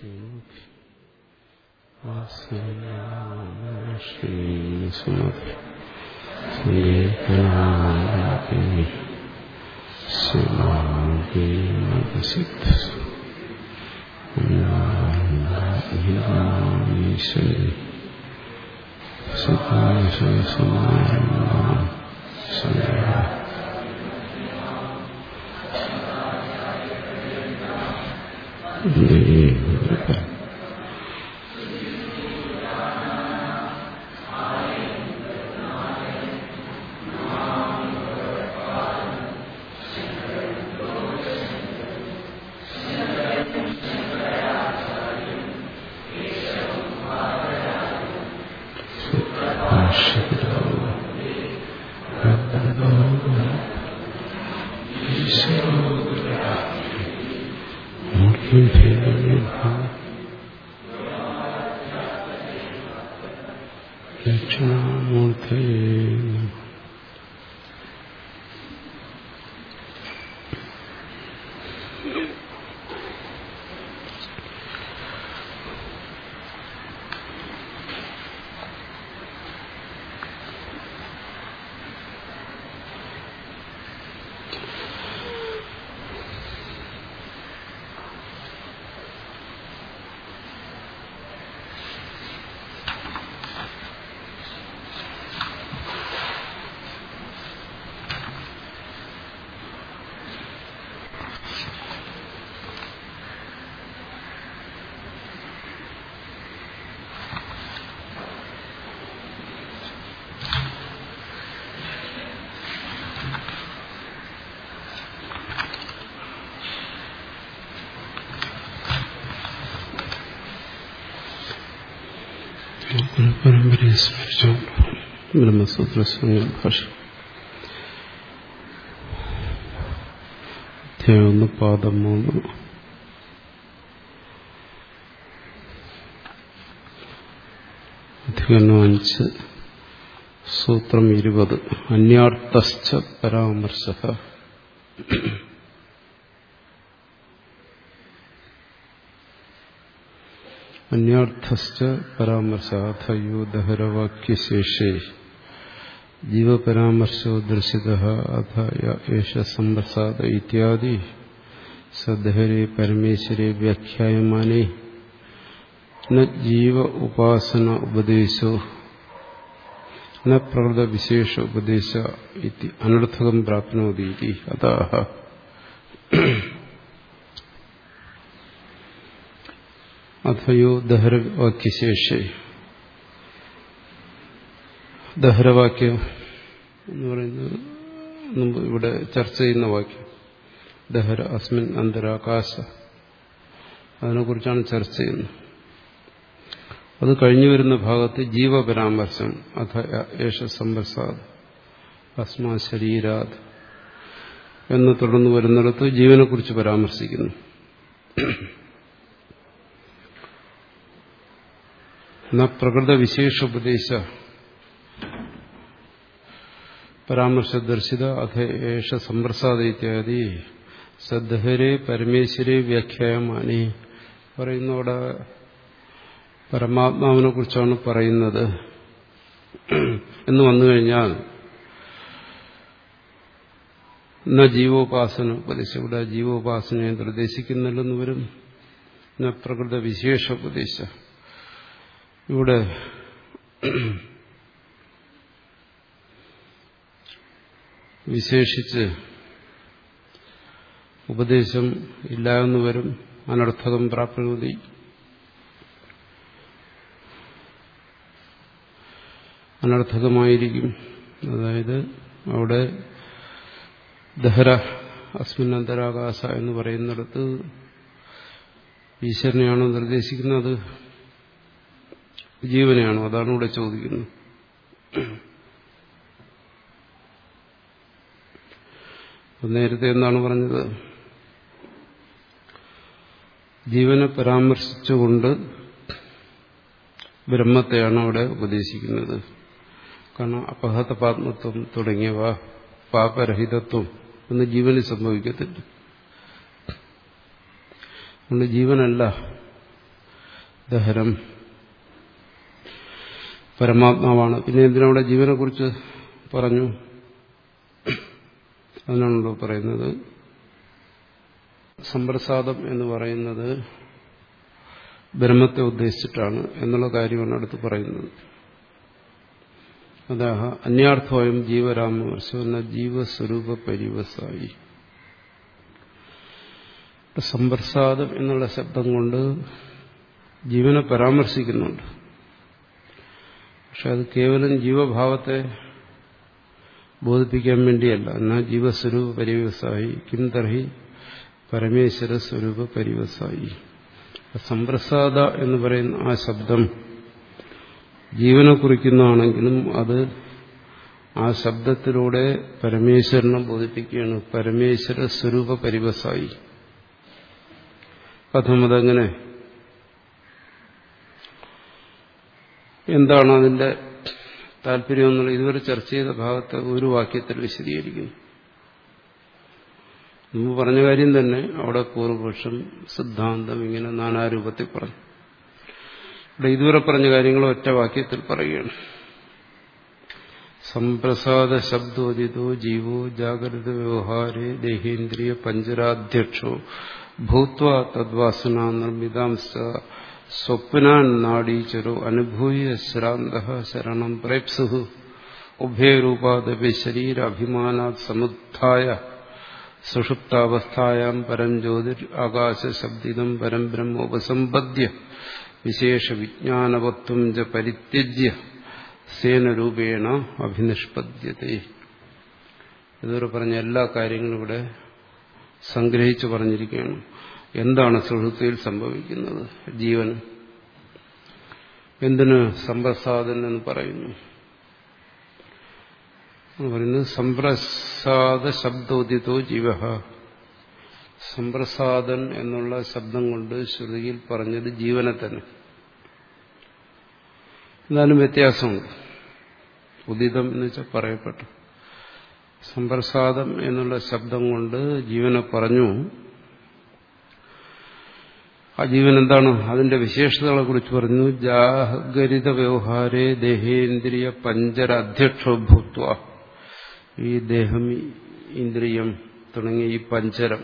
പരമ്പരയെ സ്മരിച്ചുകൊണ്ട് ബ്രഹ്മസൂത്ര ഭാഷ അധ്യായം ഒന്ന് പാദം മൂന്ന് അധികരണം അഞ്ച് സൂത്രം ഇരുപത് അന്യാർത്ഥശ്ച പരാമർശ അന്യാർത്ഥശ്ച പരാമർശാഥ യോദഹരവാക്യശേഷേ ജീവപരാമർശോ ദർശിത അഥ യേശ സംപ്രസാദ ഇത്യാദി സദ്ധഹരെ പരമേശ്വരെ വ്യാഖ്യായമാനേ ന ജീവ ഉപാസന ഉപദേശോ ന പ്രകൃത വിശേഷ ഉപദേശ ഇതി അനർത്ഥകം പ്രാപ്നോതി അതാഹ അഥയോ ദഹരവാക്യശേഷേ ദഹരവാക്യം എന്ന് പറയുന്നത് മുമ്പ് ഇവിടെ ചർച്ച ചെയ്യുന്ന വാക്യം ദഹര അസ്മിൻ അന്തരാകാശ അതിനെക്കുറിച്ചാണ് ചർച്ച ചെയ്യുന്നത് അത് കഴിഞ്ഞു വരുന്ന ഭാഗത്ത് ജീവപരാമർശം അഥ യേശ സംപ്രസാദ് അസ്മാ ശരീരാത് എന്ന് തുടർന്ന് വരുന്നിടത്ത് ജീവനെക്കുറിച്ച് പരാമർശിക്കുന്നു ന പ്രകൃത വിശേഷോപദേശ പരാമർശദർശിത അഥ ഏഷ സംപ്രസാദ ഇത്യാദി സദ്ഹരെ പരമേശ്വരെ വ്യാഖ്യായമാനി പറയുന്ന അവിടെ പരമാത്മാവിനെ കുറിച്ചാണ് പറയുന്നത് എന്ന് വന്നു കഴിഞ്ഞാൽ ന ജീവോപാസന ഉപദേശം ഇവിടെ ജീവോപാസനയെ നിർദ്ദേശിക്കുന്നില്ലെന്ന് വരും ന പ്രകൃത വിശേഷ ഉപദേശ ഇവിടെ വിശേഷിച്ച് ഉപദേശം ഇല്ല എന്ന് വരും അനർത്ഥകം പ്രാപ്തി അനർത്ഥകമായിരിക്കും അതായത് അവിടെ ദഹര അസ്മിനന്തരാകാശ എന്ന് പറയുന്നിടത്ത് ഈശ്വരനെയാണോ നിർദ്ദേശിക്കുന്നത് ജീവനെയാണോ അതാണ് ഇവിടെ ചോദിക്കുന്നത് നേരത്തെ എന്താണ് പറഞ്ഞത് ജീവനെ പരാമർശിച്ചുകൊണ്ട് ബ്രഹ്മത്തെയാണ് അവിടെ ഉപദേശിക്കുന്നത് കാരണം അപഹത പാത്മത്വം തുടങ്ങിയവ പാപരഹിതത്വം എന്ന് ജീവന് സംഭവിക്കത്തില്ല അതുകൊണ്ട് ജീവനല്ല ദഹരം പരമാത്മാവാണ് പിന്നെ എന്തിനവിടെ ജീവനെ കുറിച്ച് പറഞ്ഞു അതിനാണല്ലോ പറയുന്നത് സമ്പ്രസാദം എന്ന് പറയുന്നത് ബ്രഹ്മത്തെ ഉദ്ദേശിച്ചിട്ടാണ് എന്നുള്ള കാര്യമാണ് അടുത്ത് പറയുന്നത് അതാഹ അന്യാർത്ഥമായും ജീവരാമവർഷ ജീവസ്വരൂപ പരിവസായി സമ്പ്രസാദം എന്നുള്ള ശബ്ദം കൊണ്ട് ജീവനെ പരാമർശിക്കുന്നുണ്ട് പക്ഷെ അത് കേവലം ജീവഭാവത്തെ ബോധിപ്പിക്കാൻ വേണ്ടിയല്ല എന്നാൽ ജീവസ്വരൂപ പരിവസായി കിം തർഹി പരമേശ്വര സ്വരൂപ പരിവസായി സമ്പ്രസാദ എന്ന് പറയുന്ന ആ ശബ്ദം ജീവനെ കുറിക്കുന്നതാണെങ്കിലും അത് ആ ശബ്ദത്തിലൂടെ പരമേശ്വരനെ ബോധിപ്പിക്കുകയാണ് പരമേശ്വര സ്വരൂപ പരിവസായി കഥമതങ്ങനെ എന്താണ് അതിന്റെ താല്പര്യം എന്നുള്ള ഇതുവരെ ചർച്ച ചെയ്ത ഭാഗത്ത് ഒരു വാക്യത്തിൽ വിശദീകരിക്കുന്നു മുമ്പ് പറഞ്ഞ കാര്യം തന്നെ അവിടെ പൂർവപക്ഷം സിദ്ധാന്തം ഇങ്ങനെ നാനാരൂപത്തിൽ പറഞ്ഞു ഇവിടെ ഇതുവരെ പറഞ്ഞ കാര്യങ്ങൾ ഒറ്റ വാക്യത്തിൽ പറയുകയാണ് സംപ്രസാദ ശബ്ദോദിതോ ജീവോ ജാഗ്രത വ്യവഹാരേ ദേഹേന്ദ്രിയ പഞ്ചരാധ്യക്ഷോ ഭൂത്വ തദ്വാസന നിർമ്മിതാംസ സ്വപ്നാൻ നാഡീചരോ അനുഭൂയ ശ്രാന്ത ശരണം പ്രേപ്സു ഉഭയരൂപാദപി ശരീരാഭിമാനാത് സമുത്ഥായ സുഷുപ്താവസ്ഥായാം പരം ജ്യോതിർ ആകാശശബ്ദിതം പരം ബ്രഹ്മോപസമ്പദ്യ വിശേഷ വിജ്ഞാനവത്വം ച പരിത്യജ്യ സേനരൂപേണ അഭിനിഷ്പദ്യത്തെ ഇതുവരെ പറഞ്ഞ എല്ലാ കാര്യങ്ങളും ഇവിടെ സംഗ്രഹിച്ചു പറഞ്ഞിരിക്കുകയാണ് എന്താണ് സുഹൃത്തിയിൽ സംഭവിക്കുന്നത് ജീവൻ എന്തിന് സമ്പ്രസാദൻ എന്ന് പറയുന്നു പറയുന്നത് സമ്പ്രസാദ ശബ്ദോദിതോ ജീവ സമ്പ്രസാദൻ എന്നുള്ള ശബ്ദം കൊണ്ട് ശ്രുതിയിൽ പറഞ്ഞത് ജീവനെ തന്നെ എന്നാലും വ്യത്യാസമുണ്ട് ഉദിതം എന്ന് വെച്ചാൽ പറയപ്പെട്ടു സമ്പ്രസാദം എന്നുള്ള ശബ്ദം കൊണ്ട് ജീവനെ പറഞ്ഞു ആ ജീവൻ എന്താണ് അതിന്റെ വിശേഷതകളെ കുറിച്ച് പറഞ്ഞു ജാഗരിത വ്യവഹാരേ ദേഹേന്ദ്രിയ പഞ്ചര അധ്യക്ഷോ ഭൂത്വ ഈ ദേഹം ഇന്ദ്രിയം തുടങ്ങിയ ഈ പഞ്ചരം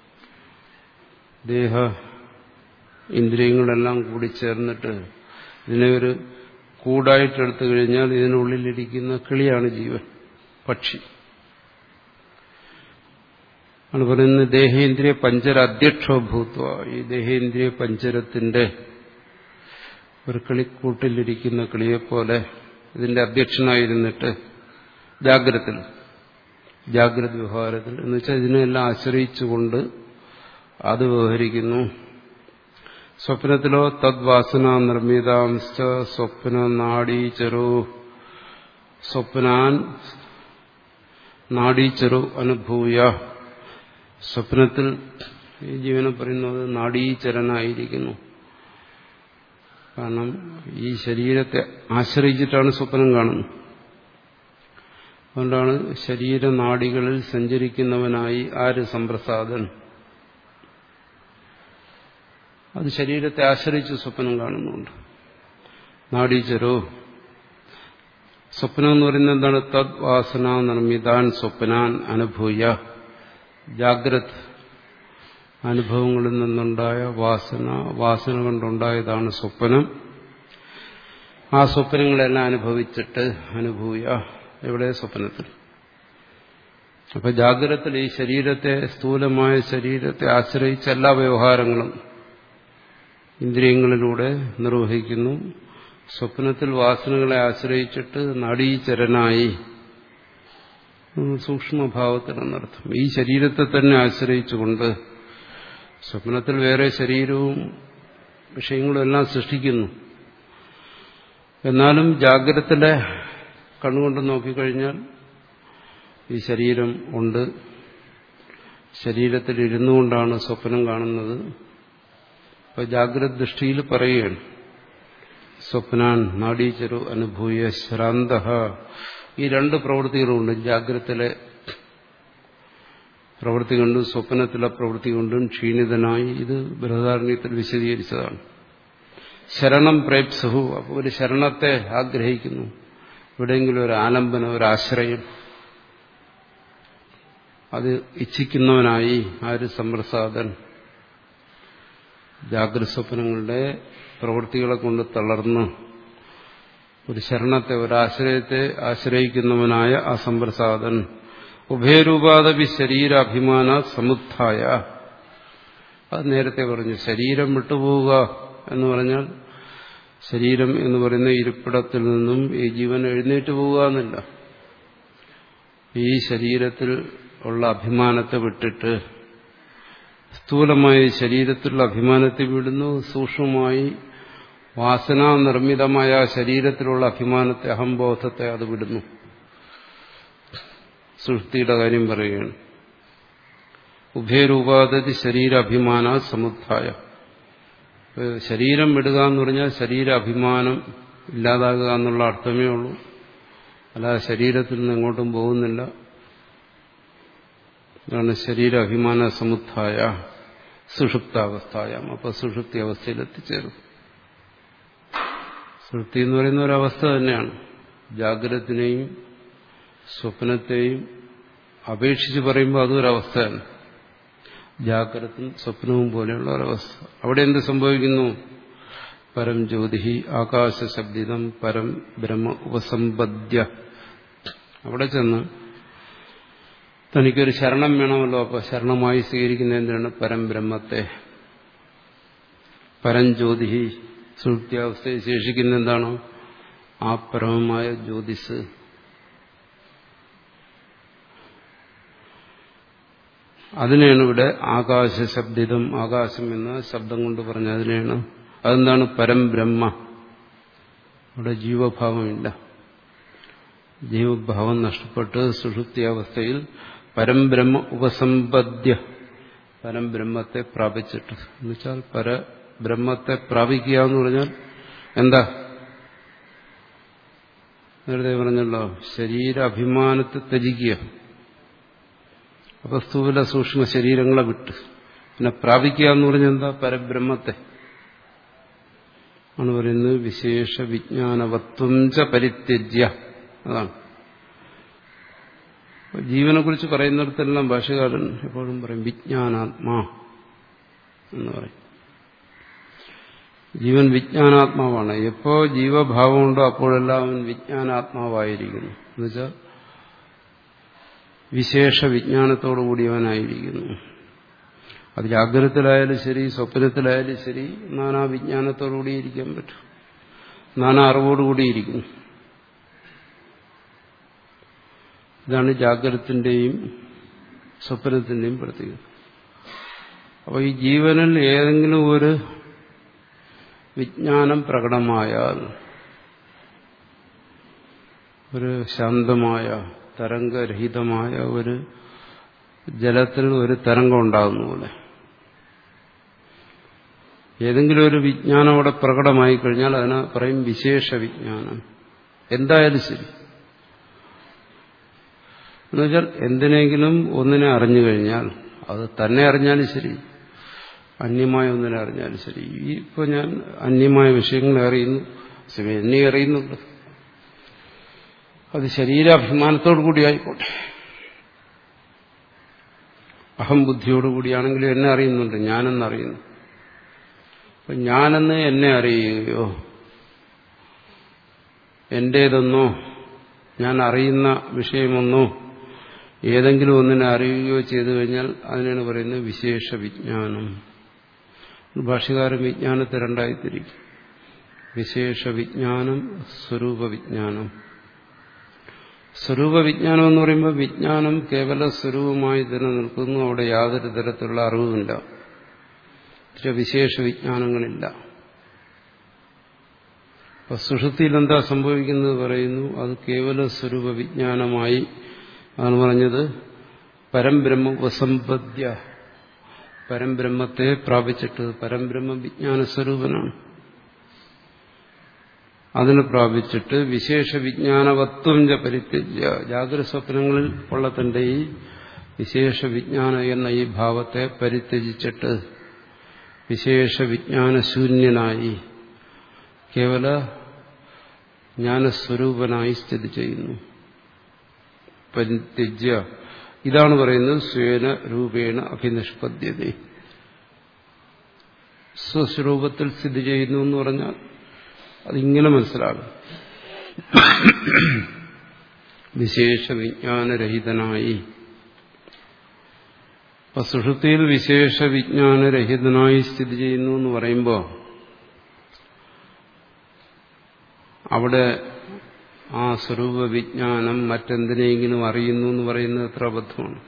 ദേഹ ഇന്ദ്രിയങ്ങളെല്ലാം കൂടി ചേർന്നിട്ട് ഇതിനെ ഒരു കൂടായിട്ടെടുത്തു കഴിഞ്ഞാൽ ഇതിനുള്ളിലിരിക്കുന്ന കിളിയാണ് ജീവൻ പക്ഷി ആണ് പറയുന്നത് ദേഹേന്ദ്രിയ പഞ്ചര അധ്യക്ഷോ ഭൂത്വ ഈ ദേഹേന്ദ്രിയ പഞ്ചരത്തിന്റെ ഒരു കിളിക്കൂട്ടിലിരിക്കുന്ന കിളിയെപ്പോലെ ഇതിന്റെ അധ്യക്ഷനായിരുന്നിട്ട് ജാഗ്രതത്തിൽ ജാഗ്രത വ്യവഹാരത്തിൽ എന്ന് വെച്ചാൽ ഇതിനെല്ലാം ആശ്രയിച്ചുകൊണ്ട് അത് വ്യവഹരിക്കുന്നു സ്വപ്നത്തിലോ തദ്വാസന നിർമ്മിതാംശ സ്വപ്ന നാഡീചരോ സ്വപ്നാൻ നാഡീചരോ അനുഭൂയ സ്വപ്നത്തിൽ ഈ ജീവനെ പറയുന്നത് നാഡീചരനായിരിക്കുന്നു കാരണം ഈ ശരീരത്തെ ആശ്രയിച്ചിട്ടാണ് സ്വപ്നം കാണുന്നത് അതുകൊണ്ടാണ് ശരീരനാടികളിൽ സഞ്ചരിക്കുന്നവനായി ആര് സമ്പ്രസാദൻ അത് ശരീരത്തെ ആശ്രയിച്ച് സ്വപ്നം കാണുന്നുണ്ട് നാഡീചരോ സ്വപ്നം എന്ന് പറയുന്നത് എന്താണ് തദ് വാസന നിർമ്മിതാൻ സ്വപ്നാൻ അനുഭൂയ ജാഗ്രത് അനുഭവങ്ങളിൽ നിന്നുണ്ടായ വാസന വാസന കൊണ്ടുണ്ടായതാണ് സ്വപ്നം ആ സ്വപ്നങ്ങളെല്ലാം അനുഭവിച്ചിട്ട് അനുഭൂയ എവിടെ സ്വപ്നത്തിൽ അപ്പൊ ജാഗ്രതത്തിൽ ഈ ശരീരത്തെ സ്ഥൂലമായ ശരീരത്തെ ആശ്രയിച്ച എല്ലാ വ്യവഹാരങ്ങളും ഇന്ദ്രിയങ്ങളിലൂടെ നിർവഹിക്കുന്നു സ്വപ്നത്തിൽ വാസനകളെ ആശ്രയിച്ചിട്ട് നടീചരനായി സൂക്ഷ്മഭാവത്തിലെന്നർത്ഥം ഈ ശരീരത്തെ തന്നെ ആശ്രയിച്ചുകൊണ്ട് സ്വപ്നത്തിൽ വേറെ ശരീരവും വിഷയങ്ങളും എല്ലാം സൃഷ്ടിക്കുന്നു എന്നാലും ജാഗ്രതത്തിലെ കണ്ണുകൊണ്ട് നോക്കിക്കഴിഞ്ഞാൽ ഈ ശരീരം ഉണ്ട് ശരീരത്തിൽ ഇരുന്നു കൊണ്ടാണ് സ്വപ്നം കാണുന്നത് അപ്പൊ ജാഗ്രത ദൃഷ്ടിയിൽ പറയുകയാണ് സ്വപ്നാൻ നാഡീചരു അനുഭൂയ ശ്രാന്ത ഈ രണ്ട് പ്രവൃത്തികളുണ്ട് ജാഗ്രതത്തിലെ പ്രവൃത്തി കൊണ്ടും സ്വപ്നത്തിലെ പ്രവൃത്തി കൊണ്ടും ക്ഷീണിതനായി ഇത് ബൃഹദാരണ്യത്തിൽ വിശദീകരിച്ചതാണ് ശരണം പ്രേപ്സുഹു അപ്പോൾ ഒരു ശരണത്തെ ആഗ്രഹിക്കുന്നു എവിടെയെങ്കിലും ഒരു ആലംബനം ഒരു ആശ്രയം അത് ഇച്ഛിക്കുന്നവനായി ആര് സമ്പ്രസാദൻ ജാഗ്രത സ്വപ്നങ്ങളുടെ പ്രവൃത്തികളെ കൊണ്ട് തളർന്ന് ഒരു ശരണത്തെ ഒരാശ്രയത്തെ ആശ്രയിക്കുന്നവനായ ആ സമ്പ്രസാദൻ ഉഭയരൂപാദവി ശരീരാഭിമാന സമുത്ഥായ അത് നേരത്തെ പറഞ്ഞു ശരീരം വിട്ടുപോവുക എന്ന് പറഞ്ഞാൽ ശരീരം എന്ന് പറയുന്ന ഇരിപ്പിടത്തിൽ നിന്നും ഈ ജീവൻ എഴുന്നേറ്റ് പോവുക എന്നില്ല ഈ ശരീരത്തിൽ ഉള്ള അഭിമാനത്തെ വിട്ടിട്ട് സ്ഥൂലമായ ശരീരത്തിലുള്ള അഭിമാനത്തെ വിടുന്നു സൂക്ഷ്മമായി വാസനാ നിർമ്മിതമായ ശരീരത്തിലുള്ള അഭിമാനത്തെ അഹംബോധത്തെ അത് വിടുന്നു സൃഷ്ടിയുടെ കാര്യം പറയുകയാണ് ഉഭയരൂപാധി ശരീരാഭിമാന സമുദ്ധായ ശരീരം വിടുക എന്ന് പറഞ്ഞാൽ ശരീരാഭിമാനം ഇല്ലാതാകുക എന്നുള്ള അർത്ഥമേ ഉള്ളൂ അല്ലാതെ ശരീരത്തിൽ നിന്ന് എങ്ങോട്ടും പോകുന്നില്ല ഇതാണ് ശരീരാഭിമാന സമുദ്ധായ സുഷുപ്താവസ്ഥായം അപ്പൊ സുഷുപ്തി അവസ്ഥയിൽ എത്തിച്ചേരും സുഷുപ്തി എന്ന് പറയുന്ന ഒരവസ്ഥ തന്നെയാണ് ജാഗ്രതത്തിനെയും സ്വപ്നത്തെയും അപേക്ഷിച്ച് പറയുമ്പോൾ അതൊരവസ്ഥയാണ് ജാഗ്രതും സ്വപ്നവും പോലെയുള്ള ഒരവസ്ഥ അവിടെ എന്ത് സംഭവിക്കുന്നു പരം ജ്യോതി ആകാശശബ്ദിതം പരം ബ്രഹ്മ ഉപസമ്പദ്യ അവിടെ ചെന്ന് തനിക്കൊരു ശരണം വേണമല്ലോ അപ്പൊ ശരണമായി സ്വീകരിക്കുന്ന എന്താണ് പരംബ്രഹ്മത്തെ പരംജ്യോതി സുഹൃത്യാവസ്ഥയെ ശേഷിക്കുന്ന എന്താണോ ആ പരമമായ ജ്യോതിസ് അതിനെയാണ് ഇവിടെ ആകാശശബ്ദിതം ആകാശം എന്ന ശബ്ദം കൊണ്ട് പറഞ്ഞ അതിനെയാണ് അതെന്താണ് പരംബ്രഹ്മ ഇവിടെ ജീവഭാവമില്ല ജീവഭാവം നഷ്ടപ്പെട്ട് സുഷുപ്തിയാവസ്ഥയിൽ പരംബ്രഹ്മ ഉപസമ്പദ്യ പരംബ്രഹ്മത്തെ പ്രാപിച്ചിട്ട് എന്നുവെച്ചാൽ പരബ്രഹ്മത്തെ പ്രാപിക്കുക എന്ന് പറഞ്ഞാൽ എന്താ നേരത്തെ പറഞ്ഞല്ലോ ശരീരാഭിമാനത്തെ ത്യജിക്കുക അപ്പൊ സ്ഥൂല സൂക്ഷ്മ ശരീരങ്ങളെ വിട്ട് പിന്നെ പ്രാപിക്കുക എന്ന് പറഞ്ഞാൽ എന്താ പരബ്രഹ്മത്തെ ആണ് പറയുന്നത് വിശേഷ വിജ്ഞാനവത്വം ച പരിത്യജ്യ അതാണ് ജീവനെ കുറിച്ച് പറയുന്നിടത്തെല്ലാം ഭാഷകാരൻ എപ്പോഴും പറയും വിജ്ഞാനാത്മാ എന്ന് പറയും ജീവൻ വിജ്ഞാനാത്മാവാണ് എപ്പോ ജീവഭാവമുണ്ടോ അപ്പോഴെല്ലാം അവൻ വിജ്ഞാനാത്മാവായിരിക്കുന്നു എന്നുവെച്ചാൽ വിശേഷ വിജ്ഞാനത്തോടു കൂടിയവനായിരിക്കുന്നു അത് ജാഗ്രതത്തിലായാലും ശരി സ്വപ്നത്തിലായാലും ശരി നാനാ വിജ്ഞാനത്തോടുകൂടി ഇരിക്കാൻ പറ്റും നാനാ അറിവോടുകൂടിയിരിക്കുന്നു ഇതാണ് ജാഗ്രതത്തിന്റെയും സ്വപ്നത്തിന്റെയും പ്രത്യേകത അപ്പോൾ ഈ ജീവനിൽ ഏതെങ്കിലും ഒരു വിജ്ഞാനം പ്രകടമായാൽ ഒരു ശാന്തമായ തരംഗരഹിതമായ ഒരു ജലത്തിൽ ഒരു തരംഗം ഉണ്ടാകുന്ന പോലെ ഏതെങ്കിലും ഒരു വിജ്ഞാനം അവിടെ പ്രകടമായി കഴിഞ്ഞാൽ അതിനെ പറയും വിശേഷ വിജ്ഞാനം എന്തായാലും ശരി എന്നുവെച്ചാൽ എന്തിനെങ്കിലും ഒന്നിനെ അറിഞ്ഞു കഴിഞ്ഞാൽ അത് തന്നെ അറിഞ്ഞാലും ശരി അന്യമായ ഒന്നിനെ അറിഞ്ഞാലും ശരി ഈ ഇപ്പോൾ ഞാൻ അന്യമായ വിഷയങ്ങളെ അറിയുന്നു എന്നെ അറിയുന്നുണ്ട് അത് ശരീരാഭിമാനത്തോടു കൂടി ആയിക്കോട്ടെ അഹംബുദ്ധിയോടുകൂടിയാണെങ്കിലും എന്നെ അറിയുന്നുണ്ട് ഞാനെന്നറിയുന്നു അപ്പൊ ഞാനെന്ന് എന്നെ അറിയുകയോ എന്റേതെന്നോ ഞാൻ അറിയുന്ന വിഷയമൊന്നോ ഏതെങ്കിലും ഒന്നിനെ അറിയുകയോ ചെയ്തു കഴിഞ്ഞാൽ അതിനാണ് പറയുന്നത് വിശേഷ വിജ്ഞാനം ഭാഷകാരൻ വിജ്ഞാനത്തെ രണ്ടായി തിരിക്കും വിശേഷ വിജ്ഞാനം സ്വരൂപ വിജ്ഞാനം സ്വരൂപ വിജ്ഞാനം എന്ന് പറയുമ്പോൾ വിജ്ഞാനം കേവല സ്വരൂപമായി തന്നെ നിൽക്കുന്നു അവിടെ യാതൊരു തരത്തിലുള്ള അറിവുമില്ല പക്ഷെ വിശേഷ വിജ്ഞാനങ്ങളില്ല അപ്പൊ സുഷുതിയിൽ എന്താ സംഭവിക്കുന്നത് പറയുന്നു അത് കേവല സ്വരൂപ വിജ്ഞാനമായി അതാണ് പറഞ്ഞത് പരംബ്രഹ്മ ഉപസമ്പദ്യ പരംബ്രഹ്മത്തെ പ്രാപിച്ചിട്ട് പരംബ്രഹ്മ വിജ്ഞാന സ്വരൂപനാണ് അതിനെ പ്രാപിച്ചിട്ട് വിശേഷ വിജ്ഞാനവത്വം ച പരിത്യജ്യ ജാഗ്രത സ്വപ്നങ്ങളിൽ ഉള്ള തന്റെ ഈ വിശേഷ വിജ്ഞാനം എന്ന ഈ ഭാവത്തെ പരിത്യജിച്ചിട്ട് വിശേഷ വിജ്ഞാനശൂന്യനായി കേവല ജ്ഞാനസ്വരൂപനായി സ്ഥിതി ചെയ്യുന്നു പരിത്യജ്യ ഇതാണ് പറയുന്നത് സ്വേന രൂപേണ അഭിനിഷ്പദ്യത സ്വസ്വരൂപത്തിൽ സ്ഥിതി ചെയ്യുന്നു എന്ന് പറഞ്ഞാൽ അതിങ്ങനെ മനസ്സിലാകും വിശേഷ വിജ്ഞാനരഹിതനായി അപ്പൊ സുഷുപ്തിയിൽ വിശേഷ വിജ്ഞാനരഹിതനായി സ്ഥിതി ചെയ്യുന്നു എന്ന് പറയുമ്പോൾ അവിടെ ആ സ്വരൂപ വിജ്ഞാനം മറ്റെന്തിനെങ്കിലും അറിയുന്നു എന്ന് പറയുന്നത് എത്ര അബദ്ധമാണ്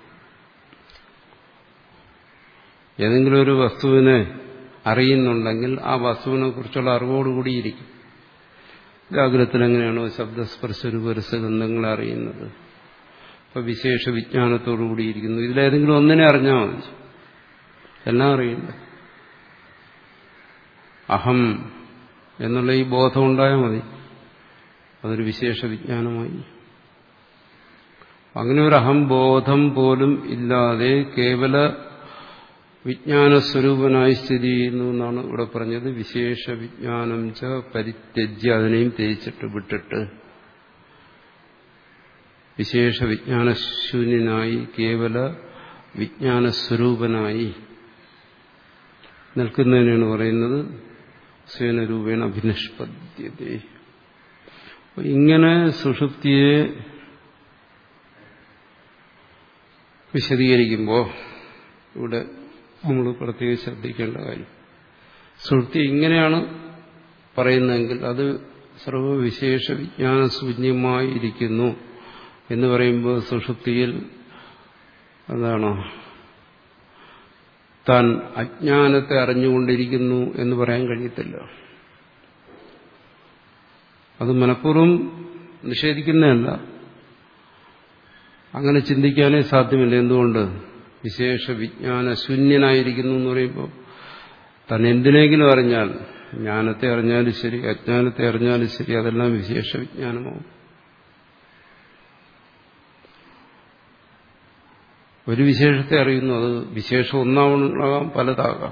ഏതെങ്കിലും ഒരു വസ്തുവിനെ അറിയുന്നുണ്ടെങ്കിൽ ആ വസ്തുവിനെ കുറിച്ചുള്ള അറിവോടുകൂടിയിരിക്കും ജാഗ്രതത്തിൽ എങ്ങനെയാണോ ശബ്ദസ്പർശരൂപരസഗന്ധങ്ങളെ അറിയുന്നത് ഇപ്പൊ വിശേഷ വിജ്ഞാനത്തോടുകൂടിയിരിക്കുന്നു ഇതിലേതെങ്കിലും ഒന്നിനെ അറിഞ്ഞാൽ മതി എല്ലാം അറിയില്ല അഹം എന്നുള്ള ഈ ബോധം ഉണ്ടായാൽ മതി അതൊരു വിശേഷ വിജ്ഞാനമായി അങ്ങനെ ഒരു അഹംബോധം പോലും ഇല്ലാതെ കേവല വിജ്ഞാനസ്വരൂപനായി സ്ഥിതി ചെയ്യുന്നു എന്നാണ് ഇവിടെ പറഞ്ഞത് വിശേഷ വിജ്ഞാനം ച പരിത്യജ്യ അതിനെയും തേച്ചിട്ട് വിട്ടിട്ട് വിശേഷ വിജ്ഞാനശൂന്യനായി കേവല വിജ്ഞാനസ്വരൂപനായി നിൽക്കുന്നതിനാണ് പറയുന്നത് സ്വേനരൂപേണ അഭിനിഷ്പദ്യത ഇങ്ങനെ സുഷുപ്തിയെ വിശദീകരിക്കുമ്പോൾ ഇവിടെ നമ്മൾ പ്രത്യേകം ശ്രദ്ധിക്കേണ്ട കാര്യം സുഷുപ്തി ഇങ്ങനെയാണ് പറയുന്നതെങ്കിൽ അത് സർവവിശേഷ വിജ്ഞാനശൂന്യമായി ഇരിക്കുന്നു എന്ന് പറയുമ്പോൾ സുഷുപ്തിയിൽ എന്താണ് താൻ അജ്ഞാനത്തെ അറിഞ്ഞുകൊണ്ടിരിക്കുന്നു എന്ന് പറയാൻ കഴിയത്തില്ല അത് മനഃപൂർവ്വം നിഷേധിക്കുന്നതല്ല അങ്ങനെ ചിന്തിക്കാനേ സാധ്യമല്ല എന്തുകൊണ്ട് വിശേഷ വിജ്ഞാന ശൂന്യനായിരിക്കുന്നു എന്ന് പറയുമ്പോൾ താൻ എന്തിനെങ്കിലും അറിഞ്ഞാൽ ജ്ഞാനത്തെ അറിഞ്ഞാലും ശരി അജ്ഞാനത്തെ അറിഞ്ഞാലും ശരി അതെല്ലാം വിശേഷ വിജ്ഞാനമാവും ഒരു വിശേഷത്തെ അറിയുന്നു അത് വിശേഷം ഒന്നാവാം പലതാകാം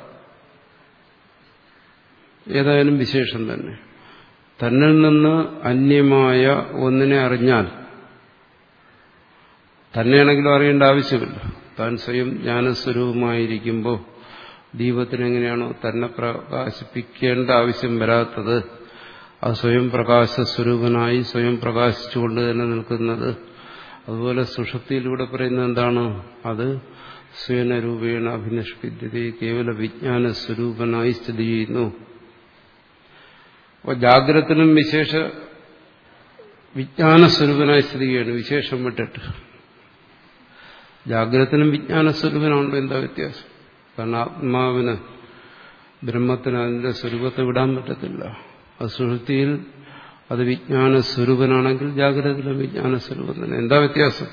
ഏതായാലും വിശേഷം തന്നെ തന്നിൽ നിന്ന് അന്യമായ ഒന്നിനെ അറിഞ്ഞാൽ തന്നെയാണെങ്കിലും അറിയേണ്ട ആവശ്യമില്ല താൻ സ്വയം ജ്ഞാനസ്വരൂപമായിരിക്കുമ്പോൾ ദീപത്തിന് എങ്ങനെയാണോ തന്നെ പ്രകാശിപ്പിക്കേണ്ട ആവശ്യം വരാത്തത് അത് സ്വയം പ്രകാശസ്വരൂപനായി സ്വയം പ്രകാശിച്ചുകൊണ്ട് തന്നെ നിൽക്കുന്നത് അതുപോലെ സുഷുപ്തിയിലൂടെ പറയുന്നത് എന്താണ് അത് സ്വയനരൂപേണ അഭിനിഷ്പിദ്യത കേവല വിജ്ഞാന സ്വരൂപനായി സ്ഥിതി ചെയ്യുന്നു അപ്പോൾ ജാഗ്രതത്തിലും വിശേഷ വിജ്ഞാനസ്വരൂപനായി സ്ഥിതി ചെയ്യുകയാണ് വിശേഷം വിട്ടിട്ട് ജാഗ്രതത്തിനും വിജ്ഞാനസ്വരൂപനാണല്ലോ എന്താ വ്യത്യാസം കാരണം ആത്മാവിന് ബ്രഹ്മത്തിന് അതിന്റെ സ്വരൂപത്തെ വിടാൻ പറ്റത്തില്ല അത് സുഹൃത്തിയിൽ അത് വിജ്ഞാന സ്വരൂപനാണെങ്കിൽ ജാഗ്രതയിലും വിജ്ഞാന സ്വരൂപം തന്നെ എന്താ വ്യത്യാസം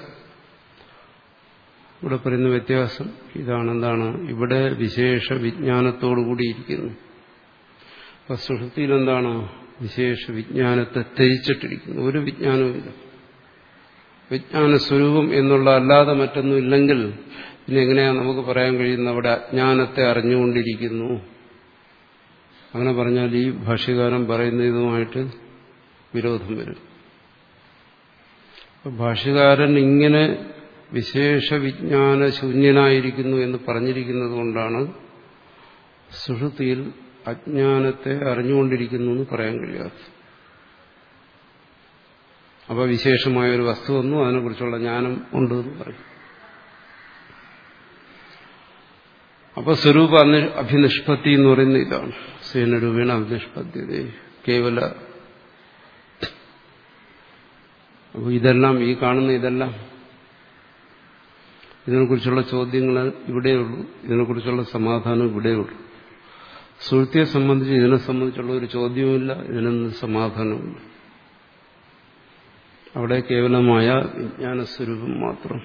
ഇവിടെ പറയുന്ന വ്യത്യാസം ഇതാണ് എന്താണ് ഇവിടെ വിശേഷ വിജ്ഞാനത്തോടുകൂടിയിരിക്കുന്നു അപ്പൊ സുഹൃത്തിയിൽ എന്താണ് വിശേഷ വിജ്ഞാനത്തെ ത്യജിച്ചിട്ടിരിക്കുന്നു ഒരു വിജ്ഞാനവുമില്ല വിജ്ഞാന സ്വരൂപം എന്നുള്ള അല്ലാതെ മറ്റൊന്നും ഇല്ലെങ്കിൽ പിന്നെ എങ്ങനെയാണ് നമുക്ക് പറയാൻ കഴിയുന്നത് അവിടെ അജ്ഞാനത്തെ അറിഞ്ഞുകൊണ്ടിരിക്കുന്നു അങ്ങനെ പറഞ്ഞാൽ ഈ ഭാഷ്യകാരൻ പറയുന്ന ഇതുമായിട്ട് വിരോധം വരും ഭാഷ്യകാരൻ ഇങ്ങനെ വിശേഷ വിജ്ഞാന ശൂന്യനായിരിക്കുന്നു എന്ന് പറഞ്ഞിരിക്കുന്നത് കൊണ്ടാണ് സുഷുതിയിൽ അജ്ഞാനത്തെ അറിഞ്ഞുകൊണ്ടിരിക്കുന്നു എന്ന് പറയാൻ കഴിയാത്തത് അപ്പോൾ വിശേഷമായ ഒരു വസ്തു വന്നു അതിനെക്കുറിച്ചുള്ള ജ്ഞാനം ഉണ്ട് എന്ന് പറയും അപ്പൊ സ്വരൂപ അഭിനിഷ്പത്തി എന്ന് പറയുന്ന ഇതാണ് സേനരൂപേണ അഭിനിഷ്പത്യത കേവല അപ്പോൾ ഇതെല്ലാം ഈ കാണുന്ന ഇതെല്ലാം ഇതിനെക്കുറിച്ചുള്ള ചോദ്യങ്ങൾ ഇവിടെയുള്ളൂ ഇതിനെക്കുറിച്ചുള്ള സമാധാനം ഇവിടെയുള്ളൂ സുഹൃത്തിയെ സംബന്ധിച്ച് ഇതിനെ സംബന്ധിച്ചുള്ള ഒരു ചോദ്യവുമില്ല ഇതിനൊന്നും സമാധാനവുമില്ല അവിടെ കേവലമായ വിജ്ഞാനസ്വരൂപം മാത്രം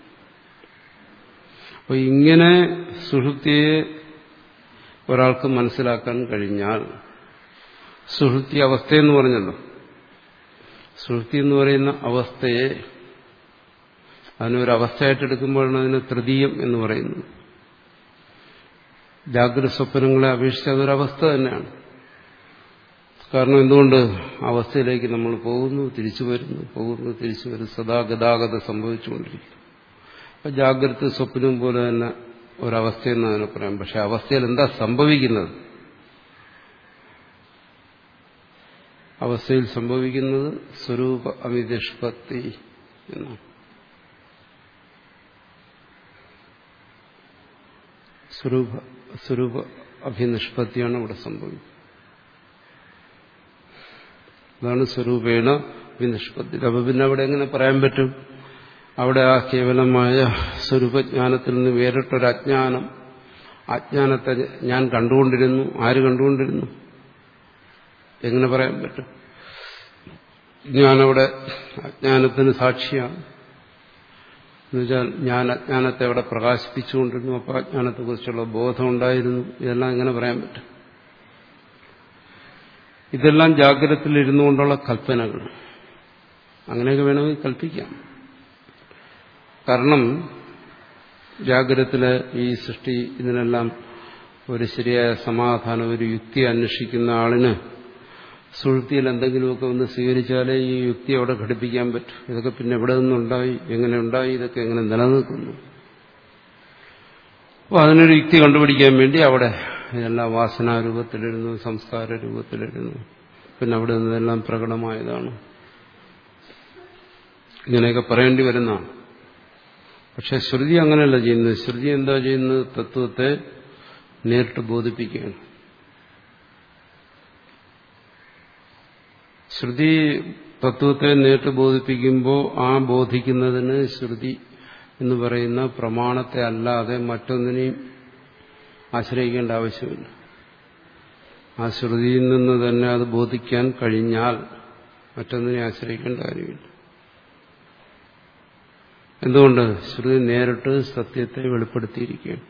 അപ്പോൾ ഇങ്ങനെ സുഹൃത്തിയെ ഒരാൾക്ക് മനസ്സിലാക്കാൻ കഴിഞ്ഞാൽ സുഹൃത്തി അവസ്ഥയെന്ന് പറഞ്ഞല്ലോ സുഹൃത്തി എന്ന് പറയുന്ന അവസ്ഥയെ അതിനൊരു അവസ്ഥയായിട്ട് എടുക്കുമ്പോഴാണ് അതിന് തൃതീയം എന്ന് പറയുന്നത് ജാഗ്രത സ്വപ്നങ്ങളെ അപേക്ഷിച്ച് അതൊരവസ്ഥ തന്നെയാണ് കാരണം എന്തുകൊണ്ട് അവസ്ഥയിലേക്ക് നമ്മൾ പോകുന്നു തിരിച്ചു വരുന്നു പോകുന്നു തിരിച്ചു വരുന്നു സദാ ഗതാഗതം സംഭവിച്ചുകൊണ്ടിരിക്കുന്നു അപ്പൊ ജാഗ്രത സ്വപ്നം പോലെ തന്നെ ഒരവസ്ഥയെന്ന് അതിനെ പറയാം പക്ഷെ അവസ്ഥയിൽ എന്താ സംഭവിക്കുന്നത് അവസ്ഥയിൽ സംഭവിക്കുന്നത് സ്വരൂപ അമിതിഷ്പത്തി എന്നാണ് സ്വരൂപ സ്വരൂപ അഭിനിഷ്പത്തിയാണ് ഇവിടെ സംഭവിക്കുന്നത് അതാണ് സ്വരൂപേണ വിനിഷ്പത്തി അപ്പൊ പിന്നെ അവിടെ എങ്ങനെ പറയാൻ പറ്റും അവിടെ ആ കേവലമായ സ്വരൂപജ്ഞാനത്തിൽ നിന്ന് വേറിട്ടൊരു അജ്ഞാനം അജ്ഞാനത്തെ ഞാൻ കണ്ടുകൊണ്ടിരുന്നു ആര് കണ്ടുകൊണ്ടിരുന്നു എങ്ങനെ പറയാൻ പറ്റും ഞാനവിടെ അജ്ഞാനത്തിന് സാക്ഷിയാണ് എന്നുവെച്ചാൽ ഞാൻ അജ്ഞാനത്തെ അവിടെ പ്രകാശിപ്പിച്ചുകൊണ്ടിരുന്നു അപ്പോൾ അജ്ഞാനത്തെക്കുറിച്ചുള്ള ബോധം ഉണ്ടായിരുന്നു ഇതെല്ലാം എങ്ങനെ പറയാൻ പറ്റും ഇതെല്ലാം ജാഗ്രതത്തിൽ ഇരുന്നു കൊണ്ടുള്ള കൽപ്പനകൾ അങ്ങനെയൊക്കെ വേണമെങ്കിൽ കൽപ്പിക്കാം കാരണം ജാഗ്രതത്തിലെ ഈ സൃഷ്ടി ഇതിനെല്ലാം ഒരു ശരിയായ സമാധാനം ഒരു യുക്തി അന്വേഷിക്കുന്ന ആളിന് സുഴുത്തിയിൽ എന്തെങ്കിലുമൊക്കെ ഒന്ന് സ്വീകരിച്ചാലേ ഈ യുക്തി അവിടെ ഘടിപ്പിക്കാൻ പറ്റും ഇതൊക്കെ പിന്നെ എവിടെ നിന്നുണ്ടായി എങ്ങനെ ഉണ്ടായി ഇതൊക്കെ എങ്ങനെ നിലനിൽക്കുന്നു അപ്പോൾ അതിനൊരു യുക്തി കണ്ടുപിടിക്കാൻ വേണ്ടി അവിടെ ഇതെല്ലാം വാസനാരൂപത്തിലിരുന്നു സംസ്കാര രൂപത്തിലിരുന്നു പിന്നെ അവിടെ നിന്നെല്ലാം പ്രകടമായതാണ് ഇങ്ങനെയൊക്കെ പറയേണ്ടി വരുന്നതാണ് പക്ഷെ ശ്രുതി അങ്ങനെയല്ല ചെയ്യുന്നത് ശ്രുതി എന്താ ചെയ്യുന്നത് തത്വത്തെ നേരിട്ട് ബോധിപ്പിക്കുകയാണ് ശ്രുതി തത്വത്തെ നേരിട്ട് ബോധിപ്പിക്കുമ്പോൾ ആ ബോധിക്കുന്നതിന് ശ്രുതി എന്ന് പറയുന്ന പ്രമാണത്തെ അല്ലാതെ മറ്റൊന്നിനെയും ആശ്രയിക്കേണ്ട ആവശ്യമില്ല ആ ശ്രുതിയിൽ നിന്ന് തന്നെ അത് ബോധിക്കാൻ കഴിഞ്ഞാൽ മറ്റൊന്നിനെ ആശ്രയിക്കേണ്ട കാര്യമില്ല എന്തുകൊണ്ട് ശ്രുതി നേരിട്ട് സത്യത്തെ വെളിപ്പെടുത്തിയിരിക്കുകയാണ്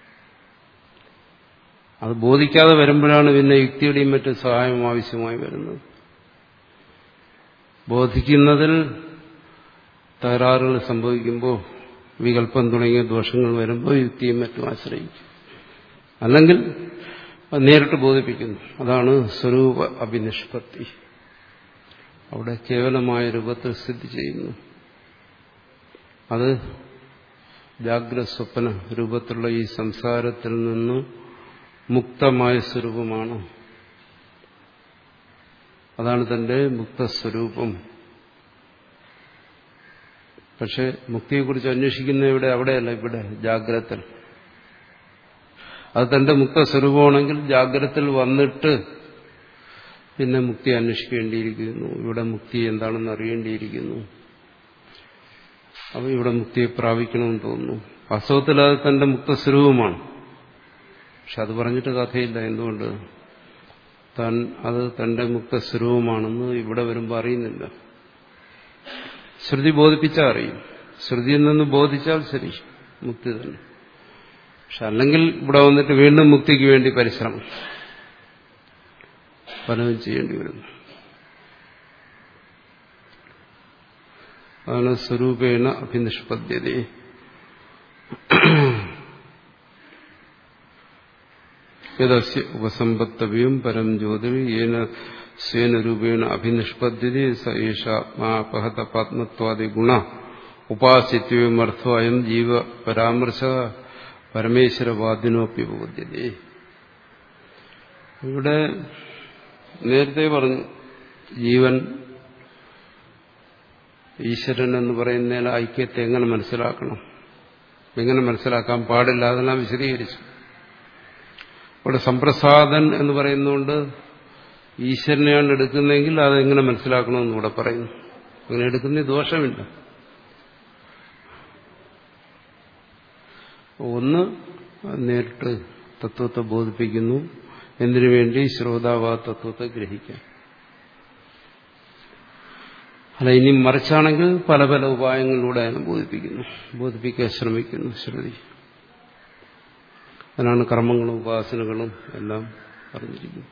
അത് ബോധിക്കാതെ വരുമ്പോഴാണ് പിന്നെ യുക്തിയുടെയും മറ്റു സഹായം ആവശ്യമായി വരുന്നത് ബോധിക്കുന്നതിൽ തകരാറുകൾ സംഭവിക്കുമ്പോൾ വികല്പം തുടങ്ങിയ ദോഷങ്ങൾ വരുമ്പോൾ യുക്തിയും മറ്റും ആശ്രയിക്കും അല്ലെങ്കിൽ നേരിട്ട് ബോധിപ്പിക്കുന്നു അതാണ് സ്വരൂപ അഭിനിഷ്പത്തി അവിടെ കേവലമായ രൂപത്തിൽ സ്ഥിതി ചെയ്യുന്നു അത് ജാഗ്രത സ്വപ്ന രൂപത്തിലുള്ള ഈ സംസാരത്തിൽ നിന്ന് മുക്തമായ സ്വരൂപമാണ് അതാണ് തന്റെ മുക്തസ്വരൂപം പക്ഷെ മുക്തിയെക്കുറിച്ച് അന്വേഷിക്കുന്ന ഇവിടെ അവിടെയല്ല ഇവിടെ ജാഗ്രതത്തിൽ അത് തന്റെ മുക്തസ്വരൂപമാണെങ്കിൽ ജാഗ്രതത്തിൽ വന്നിട്ട് പിന്നെ മുക്തി അന്വേഷിക്കേണ്ടിയിരിക്കുന്നു ഇവിടെ മുക്തി എന്താണെന്ന് അറിയേണ്ടിയിരിക്കുന്നു അപ്പോൾ ഇവിടെ മുക്തിയെ പ്രാപിക്കണമെന്ന് തോന്നുന്നു വാസ്തവത്തിൽ അത് തന്റെ മുക്തസ്വരൂപമാണ് പക്ഷെ അത് പറഞ്ഞിട്ട് കഥയില്ല എന്തുകൊണ്ട് താൻ അത് തന്റെ മുക്തസ്വരൂപമാണെന്ന് ഇവിടെ വരുമ്പോൾ അറിയുന്നില്ല ശ്രുതി ബോധിപ്പിച്ചാൽ അറിയും ശ്രുതിയിൽ നിന്ന് ബോധിച്ചാൽ ശരി മുക്തി തന്നെ പക്ഷെ അല്ലെങ്കിൽ ഇവിടെ വന്നിട്ട് വീണ്ടും മുക്തിക്ക് വേണ്ടി പരിശ്രമം പലതും ചെയ്യേണ്ടി വരുന്നു അതാണ് സ്വരൂപേണ അഭിനിഷ്പദ്യത യദസ്യ ഉപസമ്പത്തവ്യം പരം ജ്യോതി ഏന സ്വേന രൂപേണ അഭിനിഷ്പദ്യതി സ ഏഷാത്മാപഹത പാത്മത്വാദി ഗുണ ഉപാസിത്വമർത്ഥോ അയം ജീവ പരാമർശ പരമേശ്വരവാദിനോപ്പി ബോധ്യതേ ഇവിടെ നേരത്തെ പറഞ്ഞു ജീവൻ ഈശ്വരൻ എന്ന് പറയുന്നതിൽ ഐക്യത്തെ എങ്ങനെ മനസ്സിലാക്കണം എങ്ങനെ മനസ്സിലാക്കാൻ പാടില്ല അതെല്ലാം വിശദീകരിച്ചു ഇവിടെ സംപ്രസാദൻ എന്ന് പറയുന്നതുകൊണ്ട് ഈശ്വരനെയാണ് എടുക്കുന്നതെങ്കിൽ അതെങ്ങനെ മനസ്സിലാക്കണമെന്ന് ഇവിടെ പറയുന്നു അങ്ങനെ എടുക്കുന്ന ദോഷമില്ല ഒന്ന് നേരിട്ട് തത്വത്തെ ബോധിപ്പിക്കുന്നു എന്തിനു വേണ്ടി ശ്രോതാവ് ആ തത്വത്തെ ഗ്രഹിക്കാൻ അല്ല ഇനി മറിച്ചാണെങ്കിൽ പല പല ഉപായങ്ങളിലൂടെ അതിനെ ബോധിപ്പിക്കുന്നു ബോധിപ്പിക്കാൻ ശ്രമിക്കുന്നു ശ്രുതി അതിനാണ് കർമ്മങ്ങളും ഉപാസനകളും എല്ലാം പറഞ്ഞിരിക്കുന്നത്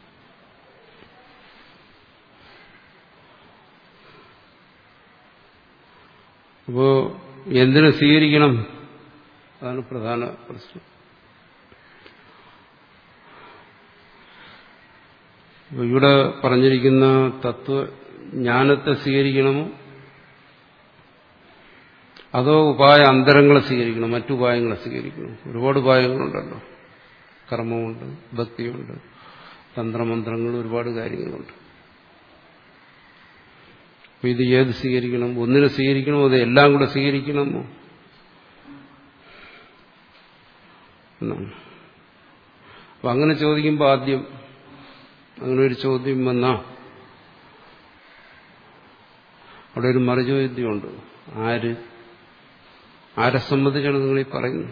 അപ്പോ എന്തിനു സ്വീകരിക്കണം അതാണ് പ്രധാന പ്രശ്നം അപ്പൊ ഇവിടെ പറഞ്ഞിരിക്കുന്ന തത്വജ്ഞാനത്തെ സ്വീകരിക്കണമോ അതോ ഉപായ അന്തരങ്ങളെ സ്വീകരിക്കണം മറ്റുപായങ്ങളെ സ്വീകരിക്കണം ഒരുപാട് ഉപായങ്ങളുണ്ടല്ലോ കർമ്മമുണ്ട് ഭക്തിയുണ്ട് തന്ത്രമന്ത്രങ്ങൾ ഒരുപാട് കാര്യങ്ങളുണ്ട് അപ്പൊ ഇത് ഏത് സ്വീകരിക്കണം ഒന്നിനെ സ്വീകരിക്കണമോ അത് എല്ലാം കൂടെ സ്വീകരിക്കണമോ എന്നാണ് അപ്പൊ അങ്ങനെ ചോദിക്കുമ്പോൾ ആദ്യം അങ്ങനെ ഒരു ചോദ്യം വന്നാ അവിടെ ഒരു മറുചോദ്യമുണ്ട് ആര് ആരെ സംബന്ധിച്ചാണ് നിങ്ങൾ ഈ പറയുന്നത്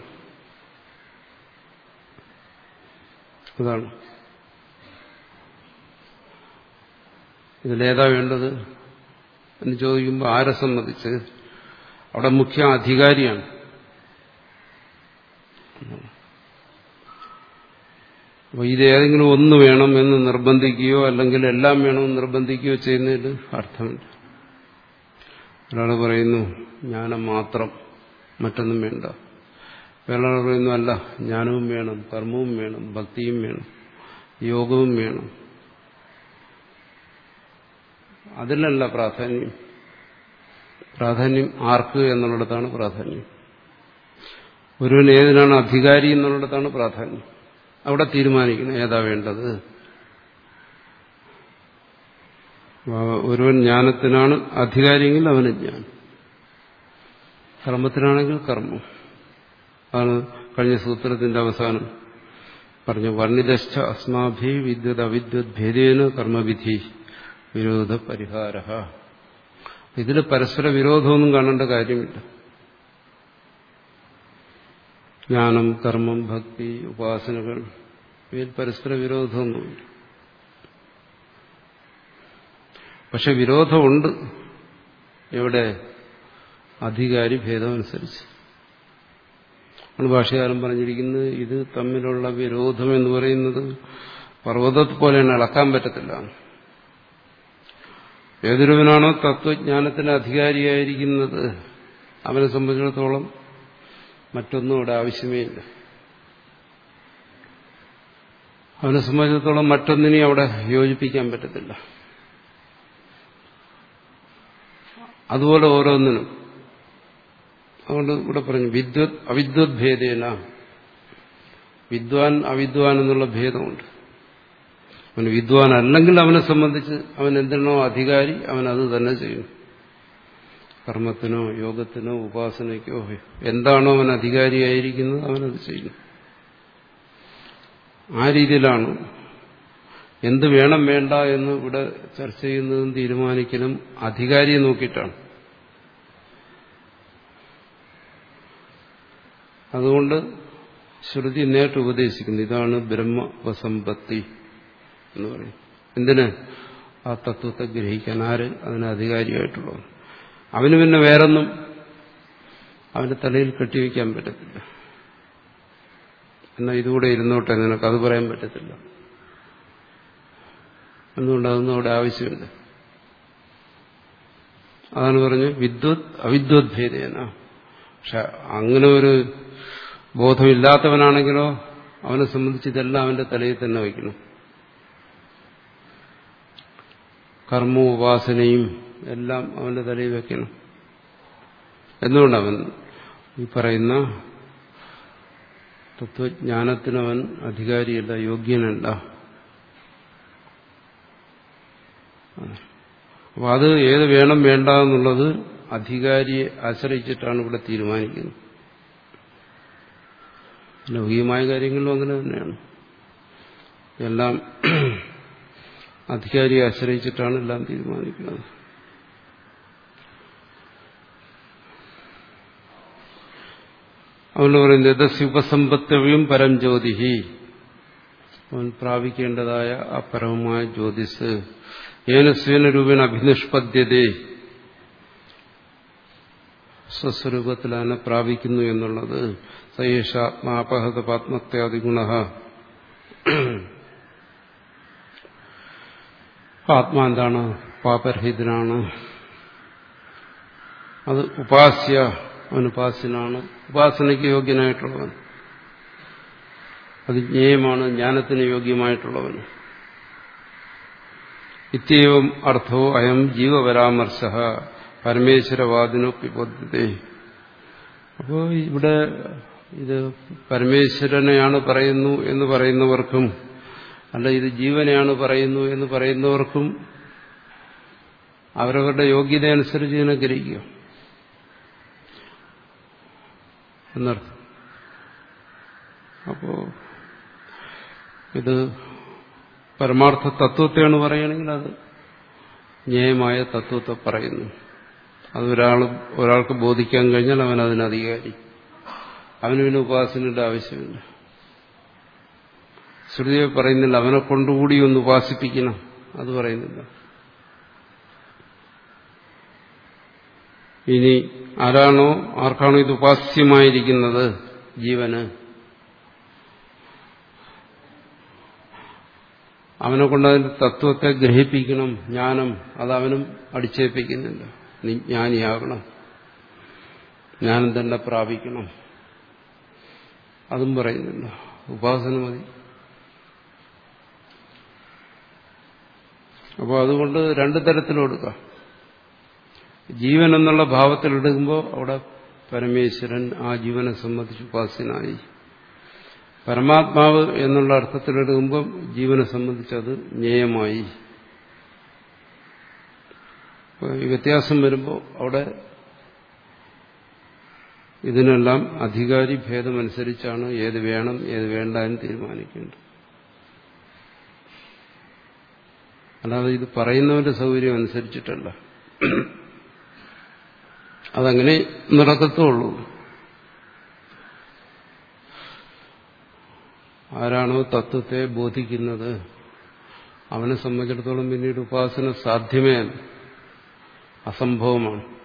അതാണ് ഇതിലേതാ വേണ്ടത് എന്ന് ചോദിക്കുമ്പോൾ ആരെ സംബന്ധിച്ച് അവിടെ മുഖ്യ അധികാരിയാണ് അപ്പോൾ ഇതേതെങ്കിലും ഒന്ന് വേണം എന്ന് നിർബന്ധിക്കുകയോ അല്ലെങ്കിൽ എല്ലാം വേണമെന്ന് നിർബന്ധിക്കുകയോ ചെയ്യുന്നതിൽ അർത്ഥമില്ല ഒരാൾ പറയുന്നു ജ്ഞാനം മാത്രം മറ്റൊന്നും വേണ്ട വേറെ പറയുന്നു അല്ല ജ്ഞാനവും വേണം കർമ്മവും വേണം ഭക്തിയും വേണം യോഗവും വേണം അതിലല്ല പ്രാധാന്യം പ്രാധാന്യം ആർക്ക് എന്നുള്ളിടത്താണ് പ്രാധാന്യം ഒരുവൻ ഏതിനാണ് അധികാരി എന്നുള്ളിടത്താണ് പ്രാധാന്യം അവിടെ തീരുമാനിക്കണം ഏതാ വേണ്ടത് ഒരുവൻ ജ്ഞാനത്തിനാണ് അധികാരിയെങ്കിൽ അവന് ജ്ഞാനം കർമ്മത്തിനാണെങ്കിൽ കർമ്മം അതാണ് കഴിഞ്ഞ സൂത്രത്തിന്റെ അവസാനം പറഞ്ഞു വർണ്ണിതശ്ച അസ്മാഭി വിദ്യുത് അവിദ്യുത് ഭേദേന കർമ്മവിധി വിരോധ പരിഹാര ഇതിൽ പരസ്പര വിരോധമൊന്നും കാണേണ്ട കാര്യമില്ല ജ്ഞാനം കർമ്മം ഭക്തി ഉപാസനകൾ ഇവയിൽ പരസ്പര വിരോധമൊന്നുമില്ല പക്ഷെ വിരോധമുണ്ട് എവിടെ അധികാരി ഭേദമനുസരിച്ച് ആണ് ഭാഷകാരൻ പറഞ്ഞിരിക്കുന്നത് ഇത് തമ്മിലുള്ള വിരോധം എന്ന് പറയുന്നത് പർവ്വതത്തെ പോലെയാണ് ഇളക്കാൻ പറ്റത്തില്ല ഏതൊരുവനാണോ തത്വജ്ഞാനത്തിന് അധികാരിയായിരിക്കുന്നത് അവനെ സംബന്ധിച്ചിടത്തോളം മറ്റൊന്നും അവിടെ ആവശ്യമേ ഇല്ല അവനെ സംബന്ധിച്ചിടത്തോളം മറ്റൊന്നിനെയും അവിടെ യോജിപ്പിക്കാൻ പറ്റത്തില്ല അതുപോലെ ഓരോന്നിനും അതുകൊണ്ട് ഇവിടെ പറഞ്ഞു വിദ്വത് അവിദ്വത് ഭേദേന വിദ്വാൻ അവിദ്വാൻ എന്നുള്ള ഭേദമുണ്ട് അവന് വിദ്വാൻ അല്ലെങ്കിൽ അവനെ സംബന്ധിച്ച് അവൻ എന്തിനോ അധികാരി അവൻ അത് തന്നെ ചെയ്യും കർമ്മത്തിനോ യോഗത്തിനോ ഉപാസനയ്ക്കോ എന്താണോ അവൻ അധികാരിയായിരിക്കുന്നത് അവനത് ചെയ്യും ആ രീതിയിലാണ് എന്ത് വേണം വേണ്ട എന്ന് ഇവിടെ ചർച്ച ചെയ്യുന്നതും തീരുമാനിക്കലും അധികാരിയെ നോക്കിയിട്ടാണ് അതുകൊണ്ട് ശ്രുതി നേരിട്ട് ഉപദേശിക്കുന്നു ഇതാണ് ബ്രഹ്മവസമ്പത്തി എന്ന് പറയും എന്തിന് ആ തത്വത്തെ ഗ്രഹിക്കാൻ ആര് അതിന് അധികാരിയായിട്ടുള്ളവൻ അവന് പിന്നെ വേറൊന്നും അവന്റെ തലയിൽ കെട്ടിവെക്കാൻ പറ്റത്തില്ല എന്നാൽ ഇതുകൂടെ ഇരുന്നോട്ടെ നിനക്ക് അത് പറയാൻ പറ്റത്തില്ല എന്തുകൊണ്ട് അതൊന്നും അവിടെ ആവശ്യമില്ല അതാണ് പറഞ്ഞ് വിദ്വത് അവിദ്വത് ഭേദേന പക്ഷെ അങ്ങനെ ഒരു ബോധമില്ലാത്തവനാണെങ്കിലോ അവനെ സംബന്ധിച്ച് ഇതെല്ലാം അവന്റെ തലയിൽ തന്നെ വയ്ക്കണം കർമ്മവും ഉപാസനയും എല്ലാം അവന്റെ തലയിൽ വെക്കണം എന്തുകൊണ്ട് അവൻ ഈ പറയുന്ന തത്വജ്ഞാനത്തിനവൻ അധികാരിയല്ല യോഗ്യനല്ല അപ്പൊ അത് ഏത് വേണം വേണ്ട എന്നുള്ളത് അധികാരിയെ ആശ്രയിച്ചിട്ടാണ് ഇവിടെ തീരുമാനിക്കുന്നത് ലൗകികമായ കാര്യങ്ങളിലും അങ്ങനെ തന്നെയാണ് എല്ലാം അധികാരിയെ ആശ്രയിച്ചിട്ടാണ് എല്ലാം തീരുമാനിക്കുന്നത് അതുകൊണ്ട് പറയുന്നത് യഥസ്യ ഉപസമ്പത്തവ്യം പരം ജ്യോതിഹി അവൻ പ്രാപിക്കേണ്ടതായ ആ പരമമായ ജ്യോതിസ് ഏന സ്വേന രൂപേണ അഭിനിഷ്പദ്യതേ സ്വസ്വരൂപത്തിൽ അതിനെ പ്രാപിക്കുന്നു എന്നുള്ളത് സയേഷാത്മാപഹത പാത്മത്യാദി ഗുണ ആത്മാ എന്താണ് പാപരഹിതനാണ് അത് ഉപാസ്യ അവൻ ഉപാസ്യനാണ് ഉപാസനയ്ക്ക് യോഗ്യനായിട്ടുള്ളവൻ അത് ജ്ഞേയമാണ് ജ്ഞാനത്തിന് യോഗ്യമായിട്ടുള്ളവൻ ഇത്യവും അർത്ഥോ അയം ജീവപരാമർശ പരമേശ്വരവാദിനോ പിബോധ്യത്തെ അപ്പോൾ ഇവിടെ ഇത് പരമേശ്വരനെയാണ് പറയുന്നു എന്ന് പറയുന്നവർക്കും അല്ല ഇത് ജീവനെയാണ് പറയുന്നു എന്ന് പറയുന്നവർക്കും അവരവരുടെ യോഗ്യത അനുസരിച്ച് ഇതിനെ ഗ്രഹിക്കുക എന്നർത്ഥം അപ്പോ ഇത് പരമാർത്ഥ തത്വത്തെയാണ് പറയുകയാണെങ്കിൽ അത് ന്യായമായ തത്വത്തെ പറയുന്നു അത് ഒരാൾ ഒരാൾക്ക് ബോധിക്കാൻ കഴിഞ്ഞാൽ അവൻ അതിന് അധികാരി അവന് പിന്നെ ഉപാസനയുടെ ആവശ്യമില്ല ശ്രുതിയെ പറയുന്നില്ല അവനെ കൊണ്ടുകൂടി ഒന്ന് ഉപാസിപ്പിക്കണം അത് പറയുന്നില്ല ഇനി ആരാണോ ആർക്കാണോ ഇത് ഉപാസ്യമായിരിക്കുന്നത് ജീവന് അവനെ കൊണ്ട് അതിന്റെ തത്വത്തെ ഗ്രഹിപ്പിക്കണം ജ്ഞാനം അത് അവനും അടിച്ചേൽപ്പിക്കുന്നില്ല നീ ജ്ഞാനിയാകണം ജ്ഞാനം തന്നെ പ്രാപിക്കണം അതും പറയുന്നില്ല ഉപാസന മതി അപ്പോൾ അതുകൊണ്ട് രണ്ടു തരത്തിലെടുക്കാം ജീവൻ എന്നുള്ള ഭാവത്തിലെടുക്കുമ്പോൾ അവിടെ പരമേശ്വരൻ ആ ജീവനെ സംബന്ധിച്ച് ഉപാസനായി പരമാത്മാവ് എന്നുള്ള അർത്ഥത്തിലെടുക്കുമ്പോൾ ജീവനെ സംബന്ധിച്ചത് ജ്ഞേയമായി ഈ വ്യത്യാസം വരുമ്പോൾ അവിടെ ഇതിനെല്ലാം അധികാരി ഭേദമനുസരിച്ചാണ് ഏത് വേണം ഏത് വേണ്ട എന്ന് തീരുമാനിക്കേണ്ടത് അല്ലാതെ ഇത് പറയുന്നവന്റെ സൗകര്യം അനുസരിച്ചിട്ടല്ല അതങ്ങനെ നടക്കത്തുള്ളൂ ആരാണോ തത്വത്തെ ബോധിക്കുന്നത് അവനെ സംബന്ധിച്ചിടത്തോളം പിന്നീട് ഉപാസന സാധ്യമേ അല്ല അസംഭവമാണ്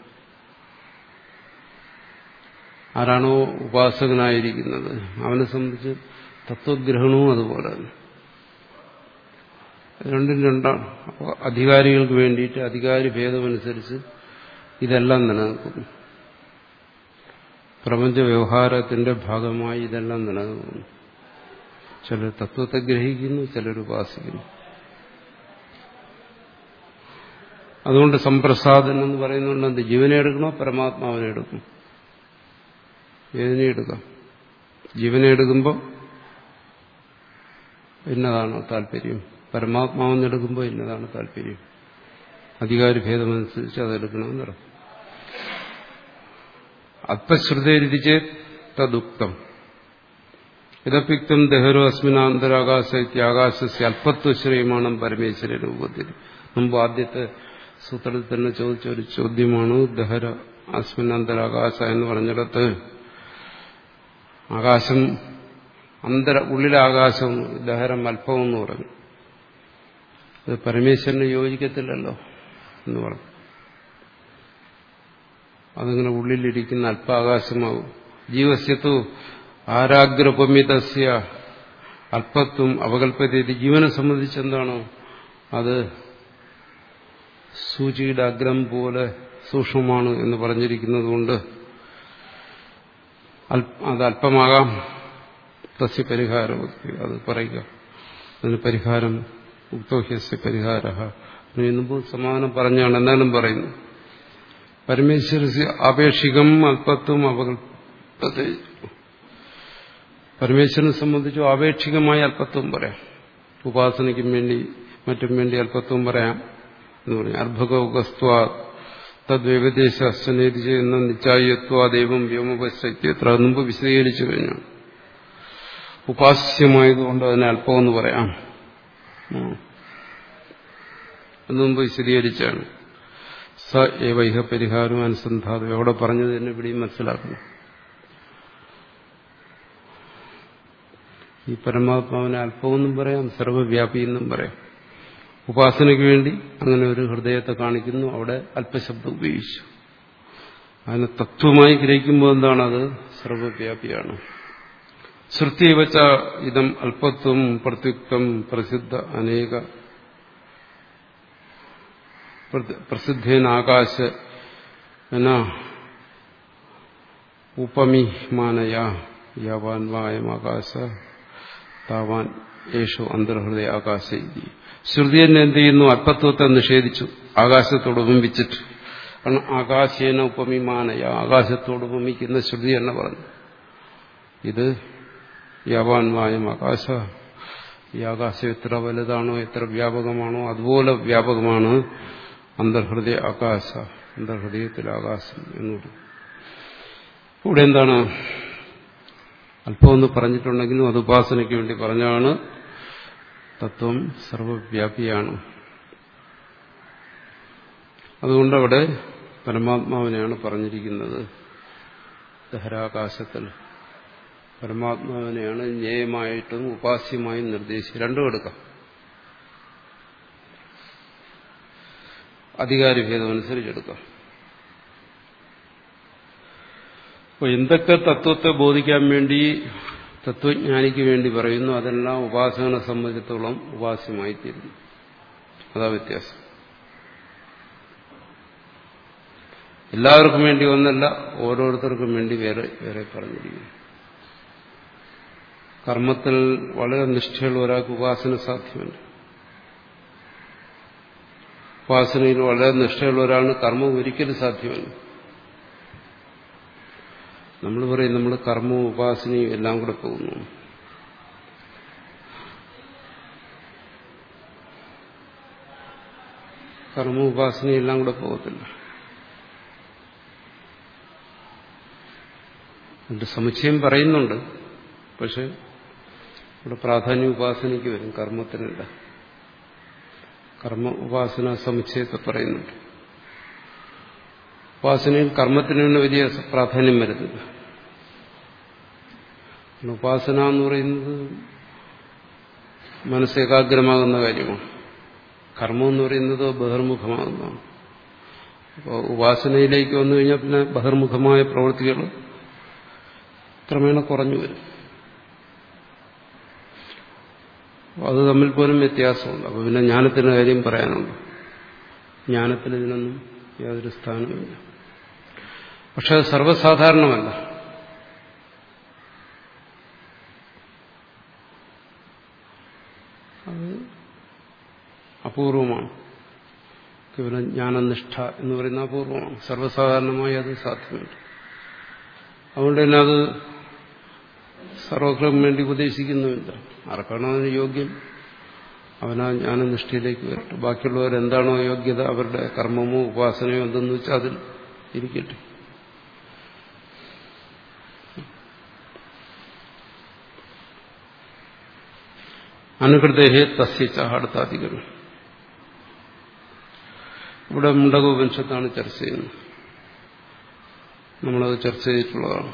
ആരാണോ ഉപാസകനായിരിക്കുന്നത് അവനെ സംബന്ധിച്ച് തത്വഗ്രഹണവും അതുപോലെ തന്നെ രണ്ടും രണ്ടാണ് അപ്പോൾ അധികാരികൾക്ക് വേണ്ടിയിട്ട് അധികാരി ഭേദമനുസരിച്ച് ഇതെല്ലാം നിലനിൽക്കുന്നു പ്രപഞ്ച വ്യവഹാരത്തിന്റെ ഭാഗമായി ഇതെല്ലാം നിലനിൽക്കുന്നു ചിലർ തത്വത്തെ ഗ്രഹിക്കുന്നു ചിലർ ഉപാസിക്കുന്നു അതുകൊണ്ട് സംപ്രസാദനം എന്ന് പറയുന്നുണ്ട് എന്ത് ജീവനെ എടുക്കണോ പരമാത്മാവിനെ എടുക്കും ഏതിനെ എടുക്കാം ജീവനെ എടുക്കുമ്പോൾ ഇന്നതാണ് താല്പര്യം പരമാത്മാവെന്ന് എടുക്കുമ്പോൾ ഇന്നതാണ് താല്പര്യം അധികാരി ഭേദമനുസരിച്ച് അതെടുക്കണമെന്ന് പറയും അല്പശ്രുതരുതിച്ച് തദുക്തം ഇതപ്പിക്തം ദഹരോ അസ്മിനാന്തരാകാശ ഇത്യാകാശസ്യ അല്പത്വശ്രയമാണ് പരമേശ്വര രൂപത്തിൽ മുമ്പ് ആദ്യത്തെ സൂത്രത്തിൽ തന്നെ ചോദിച്ച ഒരു ചോദ്യമാണ് ദഹര അസ്മിനാന്തരാകാശ എന്ന് പറഞ്ഞിടത്ത് ആകാശം അന്തര ഉള്ളിലെ ആകാശം ദഹരം അല്പം എന്ന് പറഞ്ഞു അത് പരമേശ്വരന് യോജിക്കത്തില്ലല്ലോ എന്ന് പറഞ്ഞു അതിങ്ങനെ ഉള്ളിലിരിക്കുന്ന അല്പാകാശമാവും ജീവസ്യത്തു ആരാഗ്രപമിതസ്യ അല്പത്വം അപകല്പതയത് ജീവനെ സംബന്ധിച്ച് എന്താണോ അത് സൂചിയുടെ അഗ്രം പോലെ സൂക്ഷ്മമാണ് എന്ന് പറഞ്ഞിരിക്കുന്നതുകൊണ്ട് അത് അല്പമാകാം തസ്യ പരിഹാരം അത് പറയുക അതിന് പരിഹാരം ഉക്തോഹ്യസ്യ പരിഹാര മുമ്പ് സമാധാനം പറഞ്ഞാണ് എന്നാലും പറയുന്നു പരമേശ്വരസ്യ ആപേക്ഷികം അല്പത്വം അപകല്പത പരമേശ്വരനെ സംബന്ധിച്ചു ആപേക്ഷികമായ അല്പത്വം പറയാം ഉപാസനയ്ക്കും വേണ്ടി മറ്റും വേണ്ടി അല്പത്വം പറയാം എന്ന് പറഞ്ഞു അർഭകസ്ത്വ തദ്വ്യപദേശ അശ്വനേതി ചെയ്യുന്ന നിശ്ചായത്വ ദൈവം വ്യോമപശ്ചത്യത്ര മുമ്പ് വിശദീകരിച്ചു കഴിഞ്ഞു ഉപാസ്യമായതുകൊണ്ട് അതിനെ അല്പമെന്ന് പറയാം മുമ്പ് വിശദീകരിച്ചാണ് സ ഏവൈഹ പരിഹാരം അനുസന്ധാതം എവിടെ പറഞ്ഞത് തന്നെ ഇവിടെയും മനസ്സിലാക്കണം ഈ പരമാത്മാവിനെ അല്പമെന്നും പറയാം സർവവ്യാപി എന്നും പറയാം ഉപാസനയ്ക്ക് വേണ്ടി അങ്ങനെ ഒരു ഹൃദയത്തെ കാണിക്കുന്നു അവിടെ അല്പശബ്ദം ഉപയോഗിച്ചു അതിനെ തത്വമായി ഗ്രഹിക്കുമ്പോൾ എന്താണത് സർവവ്യാപിയാണ് ശ്രുതി വച്ച ഇതം അല്പത്വം പ്രത്യുക്തം പ്രസിദ്ധ അനേക പ്രസിദ്ധേനാകാശ ഉപമിമാനയ യാവാൻവായം ആകാശ താവാൻ യേശു അന്തർഹൃദയ ആകാശ ശ്രുതി തന്നെ എന്ത് ചെയ്യുന്നു അല്പത്വത്തെ നിഷേധിച്ചു ആകാശത്തോട് ഉപമിച്ചിട്ട് കാരണം ആകാശേന ഉപമിമാനയ ആകാശത്തോട് ഉപമിക്കുന്ന ശ്രുതി തന്നെ പറഞ്ഞു ഇത് യാവാൻവായം ആകാശ ഈ ആകാശം എത്ര വലുതാണോ എത്ര വ്യാപകമാണോ അതുപോലെ വ്യാപകമാണ് അന്തർഹൃദയ ആകാശ അന്തർഹൃദയത്തിൽ ആകാശം എന്നുള്ളത് ഇവിടെ എന്താണ് അല്പമൊന്ന് പറഞ്ഞിട്ടുണ്ടെങ്കിലും അത് ഉപാസനയ്ക്ക് വേണ്ടി പറഞ്ഞാണ് തത്വം സർവവ്യാപിയാണ് അതുകൊണ്ട് അവിടെ പരമാത്മാവിനെയാണ് പറഞ്ഞിരിക്കുന്നത് ദഹരാകാശത്തിൽ പരമാത്മാവിനെയാണ് ജ്ഞേയമായിട്ടും ഉപാസ്യമായും നിർദ്ദേശിച്ച് രണ്ടും എടുക്കാം അധികാരഭേദം അനുസരിച്ചെടുക്കാം അപ്പോൾ എന്തൊക്കെ തത്വത്തെ ബോധിക്കാൻ വേണ്ടി തത്വജ്ഞാനിക്ക് വേണ്ടി പറയുന്നു അതെല്ലാം ഉപാസകനെ സംബന്ധിച്ചിടത്തോളം ഉപാസ്യമായി തീരുന്നു അതാ വ്യത്യാസം എല്ലാവർക്കും വേണ്ടി ഒന്നല്ല ഓരോരുത്തർക്കും വേണ്ടി വേറെ വേറെ പറഞ്ഞിരിക്കുന്നു കർമ്മത്തിൽ വളരെ നിഷ്ഠയുള്ള ഒരാൾക്ക് ഉപാസന സാധ്യമല്ല ഉപാസനയിൽ വളരെ നിഷ്ഠയുള്ള ഒരാളിന് കർമ്മം ഒരിക്കലും സാധ്യമല്ല നമ്മൾ പറയും നമ്മൾ കർമ്മവും ഉപാസനയും എല്ലാം കൂടെ പോകുന്നു കർമ്മ ഉപാസനയും എല്ലാം കൂടെ പോകത്തില്ല എന്നിട്ട് സമുച്ചയം പറയുന്നുണ്ട് പക്ഷെ ഇവിടെ പ്രാധാന്യം ഉപാസനയ്ക്ക് വരും കർമ്മത്തിനല്ല കർമ്മ ഉപാസന സമുച്ചയത്തെ പറയുന്നുണ്ട് ഉപാസനയിൽ കർമ്മത്തിന് തന്നെ വലിയ പ്രാധാന്യം വരുന്നില്ല ഉപാസന എന്ന് പറയുന്നത് മനസ്സേകാഗ്രമാകുന്ന കാര്യമാണ് കർമ്മം എന്ന് പറയുന്നത് ബഹിർമുഖമാകുന്നതാണ് അപ്പോൾ ഉപാസനയിലേക്ക് വന്നു കഴിഞ്ഞാൽ പിന്നെ ബഹിർമുഖമായ പ്രവൃത്തികൾ ക്രമേണ കുറഞ്ഞു വരും അത് തമ്മിൽ പോലും വ്യത്യാസമുണ്ട് അപ്പോൾ പിന്നെ ജ്ഞാനത്തിന്റെ കാര്യം പറയാനുണ്ട് ജ്ഞാനത്തിന് ഇതിനൊന്നും യാതൊരു സ്ഥാനമില്ല പക്ഷെ അത് സർവ്വസാധാരണമല്ല അത് അപൂർവമാണ് കേവലം ജ്ഞാനനിഷ്ഠ എന്ന് പറയുന്ന അപൂർവമാണ് സർവ്വസാധാരണമായി അത് സാധ്യമല്ല അതുകൊണ്ട് തന്നെ അത് സർവക്രം വേണ്ടി ഉപദേശിക്കുന്നുമില്ല ആർക്കാണോ അതിന് യോഗ്യം അവനാ ജ്ഞാനനിഷ്ഠയിലേക്ക് വരട്ടെ ബാക്കിയുള്ളവർ എന്താണോ യോഗ്യത അവരുടെ കർമ്മമോ ഉപാസനയോ എന്തെന്ന് വെച്ചാൽ അതിൽ ഇരിക്കട്ടെ അനുകൃതഹേ തസ്യച്ച അടുത്താധികരണം ഇവിടെ മുണ്ടകോപനിഷത്താണ് ചർച്ച ചെയ്യുന്നത് നമ്മളത് ചർച്ച ചെയ്തിട്ടുള്ളതാണ്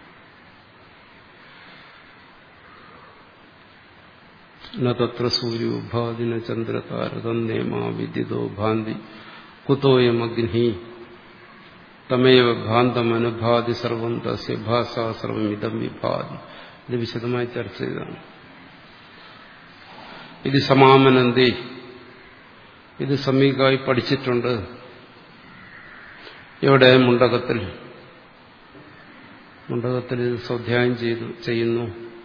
നത്ര സൂര്യോഭാദിന ചന്ദ്രതാരതന്നേമാ വിദ്യുതോ ഭാന്തി കുതോയം അഗ്നി തമേവ ഭാന്തമനുഭാതി സർവം തസ്യ ഭാസ സർവമിതം വിഭാതി ഇത് വിശദമായി ചർച്ച ചെയ്തതാണ് ഇത് സമാമനന്തി ഇത് സമീകമായി പഠിച്ചിട്ടുണ്ട് എവിടെ മുണ്ടകത്തിൽ മുണ്ടകത്തിൽ ഇത് സ്വാധ്യായം ചെയ്തു ചെയ്യുന്നു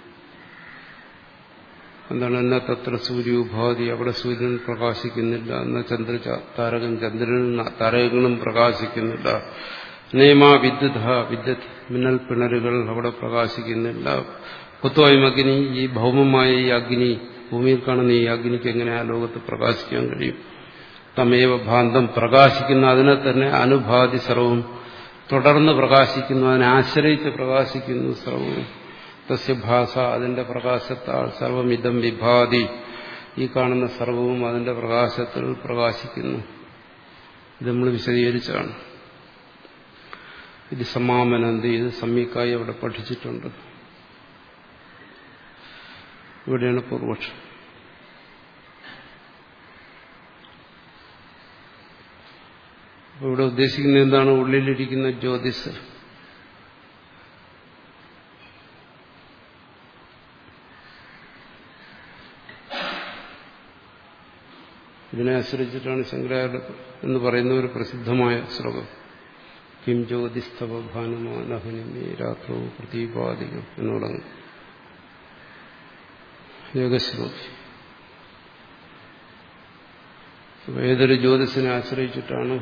എന്താണ് എന്ന തത്ര സൂര്യോപാധി അവിടെ സൂര്യൻ പ്രകാശിക്കുന്നില്ല എന്ന ചന്ദ്ര താരകൻ ചന്ദ്രനും താരകങ്ങളും പ്രകാശിക്കുന്നില്ല നിയമ വിദ്യുത വിദ്യുത് മിന്നൽ പിണരുകൾ അവിടെ പ്രകാശിക്കുന്നില്ല കുത്വായും അഗ്നി ഈ ഭൗമമായ ഈ അഗ്നി ഭൂമിയിൽ കാണുന്ന ഈ അഗ്നിക്ക് എങ്ങനെ ആ ലോകത്ത് പ്രകാശിക്കാൻ കഴിയും തമേവ ഭാന്തം പ്രകാശിക്കുന്ന അതിനെ തന്നെ അനുഭാതി സർവവും തുടർന്ന് പ്രകാശിക്കുന്നു അതിനെ ആശ്രയിച്ച് പ്രകാശിക്കുന്നു സർവവും തസ്യഭാസ അതിന്റെ പ്രകാശത്താൽ സർവമിതം വിഭാതി ഈ കാണുന്ന സർവവും അതിന്റെ പ്രകാശത്തിൽ പ്രകാശിക്കുന്നു ഇത് നമ്മൾ വിശദീകരിച്ചാണ് ഇത് സമാമനന്തി ഇത് സമ്മീക്കായി അവിടെ പഠിച്ചിട്ടുണ്ട് ഇവിടെയാണ് പൂർവക്ഷം അപ്പോൾ ഇവിടെ ഉദ്ദേശിക്കുന്നത് എന്താണ് ഉള്ളിലിരിക്കുന്ന ജ്യോതിസ് ഇതിനെ ആശ്രയിച്ചിട്ടാണ് ശങ്കരാചാര്യ എന്ന് പറയുന്ന ഒരു പ്രസിദ്ധമായ ശ്ലോകം കിം ജ്യോതിസ്തവ ഭാനുമാനഹനിമേ രാത്രോ പ്രതീപാദികം എന്ന് തുടങ്ങും ഏകശ്രോതി ഏതൊരു ജ്യോതിസിനെ ആശ്രയിച്ചിട്ടാണ്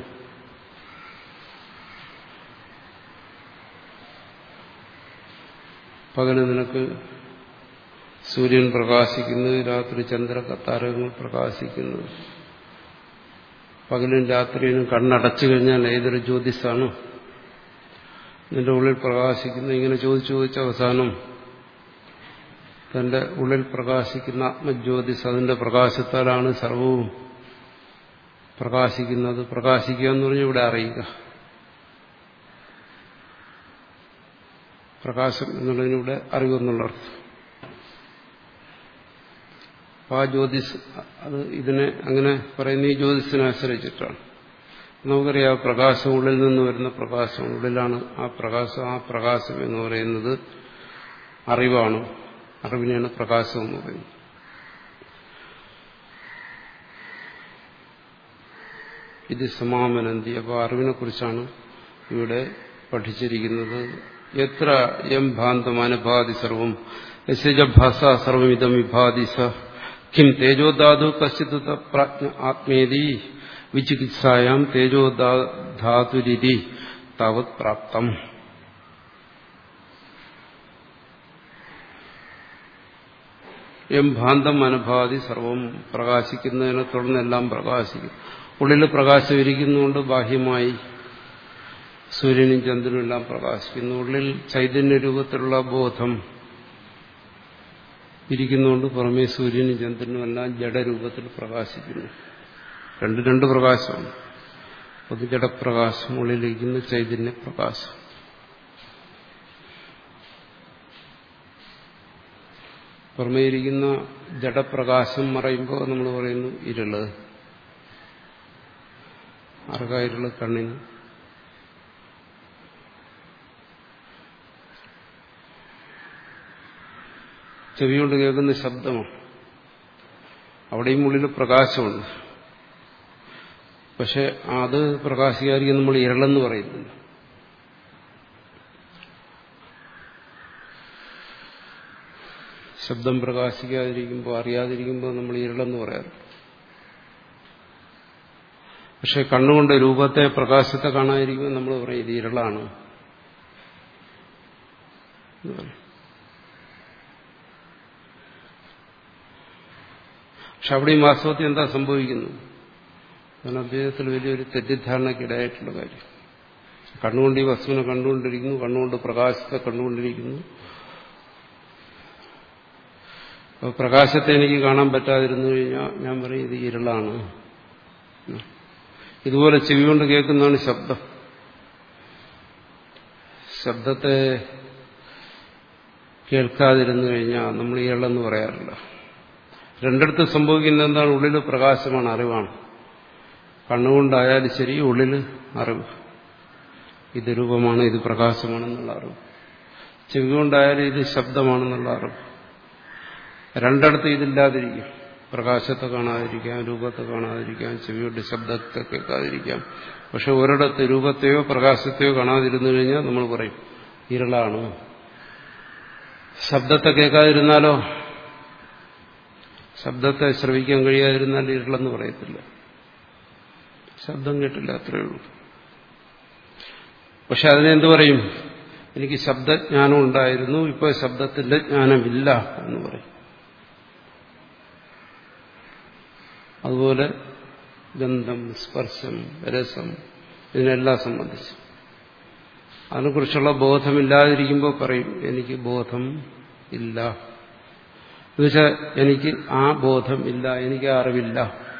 പകല് നിനക്ക് സൂര്യൻ പ്രകാശിക്കുന്നത് രാത്രി ചന്ദ്ര താരകങ്ങൾ പ്രകാശിക്കുന്നത് പകലും രാത്രിയിലും കണ്ണടച്ചു കഴിഞ്ഞാൽ ഏതൊരു ജ്യോതിസാണ് നിന്റെ ഉള്ളിൽ പ്രകാശിക്കുന്നത് ഇങ്ങനെ ചോദിച്ചു ചോദിച്ച അവസാനം തന്റെ ഉള്ളിൽ പ്രകാശിക്കുന്ന ആത്മജ്യോതിസ് അതിന്റെ പ്രകാശത്താലാണ് സർവവും പ്രകാശിക്കുന്നത് പ്രകാശിക്കുക എന്ന് പറഞ്ഞാൽ ഇവിടെ അറിയുക പ്രകാശം എന്നുള്ളതിനിവിടെ അറിവെന്നുള്ള അർത്ഥം അപ്പൊ ആ ജ്യോതിസ് അത് ഇതിനെ അങ്ങനെ പറയുന്ന ഈ ജ്യോതിസിനെ ആശ്രയിച്ചിട്ടാണ് നമുക്കറിയാം പ്രകാശം ഉള്ളിൽ നിന്ന് വരുന്ന പ്രകാശം ഉള്ളിലാണ് ആ പ്രകാശം ആ പ്രകാശം എന്ന് പറയുന്നത് അറിവാണ് അറിവിനെയാണ് പ്രകാശം എന്ന് പറയുന്നത് ഇത് സമാമനന്തി അപ്പോൾ അറിവിനെ കുറിച്ചാണ് ഇവിടെ പഠിച്ചിരിക്കുന്നത് എത്ര എം ഭാന്തം അനുഭാതി സർവം യശജഭാസ സർവമിതം വിഭാതി സ കിം തേജോധാതു കശ്ചിത് പ്രാജ്ഞ ആത്മേതി വിചികിത്സായാം തേജോധാതുരിതി താവത് പ്രാപ്തം എം ഭാന്തം അനുഭാതി സർവം പ്രകാശിക്കുന്നതിനെ തുടർന്നെല്ലാം പ്രകാശിക്കും ഉള്ളിൽ പ്രകാശം ഇരിക്കുന്നുകൊണ്ട് ബാഹ്യമായി സൂര്യനും ചന്ദ്രനും എല്ലാം പ്രകാശിക്കുന്നു ഉള്ളിൽ ചൈതന്യ രൂപത്തിലുള്ള ബോധം ഇരിക്കുന്നുകൊണ്ട് പുറമേ സൂര്യനും ചന്ദ്രനും എല്ലാം ജഡരൂപത്തിൽ പ്രകാശിക്കുന്നു രണ്ട് രണ്ട് പ്രകാശമാണ് ഒന്ന് ജഡപ്രകാശം ഉള്ളിലിരിക്കുന്ന ചൈതന്യ പ്രകാശം പുറമേയിരിക്കുന്ന ജഡപ്രകാശം മറയുമ്പോൾ നമ്മൾ പറയുന്നു ഇരുള് അറകായിരുള് കണ്ണിന് ചെവി കൊണ്ട് കേൾക്കുന്ന ശബ്ദമാണ് അവിടെയും ഉള്ളിൽ പ്രകാശമുണ്ട് പക്ഷെ അത് പ്രകാശിക്കാതിരിക്കും നമ്മൾ ഇരളെന്ന് പറയുന്നില്ല ശബ്ദം പ്രകാശിക്കാതിരിക്കുമ്പോൾ അറിയാതിരിക്കുമ്പോൾ നമ്മൾ ഇരളെന്ന് പറയാറ് പക്ഷെ കണ്ണുകൊണ്ട് രൂപത്തെ പ്രകാശത്തെ കാണാതിരിക്കുമ്പോൾ നമ്മൾ പറയും ഇത് ഇരളാണ് പക്ഷെ അവിടെയും വാസ്തവത്തിൽ എന്താ സംഭവിക്കുന്നത് കാരണം അദ്ദേഹത്തിൽ വലിയൊരു തെറ്റിദ്ധാരണക്കിടയായിട്ടുള്ള കാര്യം കണ്ണുകൊണ്ട് ഈ വസ്തുവിനെ കണ്ടുകൊണ്ടിരിക്കുന്നു കണ്ണുകൊണ്ട് പ്രകാശത്തെ കണ്ടുകൊണ്ടിരിക്കുന്നു അപ്പോൾ പ്രകാശത്തെ എനിക്ക് കാണാൻ പറ്റാതിരുന്നു കഴിഞ്ഞാൽ ഞാൻ പറയും ഇത് ഇരുളാണ് ഇതുപോലെ ചെവി കൊണ്ട് കേൾക്കുന്നതാണ് ശബ്ദം ശബ്ദത്തെ കേൾക്കാതിരുന്നു കഴിഞ്ഞാൽ നമ്മൾ ഇരളെന്ന് പറയാറില്ല രണ്ടിടത്ത് സംഭവിക്കുന്ന എന്താണ് ഉള്ളിൽ പ്രകാശമാണ് അറിവാണ് കണ്ണുകൊണ്ടായാലും ശരി ഉള്ളിൽ അറിവ് ഇത് രൂപമാണ് ഇത് പ്രകാശമാണെന്നുള്ള അറിവ് ചെവി കൊണ്ടായാലും ഇത് ശബ്ദമാണെന്നുള്ള അറിവ് രണ്ടിടത്ത് ഇതില്ലാതിരിക്കും പ്രകാശത്തെ കാണാതിരിക്കാം രൂപത്തെ കാണാതിരിക്കാം ചെവിയുടെ ശബ്ദത്തെ കേൾക്കാതിരിക്കാം പക്ഷെ ഒരിടത്ത് രൂപത്തെയോ പ്രകാശത്തെയോ കാണാതിരുന്നു കഴിഞ്ഞാൽ നമ്മൾ പറയും ഇരുളാണ് ശബ്ദത്തെ കേൾക്കാതിരുന്നാലോ ശബ്ദത്തെ ശ്രവിക്കാൻ കഴിയാതിരുന്നാൽ ഇരുളെന്ന് പറയത്തില്ല ശബ്ദം കേട്ടില്ല അത്രയേ ഉള്ളൂ പക്ഷെ അതിനെന്ത് പറയും എനിക്ക് ശബ്ദജ്ഞാനം ഉണ്ടായിരുന്നു ഇപ്പോൾ ശബ്ദത്തിന്റെ ജ്ഞാനമില്ല എന്ന് പറയും അതുപോലെ ഗന്ധം സ്പർശം രസം ഇതിനെല്ലാം സംബന്ധിച്ച് അതിനെക്കുറിച്ചുള്ള ബോധമില്ലാതിരിക്കുമ്പോൾ പറയും എനിക്ക് ബോധം ഇല്ല എന്നുവെച്ചാൽ എനിക്ക് ആ ബോധം ഇല്ല എനിക്ക് ആ അറിവില്ല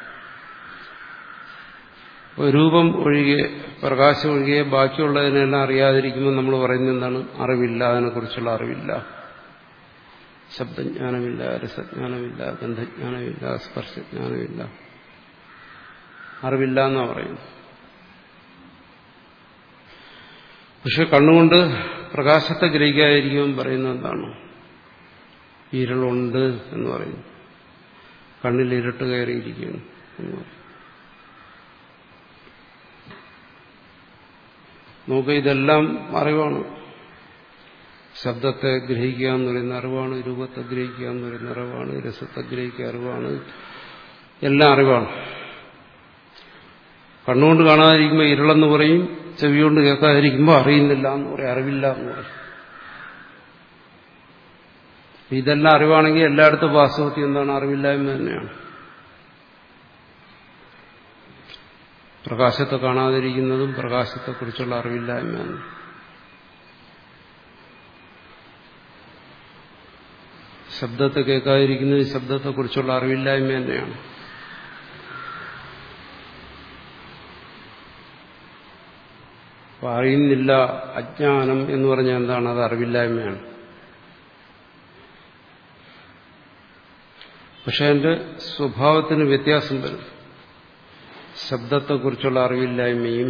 രൂപം ഒഴികെ പ്രകാശം ഒഴികെ ബാക്കിയുള്ളതിനെല്ലാം അറിയാതിരിക്കുമ്പോൾ നമ്മൾ പറയുന്നത് എന്താണ് അറിവില്ല അതിനെക്കുറിച്ചുള്ള അറിവില്ല ശബ്ദജ്ഞാനമില്ല രസജ്ഞാനമില്ല ഗന്ധജ്ഞാനമില്ല സ്പർശജ്ഞാനമില്ല അറിവില്ല എന്നാ പറയുന്നു പക്ഷെ കണ്ണുകൊണ്ട് പ്രകാശത്തെ ഗ്രഹിക്കാതിരിക്കുമ്പോൾ പറയുന്നത് എന്താണ് ഇരുളുണ്ട് എന്ന് പറയുന്നു കണ്ണിൽ ഇരുട്ട് കയറിയിരിക്കുന്നു എന്ന് പറയും നമുക്ക് ഇതെല്ലാം അറിവാണ് ശബ്ദത്തെ ഗ്രഹിക്കുക എന്ന് പറയുന്ന അറിവാണ് രൂപത്തെ ഗ്രഹിക്കുക എന്ന് പറയുന്ന അറിവാണ് രസത്തെ ഗ്രഹിക്കുക അറിവാണ് എല്ലാം അറിവാണ് കണ്ണുകൊണ്ട് കാണാതിരിക്കുമ്പോൾ ഇരുളെന്ന് പറയും ചെവി കൊണ്ട് കേൾക്കാതിരിക്കുമ്പോൾ അറിയുന്നില്ല എന്ന് പറയും അറിവില്ല എന്ന് പറയും ഇതെല്ലാം അറിവാണെങ്കിൽ എല്ലായിടത്തും വാസ്തവത്തിൽ എന്താണ് അറിവില്ലായ്മ തന്നെയാണ് പ്രകാശത്തെ കാണാതിരിക്കുന്നതും പ്രകാശത്തെക്കുറിച്ചുള്ള അറിവില്ലായ്മയാണ് ശബ്ദത്തെ കേൾക്കാതിരിക്കുന്നത് ശബ്ദത്തെക്കുറിച്ചുള്ള അറിവില്ലായ്മ തന്നെയാണ് അപ്പൊ അറിയുന്നില്ല അജ്ഞാനം എന്ന് പറഞ്ഞാൽ എന്താണ് അത് അറിവില്ലായ്മയാണ് പക്ഷെ അതിന്റെ സ്വഭാവത്തിന് വ്യത്യാസം വരും ശബ്ദത്തെക്കുറിച്ചുള്ള അറിവില്ലായ്മയും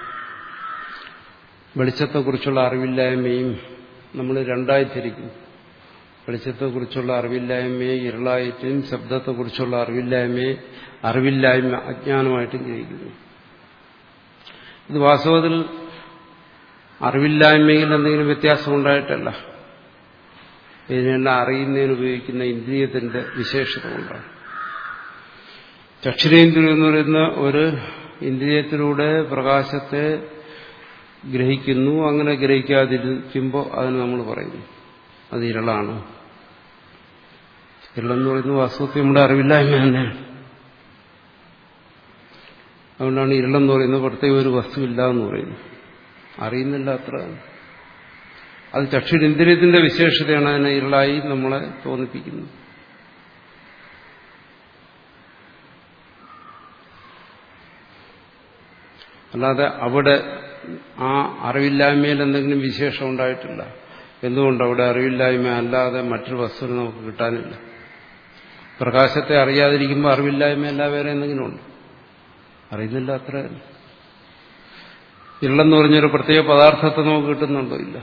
വെളിച്ചത്തെക്കുറിച്ചുള്ള അറിവില്ലായ്മയും നമ്മൾ രണ്ടായി തിരിക്കും വെളിച്ചത്തെക്കുറിച്ചുള്ള അറിവില്ലായ്മയെ ഇരുളായിട്ടും ശബ്ദത്തെക്കുറിച്ചുള്ള അറിവില്ലായ്മയെ അറിവില്ലായ്മ അജ്ഞാനമായിട്ടും ഗ്രഹിക്കുന്നു ഇത് വാസ്തവത്തിൽ അറിവില്ലായ്മയിൽ എന്തെങ്കിലും വ്യത്യാസം ഉണ്ടായിട്ടല്ല ഇതിനെല്ലാം അറിയുന്നതിന് ഉപയോഗിക്കുന്ന ഇന്ദ്രിയത്തിന്റെ വിശേഷത കൊണ്ടാണ് ചക്ഷുരേന്ദ്രിയം എന്ന് പറയുന്ന ഒരു ഇന്ദ്രിയത്തിലൂടെ പ്രകാശത്തെ ഗ്രഹിക്കുന്നു അങ്ങനെ ഗ്രഹിക്കാതിരിക്കുമ്പോൾ അതിന് നമ്മൾ പറയുന്നു അത് ഇരളാണ് ഇരളെന്ന് പറയുന്നത് വാസ്തവത്തിൽ നമ്മുടെ അറിവില്ലായ്മ തന്നെയാണ് അതുകൊണ്ടാണ് ഇരളെന്ന് പറയുന്നത് പ്രത്യേക ഒരു വസ്തുവില്ല എന്ന് പറയുന്നത് അറിയുന്നില്ല അത്ര അത് ചക്ഷുരിന്ദ്രിയത്തിന്റെ വിശേഷതയാണ് അതിനെ ഇരുളായി നമ്മളെ തോന്നിപ്പിക്കുന്നത് അല്ലാതെ അവിടെ ആ അറിവില്ലായ്മയിൽ എന്തെങ്കിലും വിശേഷം ഉണ്ടായിട്ടില്ല എന്തുകൊണ്ട് അവിടെ അറിവില്ലായ്മ അല്ലാതെ മറ്റൊരു വസ്തുവിന് നമുക്ക് കിട്ടാനില്ല പ്രകാശത്തെ അറിയാതിരിക്കുമ്പോൾ അറിവില്ലായ്മ അല്ല വേറെ എന്തെങ്കിലും ഉണ്ട് അറിയുന്നില്ല അത്ര ഇരുളെന്ന് പറഞ്ഞൊരു പ്രത്യേക പദാർത്ഥത്തെ നമുക്ക് കിട്ടുന്നുണ്ടോ ഇല്ല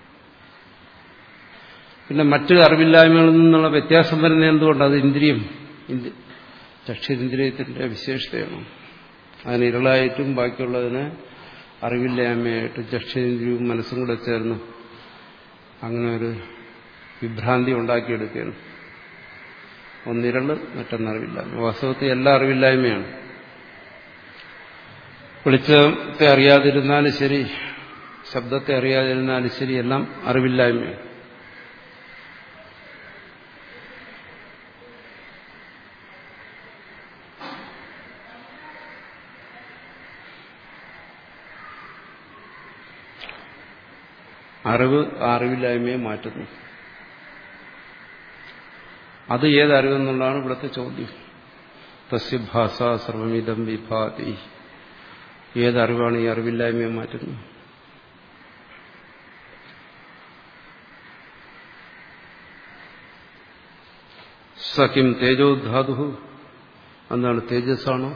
പിന്നെ മറ്റ് അറിവില്ലായ്മകളിൽ നിന്നുള്ള വ്യത്യാസം വരുന്ന എന്തുകൊണ്ട് അത് ഇന്ദ്രിയം ചക്ഷുരിന്ദ്രിയത്തിന്റെ വിശേഷതയാണ് അതിന് ഇരുളായിട്ടും ബാക്കിയുള്ളതിനെ അറിവില്ലായ്മയായിട്ടും ചക്ഷുരിന്ദ്രിയവും മനസ്സും കൂടെ ചേർന്ന് അങ്ങനെ ഒരു വിഭ്രാന്തി ഉണ്ടാക്കിയെടുക്കുകയാണ് ഒന്നിരള് മറ്റൊന്നറിവില്ലായ്മ വാസ്തവത്തിൽ എല്ലാ അറിവില്ലായ്മയാണ് വെളിച്ചത്തെ അറിയാതിരുന്നാലും ശരി ശബ്ദത്തെ അറിയാതിരുന്നാലും ശരി എല്ലാം അറിവില്ലായ്മയാണ് അറിവ് ആ അറിവില്ലായ്മയെ മാറ്റുന്നു അത് ഏതറിവെന്നുള്ളതാണ് ഇവിടുത്തെ ചോദ്യം തസ്യഭാഷ സർവമിതം വിഭാതി ഏതറിവാണ് ഈ അറിവില്ലായ്മയെ മാറ്റുന്നത് സഖിം തേജോധാതു എന്താണ് തേജസ്സാണോ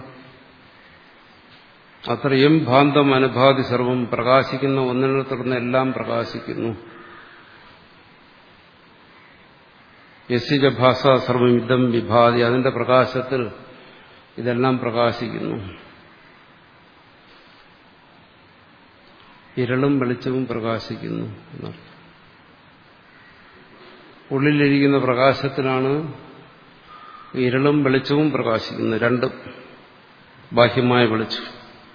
അത്രയും ഭാന്തം അനുഭാതി സർവം പ്രകാശിക്കുന്ന ഒന്നിനെ തുടർന്ന് എല്ലാം പ്രകാശിക്കുന്നു യസിജ ഭാഷ സർവമിതം വിഭാതി അതിന്റെ പ്രകാശത്തിൽ ഇതെല്ലാം പ്രകാശിക്കുന്നു ഇരളും വെളിച്ചവും പ്രകാശിക്കുന്നു എന്നർത്ഥം ഉള്ളിലിരിക്കുന്ന പ്രകാശത്തിലാണ് ഇരളും വെളിച്ചവും പ്രകാശിക്കുന്നത് രണ്ടും ബാഹ്യമായ വെളിച്ചം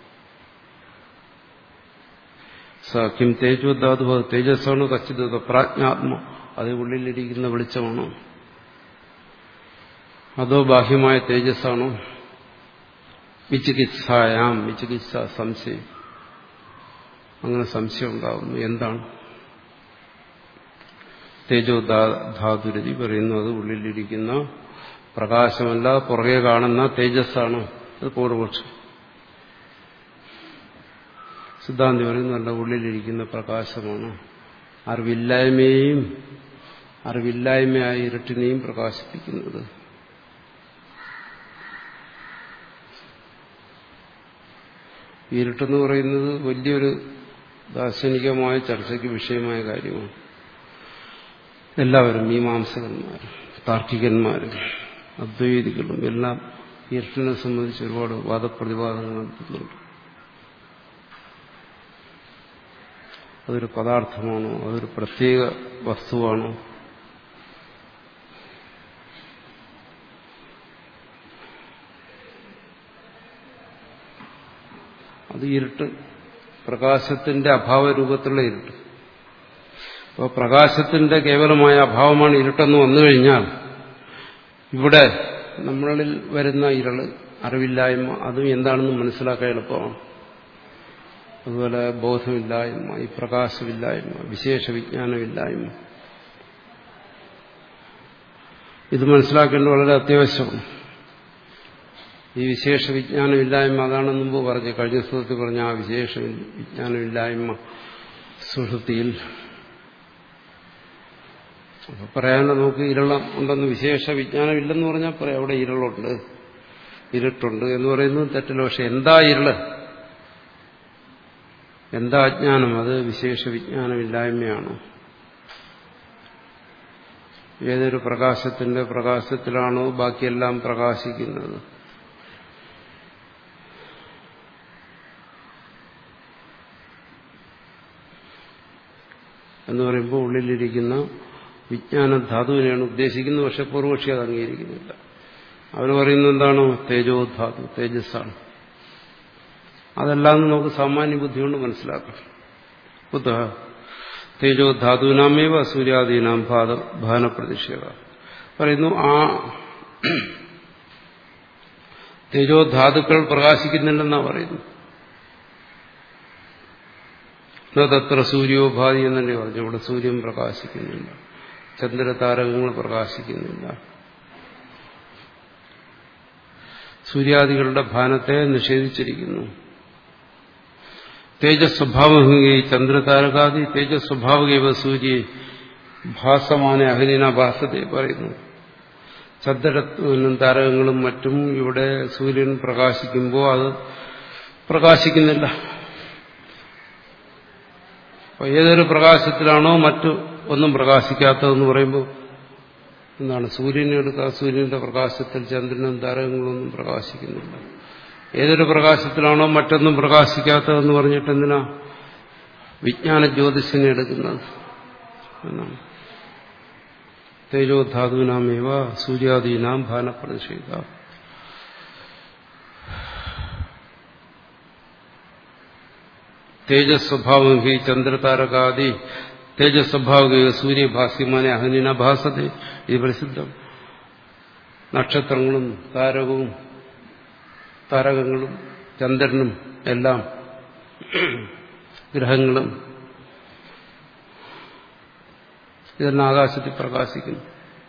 കിം തേജോ ധാതു തേജസ്സാണ് കച്ചിത പ്രാജ്ഞാത്മ അത് ഉള്ളിലിരിക്കുന്ന വെളിച്ചമാണോ അതോ ബാഹ്യമായ തേജസ്സാണോ വിചികിത്സായാം വിചികിത്സ സംശയം അങ്ങനെ സംശയം ഉണ്ടാകുന്നു എന്താണ് തേജോ ധാതുരതി പറയുന്നു അത് ഉള്ളിലിരിക്കുന്ന പ്രകാശമല്ല പുറകെ കാണുന്ന തേജസ്സാണ് അത് പൂർവപക്ഷം സിദ്ധാന്തി പറയുന്നു നല്ല ഉള്ളിലിരിക്കുന്ന പ്രകാശമാണ് അറിവില്ലായ്മയെയും അറിവില്ലായ്മയായ ഇരുട്ടിനെയും പ്രകാശിപ്പിക്കുന്നത് ഇരുട്ടെന്ന് പറയുന്നത് വലിയൊരു ദാർശനികമായ ചർച്ചയ്ക്ക് വിഷയമായ കാര്യമാണ് എല്ലാവരും മീമാംസകന്മാരും താർക്കികന്മാരും അദ്വൈതികളും എല്ലാം ഇരുട്ടിനെ സംബന്ധിച്ച് ഒരുപാട് വാദപ്രതിവാദങ്ങൾ നടത്തുന്നുണ്ട് അതൊരു പദാർത്ഥമാണോ അതൊരു പ്രത്യേക വസ്തുവാണോ അത് ഇരുട്ട് പ്രകാശത്തിന്റെ അഭാവ രൂപത്തിലുള്ള ഇരുട്ട് അപ്പോൾ പ്രകാശത്തിന്റെ കേവലമായ അഭാവമാണ് ഇരുട്ടെന്ന് വന്നു കഴിഞ്ഞാൽ ഇവിടെ നമ്മളിൽ വരുന്ന ഇരള് അറിവില്ലായ്മ അതും എന്താണെന്ന് മനസ്സിലാക്കാൻ എളുപ്പമാണ് അതുപോലെ ബോധമില്ലായ്മ ഈ പ്രകാശമില്ലായ്മ വിശേഷ വിജ്ഞാനമില്ലായ്മ ഇത് മനസ്സിലാക്കേണ്ടത് വളരെ അത്യാവശ്യമാണ് ഈ വിശേഷ വിജ്ഞാനമില്ലായ്മ അതാണ് മുമ്പ് പറഞ്ഞു കഴിഞ്ഞ സുഹൃത്തിൽ പറഞ്ഞ ആ വിശേഷ വിജ്ഞാനമില്ലായ്മ സുഹൃത്തിയിൽ അപ്പൊ പറയാനുള്ള നമുക്ക് ഇരളം ഉണ്ടെന്ന് വിശേഷ വിജ്ഞാനമില്ലെന്ന് പറഞ്ഞാൽ പറയാം അവിടെ ഇരളുണ്ട് ഇരുട്ടുണ്ട് എന്ന് പറയുന്നത് തെറ്റില്ല പക്ഷെ എന്താ ഇരള് എന്താ അജ്ഞാനം അത് വിശേഷ വിജ്ഞാനമില്ലായ്മയാണോ ഏതൊരു പ്രകാശത്തിന്റെ പ്രകാശത്തിലാണോ ബാക്കിയെല്ലാം പ്രകാശിക്കുന്നത് എന്ന് പറയുമ്പോൾ ഉള്ളിലിരിക്കുന്ന വിജ്ഞാന ധാതുവിനെയാണ് ഉദ്ദേശിക്കുന്നത് പക്ഷെ പൂർവക്ഷി അത് അംഗീകരിക്കുന്നില്ല അവർ പറയുന്നത് എന്താണ് തേജോ ധാതു തേജസ്സാണ് അതെല്ലാം നമുക്ക് സാമാന്യ ബുദ്ധി കൊണ്ട് മനസ്സിലാക്കാം കുത്ത തേജോ ധാതുനാമേവ സൂര്യാദീനാം ഭാത ഭാനപ്രതിഷേധ പറയുന്നു ആ തേജോ ധാതുക്കൾ പ്രകാശിക്കുന്നില്ലെന്നാ പറയുന്നു തത്ര സൂര്യോഭാതി എന്നല്ലേ പറഞ്ഞു ഇവിടെ സൂര്യൻ പ്രകാശിക്കുന്നില്ല ചന്ദ്രതാരകങ്ങൾ പ്രകാശിക്കുന്നില്ല സൂര്യാദികളുടെ ഭാനത്തെ നിഷേധിച്ചിരിക്കുന്നു തേജസ്വഭാവഹി ചന്ദ്രതാരകാദി തേജസ്വഭാവകേവ സൂര്യ ഭാസമാന അഹനിന ഭാസത്തെ പറയുന്നു ചന്ദ്രനും താരകങ്ങളും മറ്റും ഇവിടെ സൂര്യൻ പ്രകാശിക്കുമ്പോൾ അത് പ്രകാശിക്കുന്നില്ല അപ്പോൾ ഏതൊരു പ്രകാശത്തിലാണോ മറ്റു ഒന്നും പ്രകാശിക്കാത്തതെന്ന് പറയുമ്പോൾ എന്താണ് സൂര്യനെ എടുക്കുക സൂര്യന്റെ പ്രകാശത്തിൽ ചന്ദ്രനും താരകങ്ങളൊന്നും പ്രകാശിക്കുന്നില്ല ഏതൊരു പ്രകാശത്തിലാണോ മറ്റൊന്നും പ്രകാശിക്കാത്തതെന്ന് പറഞ്ഞിട്ട് എന്തിനാ വിജ്ഞാന ജ്യോതിഷനെ എടുക്കുന്നത് എന്നാണ് തേജോധാതുനാമേവ സൂര്യാദീനാം ഭാനപ്രതിഷേധ തേജസ്വഭാവം ഹി ചന്ദ്രതാരകാദി തേജസ്വഭാവ സൂര്യഭാസ്യമാനെ അഹനിന ഭാസത്തെ ഇത് പ്രസിദ്ധം നക്ഷത്രങ്ങളും താരകവും താരകങ്ങളും ചന്ദ്രനും എല്ലാം ഗ്രഹങ്ങളും ഇതെല്ലാം ആകാശത്തിൽ പ്രകാശിക്കുന്നു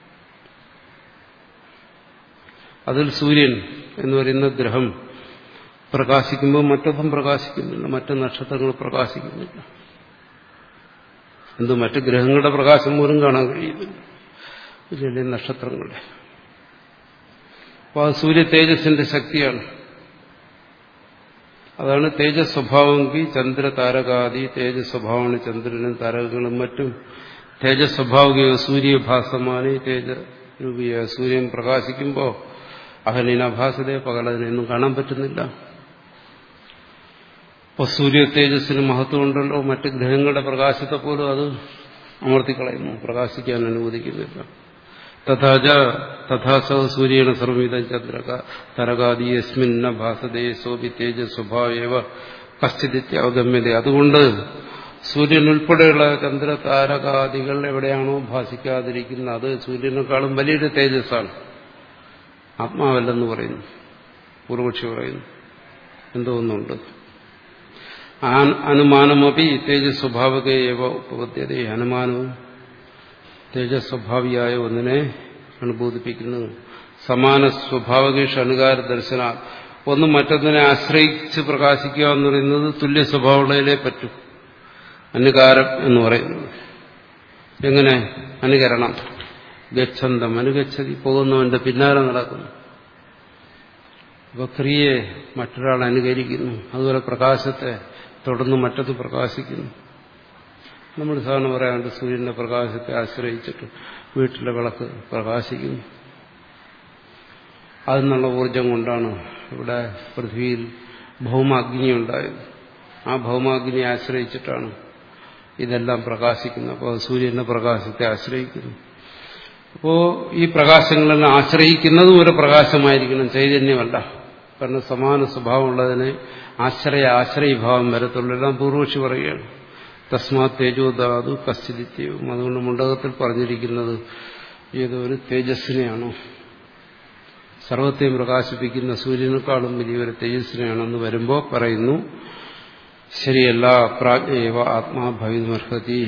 അതിൽ സൂര്യൻ എന്ന് പറയുന്ന ഗ്രഹം പ്രകാശിക്കുമ്പോൾ മറ്റൊന്നും പ്രകാശിക്കുന്നില്ല മറ്റു നക്ഷത്രങ്ങൾ പ്രകാശിക്കുന്നില്ല എന്ത് മറ്റു ഗ്രഹങ്ങളുടെ പ്രകാശം പോലും കാണാൻ കഴിയുന്നില്ല വലിയ നക്ഷത്രങ്ങളുടെ അപ്പോൾ അത് സൂര്യ തേജസ്സിന്റെ ശക്തിയാണ് അതാണ് തേജസ് സ്വഭാവമെങ്കിൽ ചന്ദ്ര താരകാദി തേജസ് സ്വഭാവമാണ് ചന്ദ്രനും താരകങ്ങളും മറ്റും തേജസ് സ്വഭാവിക സൂര്യഭാസമാണ് തേജ രൂപിയ സൂര്യൻ പ്രകാശിക്കുമ്പോൾ അഹലിനാഭാസതയെ പകലതിനൊന്നും കാണാൻ പറ്റുന്നില്ല അപ്പോൾ സൂര്യ തേജസ്സിന് മഹത്വമുണ്ടല്ലോ മറ്റ് ഗ്രഹങ്ങളുടെ പ്രകാശത്തെ പോലും അത് അമർത്തിക്കളയുന്നു പ്രകാശിക്കാൻ അനുവദിക്കുന്നില്ല തഥാച തഥാസ സൂര്യേണ സർവമിതം ചന്ദ്രക തരകാദി യസ്മിന്ന ഭാസതേ സോപി തേജ സ്വഭാവേവ കശ്ചിതിത്യ അവഗമ്യത അതുകൊണ്ട് സൂര്യൻ ഉൾപ്പെടെയുള്ള ചന്ദ്ര താരകാദികൾ എവിടെയാണോ ഭാസിക്കാതിരിക്കുന്നത് അത് സൂര്യനേക്കാളും വലിയൊരു തേജസ്സാണ് ആത്മാവല്ലെന്ന് പറയുന്നു പൂർവക്ഷി പറയുന്നു എന്തോ ഒന്നുണ്ട് അനുമാനമപി തേജസ്വഭാവകേവ ഉപപദ്ധ്യത അനുമാനവും തേജസ്വഭാവിയായ ഒന്നിനെ അനുബോധിപ്പിക്കുന്നു സമാന സ്വഭാവകേഷ അനുകാര ദർശന ഒന്ന് മറ്റൊന്നിനെ ആശ്രയിച്ച് പ്രകാശിക്കുക എന്ന് പറയുന്നത് തുല്യ സ്വഭാവമുള്ളതിലേ പറ്റൂ അനുകാരം എന്ന് പറയുന്നത് എങ്ങനെ അനുകരണം ഗച്ഛന്തം അനുഗച്ഛതി പോകുന്നവന്റെ പിന്നാലെ നടക്കുന്നു അപ്പൊ ക്രിയയെ മറ്റൊരാൾ അനുകരിക്കുന്നു അതുപോലെ പ്രകാശത്തെ തുടർന്ന് മറ്റത് പ്രകാശിക്കുന്നു നമ്മൾ സാധാരണ പറയാറുണ്ട് സൂര്യന്റെ പ്രകാശത്തെ ആശ്രയിച്ചിട്ട് വീട്ടിലെ വിളക്ക് പ്രകാശിക്കുന്നു അതിനുള്ള ഊർജം കൊണ്ടാണ് ഇവിടെ പൃഥ്വിയിൽ ഭൗമാഗ്നി ഉണ്ടായത് ആ ഭൗമാഗ്നിയെ ആശ്രയിച്ചിട്ടാണ് ഇതെല്ലാം പ്രകാശിക്കുന്നു അപ്പോൾ സൂര്യന്റെ പ്രകാശത്തെ ആശ്രയിക്കുന്നു അപ്പോ ഈ പ്രകാശങ്ങളെല്ലാം ആശ്രയിക്കുന്നതും ഒരു പ്രകാശമായിരിക്കണം ചൈതന്യമല്ല കാരണം സമാന സ്വഭാവമുള്ളതിനെ ആശ്രയ ആശ്രയഭാവം വരത്തുള്ളൂ എല്ലാം പൂർവക്ഷി പറയുകയാണ് തസ്മാത് തേജോദാതു കശ്ചിതിത്യവും അതുകൊണ്ട് മുണ്ടകത്തിൽ പറഞ്ഞിരിക്കുന്നത് ഏതോ ഒരു തേജസ്സിനെയാണോ സർവത്തെയും പ്രകാശിപ്പിക്കുന്ന സൂര്യനേക്കാളും വലിയൊരു തേജസ്സിനെയാണെന്ന് വരുമ്പോൾ പറയുന്നു ശരിയല്ല പ്രാജ്ഞയവ ആത്മാ ഭവിതുമർഹതി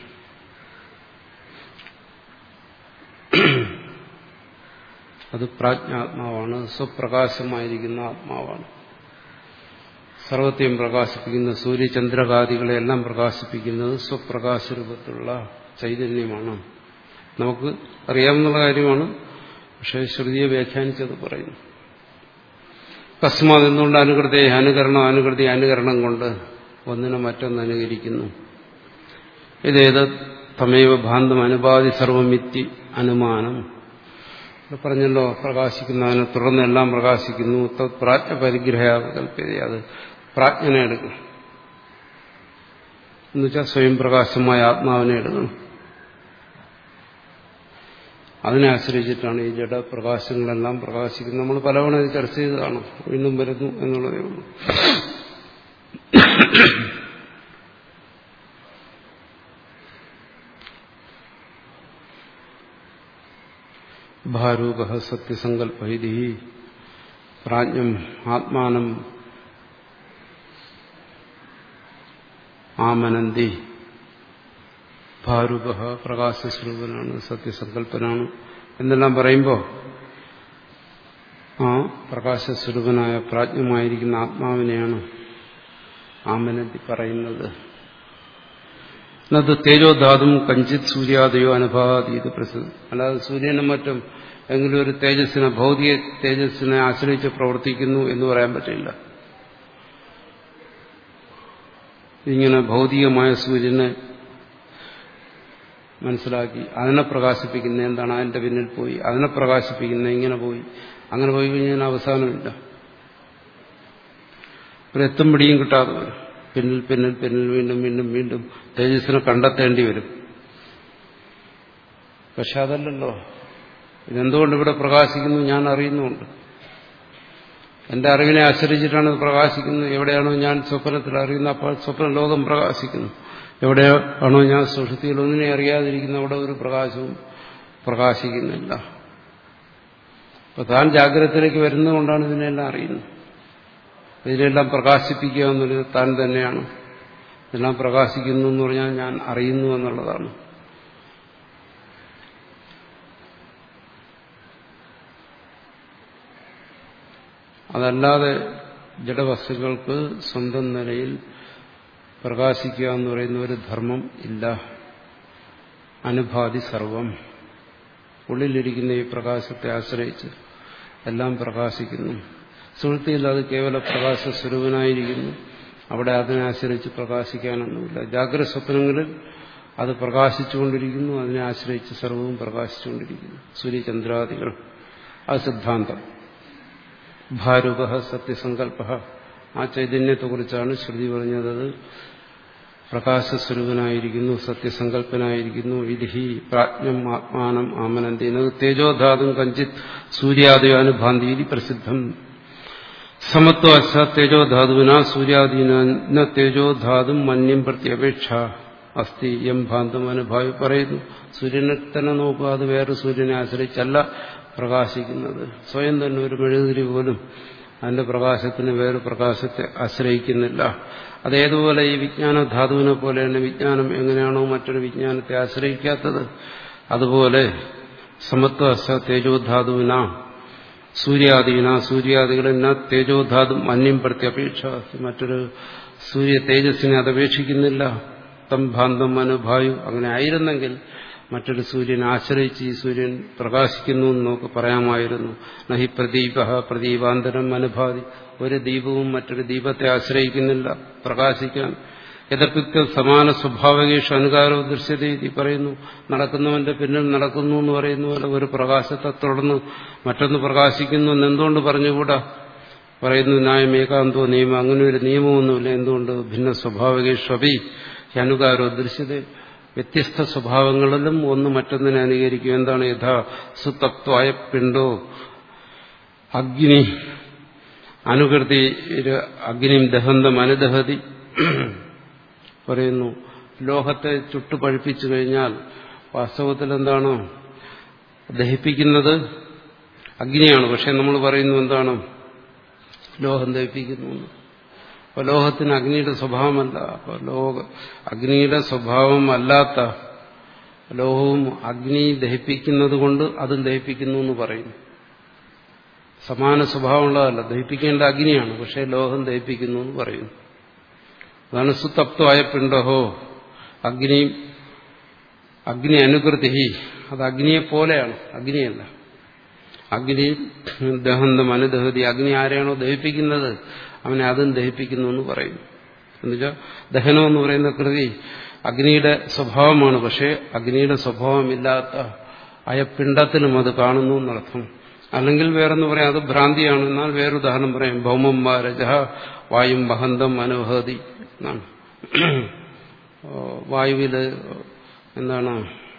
അത് പ്രാജ്ഞാത്മാവാണ് സ്വപ്രകാശമായിരിക്കുന്ന ആത്മാവാണ് സർവത്തെയും പ്രകാശിപ്പിക്കുന്ന സൂര്യചന്ദ്രകാദികളെല്ലാം പ്രകാശിപ്പിക്കുന്നത് സ്വപ്രകാശ രൂപത്തിലുള്ള ചൈതന്യമാണ് നമുക്ക് അറിയാവുന്ന കാര്യമാണ് പക്ഷേ ശ്രുതിയെ വ്യാഖ്യാനിച്ചത് പറയുന്നു തസ്മാത് എന്തുകൊണ്ട് അനുകൃതയെ അനുകരണം അനുകൃതി അനുകരണം കൊണ്ട് ഒന്നിനെ മറ്റൊന്ന് അനുകരിക്കുന്നു ഇതേത് തമേവ ഭാന്തം അനുപാതി സർവമിത്തി അനുമാനം ഇവിടെ പറഞ്ഞല്ലോ പ്രകാശിക്കുന്നതിനെ തുടർന്ന് എല്ലാം പ്രകാശിക്കുന്നു തത് പ്രാജ്ഞ പരിഗ്രഹ കൽപ്പത അത് പ്രാജ്ഞനെ എടുക്കണം എന്നുവെച്ചാൽ സ്വയം പ്രകാശമായ ആത്മാവിനെ എടുക്കണം അതിനെ ആശ്രയിച്ചിട്ടാണ് ഈ ജഡപ്രകാശങ്ങളെല്ലാം പ്രകാശിക്കുന്നത് നമ്മൾ പലവണ ഇത് ചർച്ച ചെയ്തതാണ് വീണ്ടും വരുന്നു എന്നുള്ളതേ ഉള്ളൂ ഭാരൂപ സത്യസങ്കല്പൈതി പ്രാജ്ഞം ആത്മാനം ആമനന്തി ഭാരൂപ പ്രകാശസ്വരൂപനാണ് സത്യസങ്കല്പനാണ് എന്നെല്ലാം പറയുമ്പോൾ ആ പ്രകാശസ്വരൂപനായ പ്രാജ്ഞമായിരിക്കുന്ന ആത്മാവിനെയാണ് ആമനന്തി പറയുന്നത് എന്നത് തേജോധാതും കഞ്ചിത് സൂര്യാദയോ അനുഭാതീത് പ്രസിദ്ധം അല്ലാതെ സൂര്യനും മറ്റും എങ്കിലും ഒരു തേജസ്സിനെ ഭൗതിക തേജസ്സിനെ ആശ്രയിച്ച് പ്രവർത്തിക്കുന്നു എന്ന് പറയാൻ പറ്റില്ല ഇങ്ങനെ ഭൗതികമായ സൂര്യനെ മനസ്സിലാക്കി അതിനെ പ്രകാശിപ്പിക്കുന്ന എന്താണ് അതിന്റെ പിന്നിൽ പോയി അതിനെ പ്രകാശിപ്പിക്കുന്ന ഇങ്ങനെ പോയി അങ്ങനെ പോയി കഴിഞ്ഞാൽ അവസാനമില്ല ഒരു എത്തും പിടിയും കിട്ടാതെ വരും പിന്നിൽ പിന്നിൽ പിന്നിൽ വീണ്ടും വീണ്ടും വീണ്ടും തേജസ്സിനെ കണ്ടെത്തേണ്ടി വരും പക്ഷെ അതല്ലല്ലോ ഇതെന്തുകൊണ്ട് ഇവിടെ പ്രകാശിക്കുന്നു ഞാൻ അറിയുന്നുണ്ട് എന്റെ അറിവിനെ ആശ്രയിച്ചിട്ടാണ് ഇത് പ്രകാശിക്കുന്നത് എവിടെയാണോ ഞാൻ സ്വപ്നത്തിൽ അറിയുന്നത് അപ്പോൾ സ്വപ്ന ലോകം പ്രകാശിക്കുന്നു എവിടെയാണോ ഞാൻ സുഷൃത്തിയിൽ ഒന്നിനെ അറിയാതിരിക്കുന്ന അവിടെ ഒരു പ്രകാശവും പ്രകാശിക്കുന്നില്ല അപ്പൊ താൻ ജാഗ്രതത്തിലേക്ക് വരുന്നതുകൊണ്ടാണ് ഇതിനെല്ലാം അറിയുന്നത് ഇതിനെല്ലാം പ്രകാശിപ്പിക്കുക എന്നുള്ളത് താൻ തന്നെയാണ് ഇതെല്ലാം പ്രകാശിക്കുന്നു എന്ന് പറഞ്ഞാൽ ഞാൻ അറിയുന്നു എന്നുള്ളതാണ് അതല്ലാതെ ജഡവസ്തുക്കൾക്ക് സ്വന്തം നിലയിൽ പ്രകാശിക്കുക എന്ന് പറയുന്ന ഒരു ധർമ്മം ഇല്ല അനുഭാതി സർവം ഉള്ളിലിരിക്കുന്ന ഈ പ്രകാശത്തെ ആശ്രയിച്ച് എല്ലാം പ്രകാശിക്കുന്നു സുഹൃത്തിയിൽ അത് കേവല പ്രകാശ സ്വരൂപനായിരിക്കുന്നു അവിടെ അതിനെ ആശ്രയിച്ച് പ്രകാശിക്കാനൊന്നുമില്ല ജാഗ്രത സ്വപ്നങ്ങളിൽ അത് പ്രകാശിച്ചുകൊണ്ടിരിക്കുന്നു അതിനെ ആശ്രയിച്ച് സർവവും പ്രകാശിച്ചുകൊണ്ടിരിക്കുന്നു സൂര്യചന്ദ്രാദികൾ അത് സിദ്ധാന്തം ഭാരൂപ സത്യസങ്കല്പ ആ ചൈതന്യത്തെക്കുറിച്ചാണ് ശ്രുതി പറഞ്ഞത് പ്രകാശസ്വരൂപനായിരിക്കുന്നു സത്യസങ്കല്പനായിരിക്കുന്നു ഇതി പ്രാജ്ഞം ആത്മാനം ആമനന്തിന് തേജോധാതും കഞ്ചിത് സൂര്യാദയാനുഭാന്തി പ്രസിദ്ധം സമത്വശ തേജോധാതുവിന സൂര്യാദീന തേജോധാതും മന്യം പ്രത്യപേക്ഷ അസ്ഥി എം ഭാന്തം അനുഭാവി പറയുന്നു സൂര്യനെ തന്നെ നോക്കുക അത് വേറെ സൂര്യനെ ആശ്രയിച്ചല്ല പ്രകാശിക്കുന്നത് സ്വയം തന്നെ ഒരു മെഴുകുതിരി പോലും അതിന്റെ പ്രകാശത്തിന് വേറെ പ്രകാശത്തെ ആശ്രയിക്കുന്നില്ല അതേതുപോലെ ഈ വിജ്ഞാനധാതുവിനെ പോലെ തന്നെ വിജ്ഞാനം എങ്ങനെയാണോ മറ്റൊരു വിജ്ഞാനത്തെ ആശ്രയിക്കാത്തത് അതുപോലെ സമത്വ തേജോധാതുവിന സൂര്യാദീന സൂര്യാദികളെന്ന തേജോധാതും അന്യം പ്രത്യപേക്ഷ മറ്റൊരു സൂര്യ തേജസ്സിനെ അത് അപേക്ഷിക്കുന്നില്ല തം ഭാന്തം അനുഭായു അങ്ങനെ ആയിരുന്നെങ്കിൽ മറ്റൊരു സൂര്യനെ ആശ്രയിച്ച് ഈ സൂര്യൻ പ്രകാശിക്കുന്നു എന്ന് നമുക്ക് പറയാമായിരുന്നു നഹി പ്രദീപ പ്രദീപാന്തരം അനുഭാതി ഒരു ദീപവും മറ്റൊരു ദീപത്തെ ആശ്രയിക്കുന്നില്ല പ്രകാശിക്കാൻ യഥപ്പിക്ത സമാന സ്വഭാവകേഷ അനുകാരവും ദൃശ്യത പറയുന്നു നടക്കുന്നവന്റെ പിന്നിൽ നടക്കുന്നു എന്ന് പറയുന്ന പോലെ ഒരു പ്രകാശത്തെ തുടർന്ന് മറ്റൊന്ന് പ്രകാശിക്കുന്നു എന്ന് എന്തുകൊണ്ട് പറഞ്ഞുകൂടാ പറയുന്നു ന്യായം ഏകാന്തോ നിയമം അങ്ങനെ ഒരു നിയമമൊന്നുമില്ല എന്തുകൊണ്ട് ഭിന്ന സ്വഭാവകേഷ് അപി ഹ്യനുകാരോ ദൃശ്യത വ്യത്യസ്ത സ്വഭാവങ്ങളിലും ഒന്ന് മറ്റൊന്നിനെ അനുകരിക്കും എന്താണ് യഥാ സുതത്വായ പിണ്ടോ അഗ്നി അനുകൃതി അഗ്നിയും ദഹന്തം അനുദഹതി പറയുന്നു ലോഹത്തെ ചുട്ടുപഴിപ്പിച്ചു കഴിഞ്ഞാൽ വാസ്തവത്തിൽ എന്താണ് ദഹിപ്പിക്കുന്നത് അഗ്നിയാണ് പക്ഷെ നമ്മൾ പറയുന്നു എന്താണ് ലോഹം ദഹിപ്പിക്കുന്നു അപ്പൊ ലോഹത്തിന് അഗ്നിയുടെ സ്വഭാവമല്ല അപ്പൊ ലോക അഗ്നിയുടെ സ്വഭാവമല്ലാത്ത ലോഹവും അഗ്നി ദഹിപ്പിക്കുന്നത് കൊണ്ട് അതും ദഹിപ്പിക്കുന്നു എന്ന് പറയുന്നു സമാന സ്വഭാവമുള്ളതല്ല ദഹിപ്പിക്കേണ്ട അഗ്നിയാണ് പക്ഷെ ലോഹം ദഹിപ്പിക്കുന്നു എന്ന് പറയുന്നു അതാണ് സുതപ്തമായ പിണ്ടഹോ അഗ്നി അഗ്നി അനുകൃതി അത് അഗ്നിയെ പോലെയാണ് അഗ്നിയല്ല അഗ്നി ദഹന്തം അനുദഹതി അഗ്നി ആരെയാണോ ദഹിപ്പിക്കുന്നത് അവനെ അതും ദഹിപ്പിക്കുന്നു എന്ന് പറയുന്നു എന്നുവെച്ചാൽ ദഹനം എന്ന് പറയുന്ന കൃതി അഗ്നിയുടെ സ്വഭാവമാണ് പക്ഷേ അഗ്നിയുടെ സ്വഭാവമില്ലാത്ത അയപ്പിണ്ടത്തിലും അത് കാണുന്നു എന്നർത്ഥം അല്ലെങ്കിൽ വേറൊന്ന് പറയാം അത് ഭ്രാന്തിയാണ് എന്നാൽ വേറൊരുദാഹരണം പറയാം ഭൗമം രജ വായും വഹന്തം അനുഭവതി എന്നാണ് വായുവില് എന്താണ്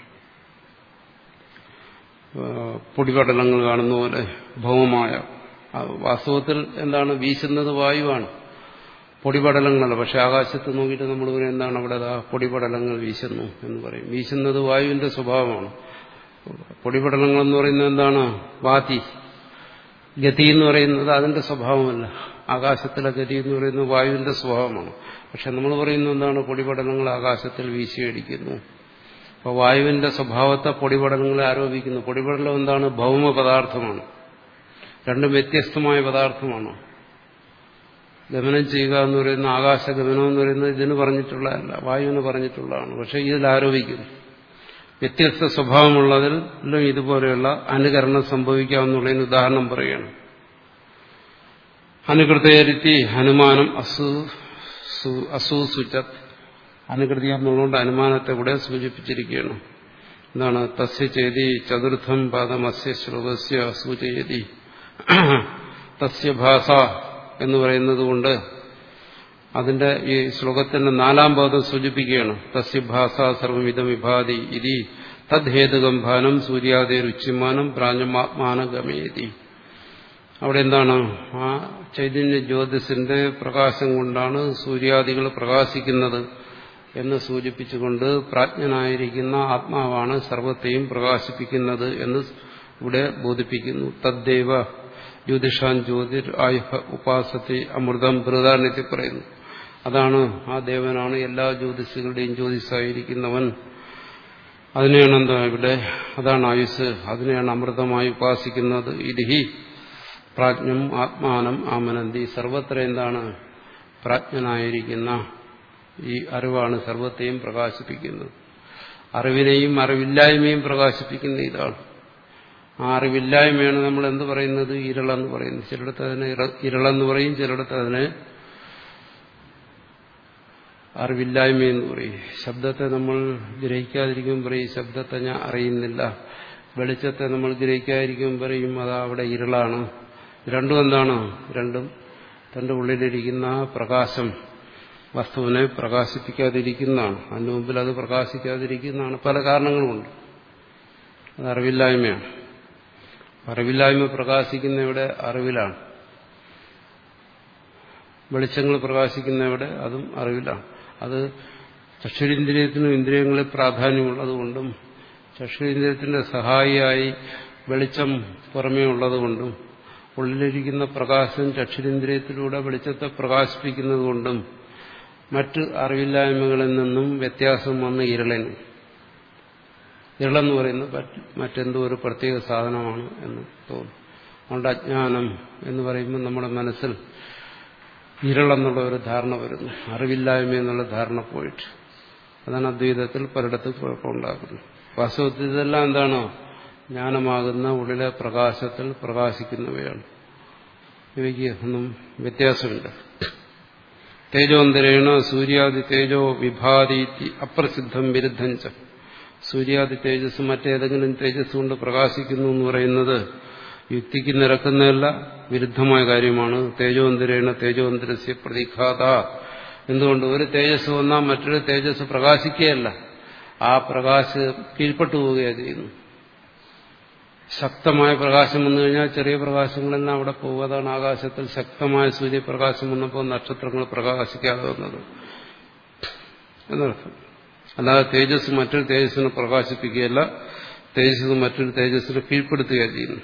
പൊടിപടലങ്ങൾ കാണുന്ന പോലെ ഭൗമമായ വാസ്തവത്തിൽ എന്താണ് വീശുന്നത് വായുവാണ് പൊടിപടലങ്ങളല്ല പക്ഷെ ആകാശത്ത് നോക്കിയിട്ട് നമ്മൾ പറയും എന്താണ് അവിടെ പൊടിപടലങ്ങൾ വീശുന്നു എന്ന് പറയും വീശുന്നത് വായുവിന്റെ സ്വഭാവമാണ് പൊടിപടലങ്ങൾ എന്ന് പറയുന്നത് എന്താണ് വാതി ഗതി എന്ന് പറയുന്നത് അതിന്റെ സ്വഭാവമല്ല ആകാശത്തിലെ ഗതി എന്ന് പറയുന്നത് വായുവിന്റെ സ്വഭാവമാണ് പക്ഷെ നമ്മൾ പറയുന്നത് എന്താണ് പൊടിപടലങ്ങൾ ആകാശത്തിൽ വീശിയടിക്കുന്നു അപ്പോൾ വായുവിന്റെ സ്വഭാവത്തെ പൊടിപടലങ്ങളെ ആരോപിക്കുന്നു പൊടിപടലം എന്താണ് ഭൗമ പദാർത്ഥമാണ് രണ്ടും വ്യത്യസ്തമായ പദാർത്ഥമാണ് ഗമനം ചെയ്യുക എന്ന് പറയുന്ന ആകാശഗമനം എന്ന് പറയുന്നത് ഇതിന് പറഞ്ഞിട്ടുള്ളതല്ല വായുവിന് പറഞ്ഞിട്ടുള്ളതാണ് പക്ഷെ ഇതിൽ ആരോപിക്കുന്നു വ്യത്യസ്ത സ്വഭാവമുള്ളതിലും ഇതുപോലെയുള്ള അനുകരണം സംഭവിക്കാമെന്നുള്ളതിന് ഉദാഹരണം പറയുകയാണ് അനുകൃതയരുത്തി ഹനുമാനം അസു അസൂസുചത് അനുകൃതി എന്നുള്ളതുകൊണ്ട് അനുമാനത്തെ കൂടെ സൂചിപ്പിച്ചിരിക്കുകയാണ് എന്താണ് തസ്യ ചേതി ചതുർത്ഥം പാദം അസ്യ ശ്ലോകസ്യ സൂചയതി തസ്യ ഭാഷ എന്ന് പറയുന്നത് കൊണ്ട് അതിന്റെ ഈ ശ്ലോകത്തിന്റെ നാലാം പാദം സൂചിപ്പിക്കുകയാണ് തസ്യ ഭാഷ സർവമിതം വിഭാതി ഇതി തദ്ഹേതുകം ഭാനം സൂര്യാദേരുച്ചിമാനം പ്രാഞ്ഞമാത്മാനം ഗമയതി അവിടെ എന്താണ് ആ ചൈതന്യ ജ്യോതിസിന്റെ പ്രകാശം കൊണ്ടാണ് സൂര്യാദികൾ പ്രകാശിക്കുന്നത് എന്ന് സൂചിപ്പിച്ചുകൊണ്ട് പ്രാജ്ഞനായിരിക്കുന്ന ആത്മാവാണ് സർവത്തെയും പ്രകാശിപ്പിക്കുന്നത് എന്ന് ഇവിടെ ബോധിപ്പിക്കുന്നു തദ്ദൈവ ജ്യോതിഷാൻ ജ്യോതിർ ആയുഹ ഉപാസത്തെ അമൃതം ബൃഹദാരണ്യത്തിൽ പറയുന്നു അതാണ് ആ ദേവനാണ് എല്ലാ ജ്യോതിഷുകളുടെയും ജ്യോതിഷായിരിക്കുന്നവൻ അതിനെയാണ് എന്താ ഇവിടെ അതാണ് ആയുസ് അതിനെയാണ് അമൃതമായി ഉപാസിക്കുന്നത് ഇരിഹി പ്രാജ്ഞം ആത്മാനം ആമനന്തി സർവത്ര എന്താണ് പ്രാജ്ഞനായിരിക്കുന്ന ഈ അറിവാണ് സർവത്തെയും പ്രകാശിപ്പിക്കുന്നത് അറിവിനെയും അറിവില്ലായ്മയും പ്രകാശിപ്പിക്കുന്ന ഇതാണ് ആ അറിവില്ലായ്മയാണ് നമ്മൾ എന്ത് പറയുന്നത് ഇരളെന്ന് പറയുന്നത് ചിലയിടത്ത് അതിനെ ഇരളെന്ന് പറയും ചിലയിടത്ത് അതിനെ അറിവില്ലായ്മയെന്ന് പറയും ശബ്ദത്തെ നമ്മൾ ഗ്രഹിക്കാതിരിക്കുമ്പോൾ പറയും ശബ്ദത്തെ ഞാൻ അറിയുന്നില്ല വെളിച്ചത്തെ നമ്മൾ ഗ്രഹിക്കാതിരിക്കുമ്പോൾ പറയും അത് അവിടെ ഇരുളാണ് രണ്ടും എന്താണ് രണ്ടും തന്റെ ഉള്ളിലിരിക്കുന്ന പ്രകാശം വസ്തുവിനെ പ്രകാശിപ്പിക്കാതിരിക്കുന്നതാണ് അതിന് മുമ്പിൽ അത് പ്രകാശിക്കാതിരിക്കുന്നതാണ് പല കാരണങ്ങളുമുണ്ട് അത് അറിവില്ലായ്മയാണ് അറിവില്ലായ്മ പ്രകാശിക്കുന്ന ഇവിടെ അറിവിലാണ് വെളിച്ചങ്ങൾ പ്രകാശിക്കുന്ന ഇവിടെ അതും അറിവിലാണ് അത് ചക്ഷുരിന്ദ്രിയത്തിനും ഇന്ദ്രിയങ്ങളിൽ പ്രാധാന്യമുള്ളതുകൊണ്ടും ചക്ഷുരിന്ദ്രിയത്തിന്റെ സഹായിയായി വെളിച്ചം പുറമേ ഉള്ളതുകൊണ്ടും ഉള്ളിലിരിക്കുന്ന പ്രകാശം ചക്ഷുരിന്ദ്രിയത്തിലൂടെ വെളിച്ചത്തെ പ്രകാശിപ്പിക്കുന്നതുകൊണ്ടും മറ്റ് അറിവില്ലായ്മകളിൽ നിന്നും വ്യത്യാസം വന്ന് ഇരളന് ഇരളെന്ന് പറയുന്നത് മറ്റെന്തോ ഒരു പ്രത്യേക സാധനമാണ് എന്ന് തോന്നും അതുകൊണ്ട് അജ്ഞാനം എന്ന് പറയുമ്പോൾ നമ്മുടെ മനസ്സിൽ ഇരളെന്നുള്ള ഒരു ധാരണ വരുന്നു അറിവില്ലായ്മ എന്നുള്ള ധാരണ പോയിട്ട് അതാണ് അദ്വൈതത്തിൽ പലയിടത്തും കുഴപ്പമുണ്ടാക്കുന്നത് വാസ്തവത്തിൽ ഇതെല്ലാം എന്താണോ ജ്ഞാനമാകുന്ന ഉള്ളിലെ പ്രകാശത്തിൽ പ്രകാശിക്കുന്നവയാണ് ഇവയ്ക്ക് ഒന്നും വ്യത്യാസമില്ല തേജോന്തരേണ സൂര്യാദി തേജോ വിഭാതി അപ്രസിദ്ധം വിരുദ്ധം ച സൂര്യാദി തേജസ് മറ്റേതെങ്കിലും തേജസ് കൊണ്ട് പ്രകാശിക്കുന്നു എന്ന് പറയുന്നത് യുക്തിക്ക് നിരക്കുന്നതല്ല വിരുദ്ധമായ കാര്യമാണ് തേജോന്തരേണ തേജോന്തരസ്യ പ്രതിഘാത എന്തുകൊണ്ട് ഒരു തേജസ് വന്നാൽ മറ്റൊരു തേജസ് പ്രകാശിക്കുകയല്ല ആ പ്രകാശ് കീഴ്പ്പെട്ടു പോവുകയാണ് ചെയ്യുന്നു ശക്തമായ പ്രകാശം വന്നു കഴിഞ്ഞാൽ ചെറിയ പ്രകാശങ്ങളെല്ലാം അവിടെ പോകും അതാണ് ആകാശത്തിൽ ശക്തമായ സൂര്യപ്രകാശം വന്നപ്പോൾ നക്ഷത്രങ്ങൾ പ്രകാശിക്കാതെ വന്നത് എന്നർത്ഥം അല്ലാതെ തേജസ് മറ്റൊരു തേജസ്സിനെ പ്രകാശിപ്പിക്കുകയല്ല തേജസ് മറ്റൊരു തേജസ്സിനെ കീഴ്പ്പെടുത്തുകയാണ് ചെയ്യുന്നു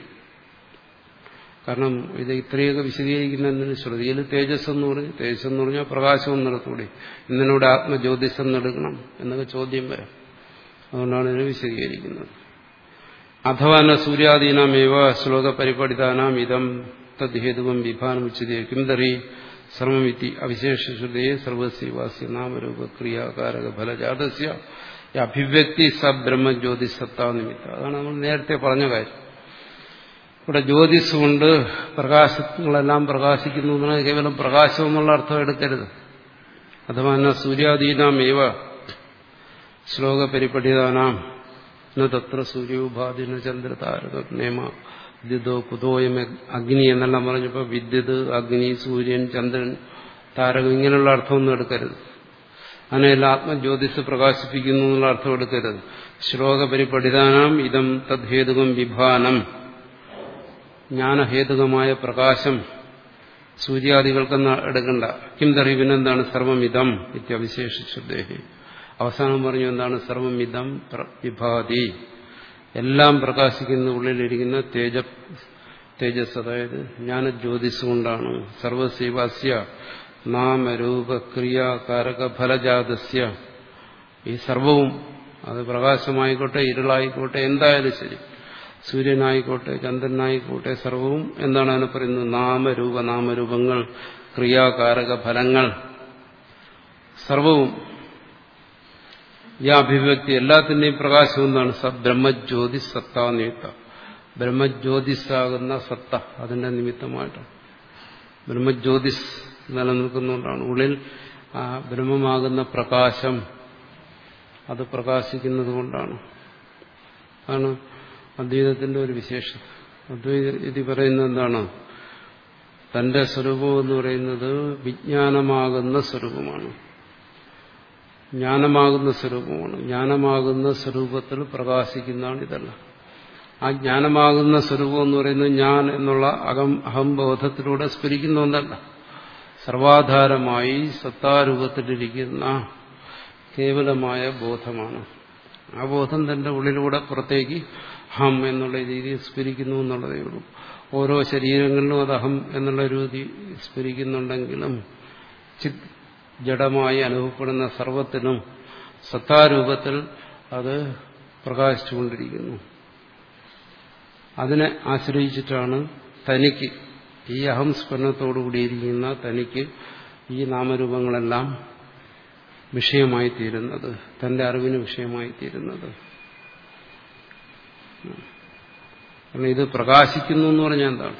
കാരണം ഇത് ഇത്രയൊക്കെ വിശദീകരിക്കുന്നതിന് ശ്രുതിയിൽ തേജസ് എന്ന് പറഞ്ഞ് തേജസ് എന്ന് പറഞ്ഞാൽ പ്രകാശം എന്നിടത്തൂടി ഇന്നിനൂടെ ആത്മജ്യോതിഷം എന്നെടുക്കണം എന്നൊക്കെ ചോദ്യം വരാം അതുകൊണ്ടാണ് ഇതിനെ വിശദീകരിക്കുന്നത് അഥവാ ന സൂര്യാദീനാമേവ ശ്ലോക പരിപഠിതാനാം ഇതം തദ്ഹേതുവം വിഭാനമുച്ചതേ കിംതറി സർവമിതി അവിശേഷശ്രുതയെ സർവസ്യവാസ്യ നാമരൂപ ക്രിയാകാരക ഫലജാതസ്യ അഭിവ്യക്തി സ ബ്രഹ്മജ്യോതിസത്താ നിമിത്ത അതാണ് നമ്മൾ നേരത്തെ പറഞ്ഞ കാര്യം ഇവിടെ ജ്യോതിസ് കൊണ്ട് പ്രകാശങ്ങളെല്ലാം പ്രകാശിക്കുന്നു എന്നാണ് കേവലം പ്രകാശം എന്നുള്ള അർത്ഥം എടുക്കരുത് അഥവാ എന്ന സൂര്യാദീനാമേവ ശ്ലോക പരിപഠിതാനാം ന തത്ര സൂര്യോപാധിന ചന്ദ്രതാരക നേമ വിദ്യുതോ കുതോയം അഗ്നി എന്നെല്ലാം പറഞ്ഞപ്പോൾ വിദ്യുത് അഗ്നി സൂര്യൻ ചന്ദ്രൻ താരകം ഇങ്ങനെയുള്ള അർത്ഥമൊന്നും എടുക്കരുത് അതിനെല്ലാം ആത്മജ്യോതിസ് പ്രകാശിപ്പിക്കുന്നു എന്നുള്ള അർത്ഥം എടുക്കരുത് ശ്ലോക പരിപഠിതാനാം ഇതം തദ്ഹേതുകം വിഭാനം ജ്ഞാനഹേതുകമായ പ്രകാശം സൂര്യാദികൾക്കെന്ന് എടുക്കണ്ട കിംതറിവിനെന്താണ് സർവമിതം ഇത്യവിശേഷിച്ചുദ്ദേഹി അവസാനം പറഞ്ഞു എന്താണ് സർവമിതം വിഭാതി എല്ലാം പ്രകാശിക്കുന്ന ഉള്ളിലിരിക്കുന്ന തേജ തേജസ് അതായത് ജ്ഞാനജ്യോതിസ് കൊണ്ടാണ് സർവസീവാസ്യ നാമരൂപ ക്രിയാകാരക ഫലജാതസ്യ ഈ സർവവും അത് പ്രകാശമായിക്കോട്ടെ ഇരുളായിക്കോട്ടെ എന്തായാലും ശരി സൂര്യനായിക്കോട്ടെ ചന്ദ്രനായിക്കോട്ടെ സർവവും എന്താണ് അതിനെ പറയുന്നത് നാമരൂപ നാമരൂപങ്ങൾ ക്രിയാകാരക ഫലങ്ങൾ സർവവും ഈ അഭിവ്യക്തി എല്ലാത്തിന്റെയും പ്രകാശം എന്താണ് സ ബ്രഹ്മജ്യോതി സത്ത നിമിത്ത ബ്രഹ്മജ്യോതിസാകുന്ന സത്ത അതിന്റെ നിമിത്തമായിട്ടാണ് ബ്രഹ്മജ്യോതിസ് നിലനിൽക്കുന്നതുകൊണ്ടാണ് ഉള്ളിൽ ആ ബ്രഹ്മമാകുന്ന പ്രകാശം അത് പ്രകാശിക്കുന്നത് കൊണ്ടാണ് അതാണ് അദ്വൈതത്തിന്റെ ഒരു വിശേഷം അദ്വൈതി പറയുന്നത് എന്താണ് തന്റെ സ്വരൂപം എന്ന് പറയുന്നത് വിജ്ഞാനമാകുന്ന സ്വരൂപമാണ് ജ്ഞാനമാകുന്ന സ്വരൂപമാണ് ജ്ഞാനമാകുന്ന സ്വരൂപത്തിൽ പ്രകാശിക്കുന്നതാണ് ഇതെല്ലാം ആ ജ്ഞാനമാകുന്ന സ്വരൂപം എന്ന് പറയുന്നത് ഞാൻ എന്നുള്ള അകം അഹംബോധത്തിലൂടെ സ്ഫുരിക്കുന്ന ഒന്നല്ല സർവാധാരമായി സത്താരൂപത്തിലിരിക്കുന്ന കേവലമായ ബോധമാണ് ആ ബോധം തന്റെ ഉള്ളിലൂടെ പുറത്തേക്ക് ഹം എന്നുള്ള രീതിയിൽ സ്ഫുരിക്കുന്നു എന്നുള്ളതേ ഉള്ളൂ ഓരോ ശരീരങ്ങളിലും അത് അഹം എന്നുള്ള രീതി സ്ഫുരിക്കുന്നുണ്ടെങ്കിലും ചിത് ജഡമായി അനുഭവപ്പെടുന്ന സർവത്തിനും സത്താരൂപത്തിൽ അത് പ്രകാശിച്ചുകൊണ്ടിരിക്കുന്നു അതിനെ ആശ്രയിച്ചിട്ടാണ് തനിക്ക് ഈ അഹം സ്ഫുരണത്തോടുകൂടിയിരിക്കുന്ന തനിക്ക് ഈ നാമരൂപങ്ങളെല്ലാം വിഷയമായി തീരുന്നത് തന്റെ അറിവിന് വിഷയമായി തീരുന്നത് കാരണം ഇത് പ്രകാശിക്കുന്നു എന്ന് പറഞ്ഞാൽ എന്താണ്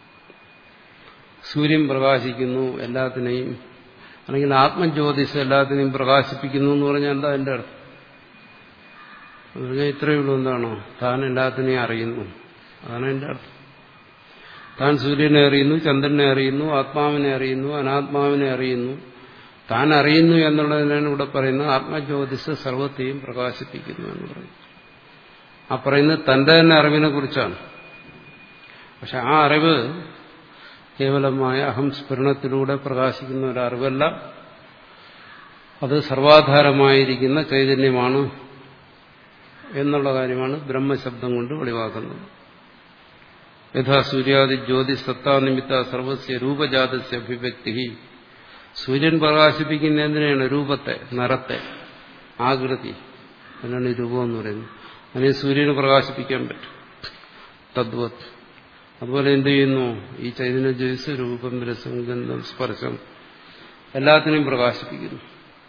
സൂര്യൻ പ്രകാശിക്കുന്നു എല്ലാത്തിനെയും അല്ലെങ്കിൽ ആത്മജ്യോതിസ് എല്ലാത്തിനെയും പ്രകാശിപ്പിക്കുന്നു എന്ന് പറഞ്ഞാൽ എന്താ എന്റെ അർത്ഥം എന്ന് പറഞ്ഞാൽ ഇത്രയേ ഉള്ളൂ എന്താണോ താൻ എല്ലാത്തിനെയും അറിയുന്നു അതാണ് എന്റെ അർത്ഥം താൻ സൂര്യനെ അറിയുന്നു ചന്ദ്രനെ അറിയുന്നു ആത്മാവിനെ അറിയുന്നു അനാത്മാവിനെ അറിയുന്നു താൻ അറിയുന്നു എന്നുള്ളതിനാണ് ഇവിടെ പറയുന്നത് ആത്മജ്യോതിസ് സർവത്തെയും പ്രകാശിപ്പിക്കുന്നു എന്ന് പറയും ആ പറയുന്നത് തന്റെ തന്നെ അറിവിനെ കുറിച്ചാണ് പക്ഷെ ആ അറിവ് കേവലമായ അഹംസ്ഫുരണത്തിലൂടെ പ്രകാശിക്കുന്ന ഒരു അറിവല്ല അത് സർവാധാരമായിരിക്കുന്ന ചൈതന്യമാണ് എന്നുള്ള കാര്യമാണ് ബ്രഹ്മശബ്ദം കൊണ്ട് വെളിവാക്കുന്നത് യഥാ സൂര്യാദി ജ്യോതി സത്താ നിമിത്ത സർവസ്യ രൂപജാതസ്യ അഭിവ്യക്തി സൂര്യൻ പ്രകാശിപ്പിക്കുന്ന എന്തിനാണ് രൂപത്തെ നിറത്തെ ആകൃതി അതിനാണ് ഈ രൂപം എന്ന് പറയുന്നത് അതിനെ സൂര്യന് പ്രകാശിപ്പിക്കാൻ പറ്റും തദ്വത് അതുപോലെ എന്ത് ചെയ്യുന്നു ഈ ചൈതന്യ ജ്യോതിസ് രൂപം രസം ഗന്ധം സ്പർശം എല്ലാത്തിനെയും പ്രകാശിപ്പിക്കുന്നു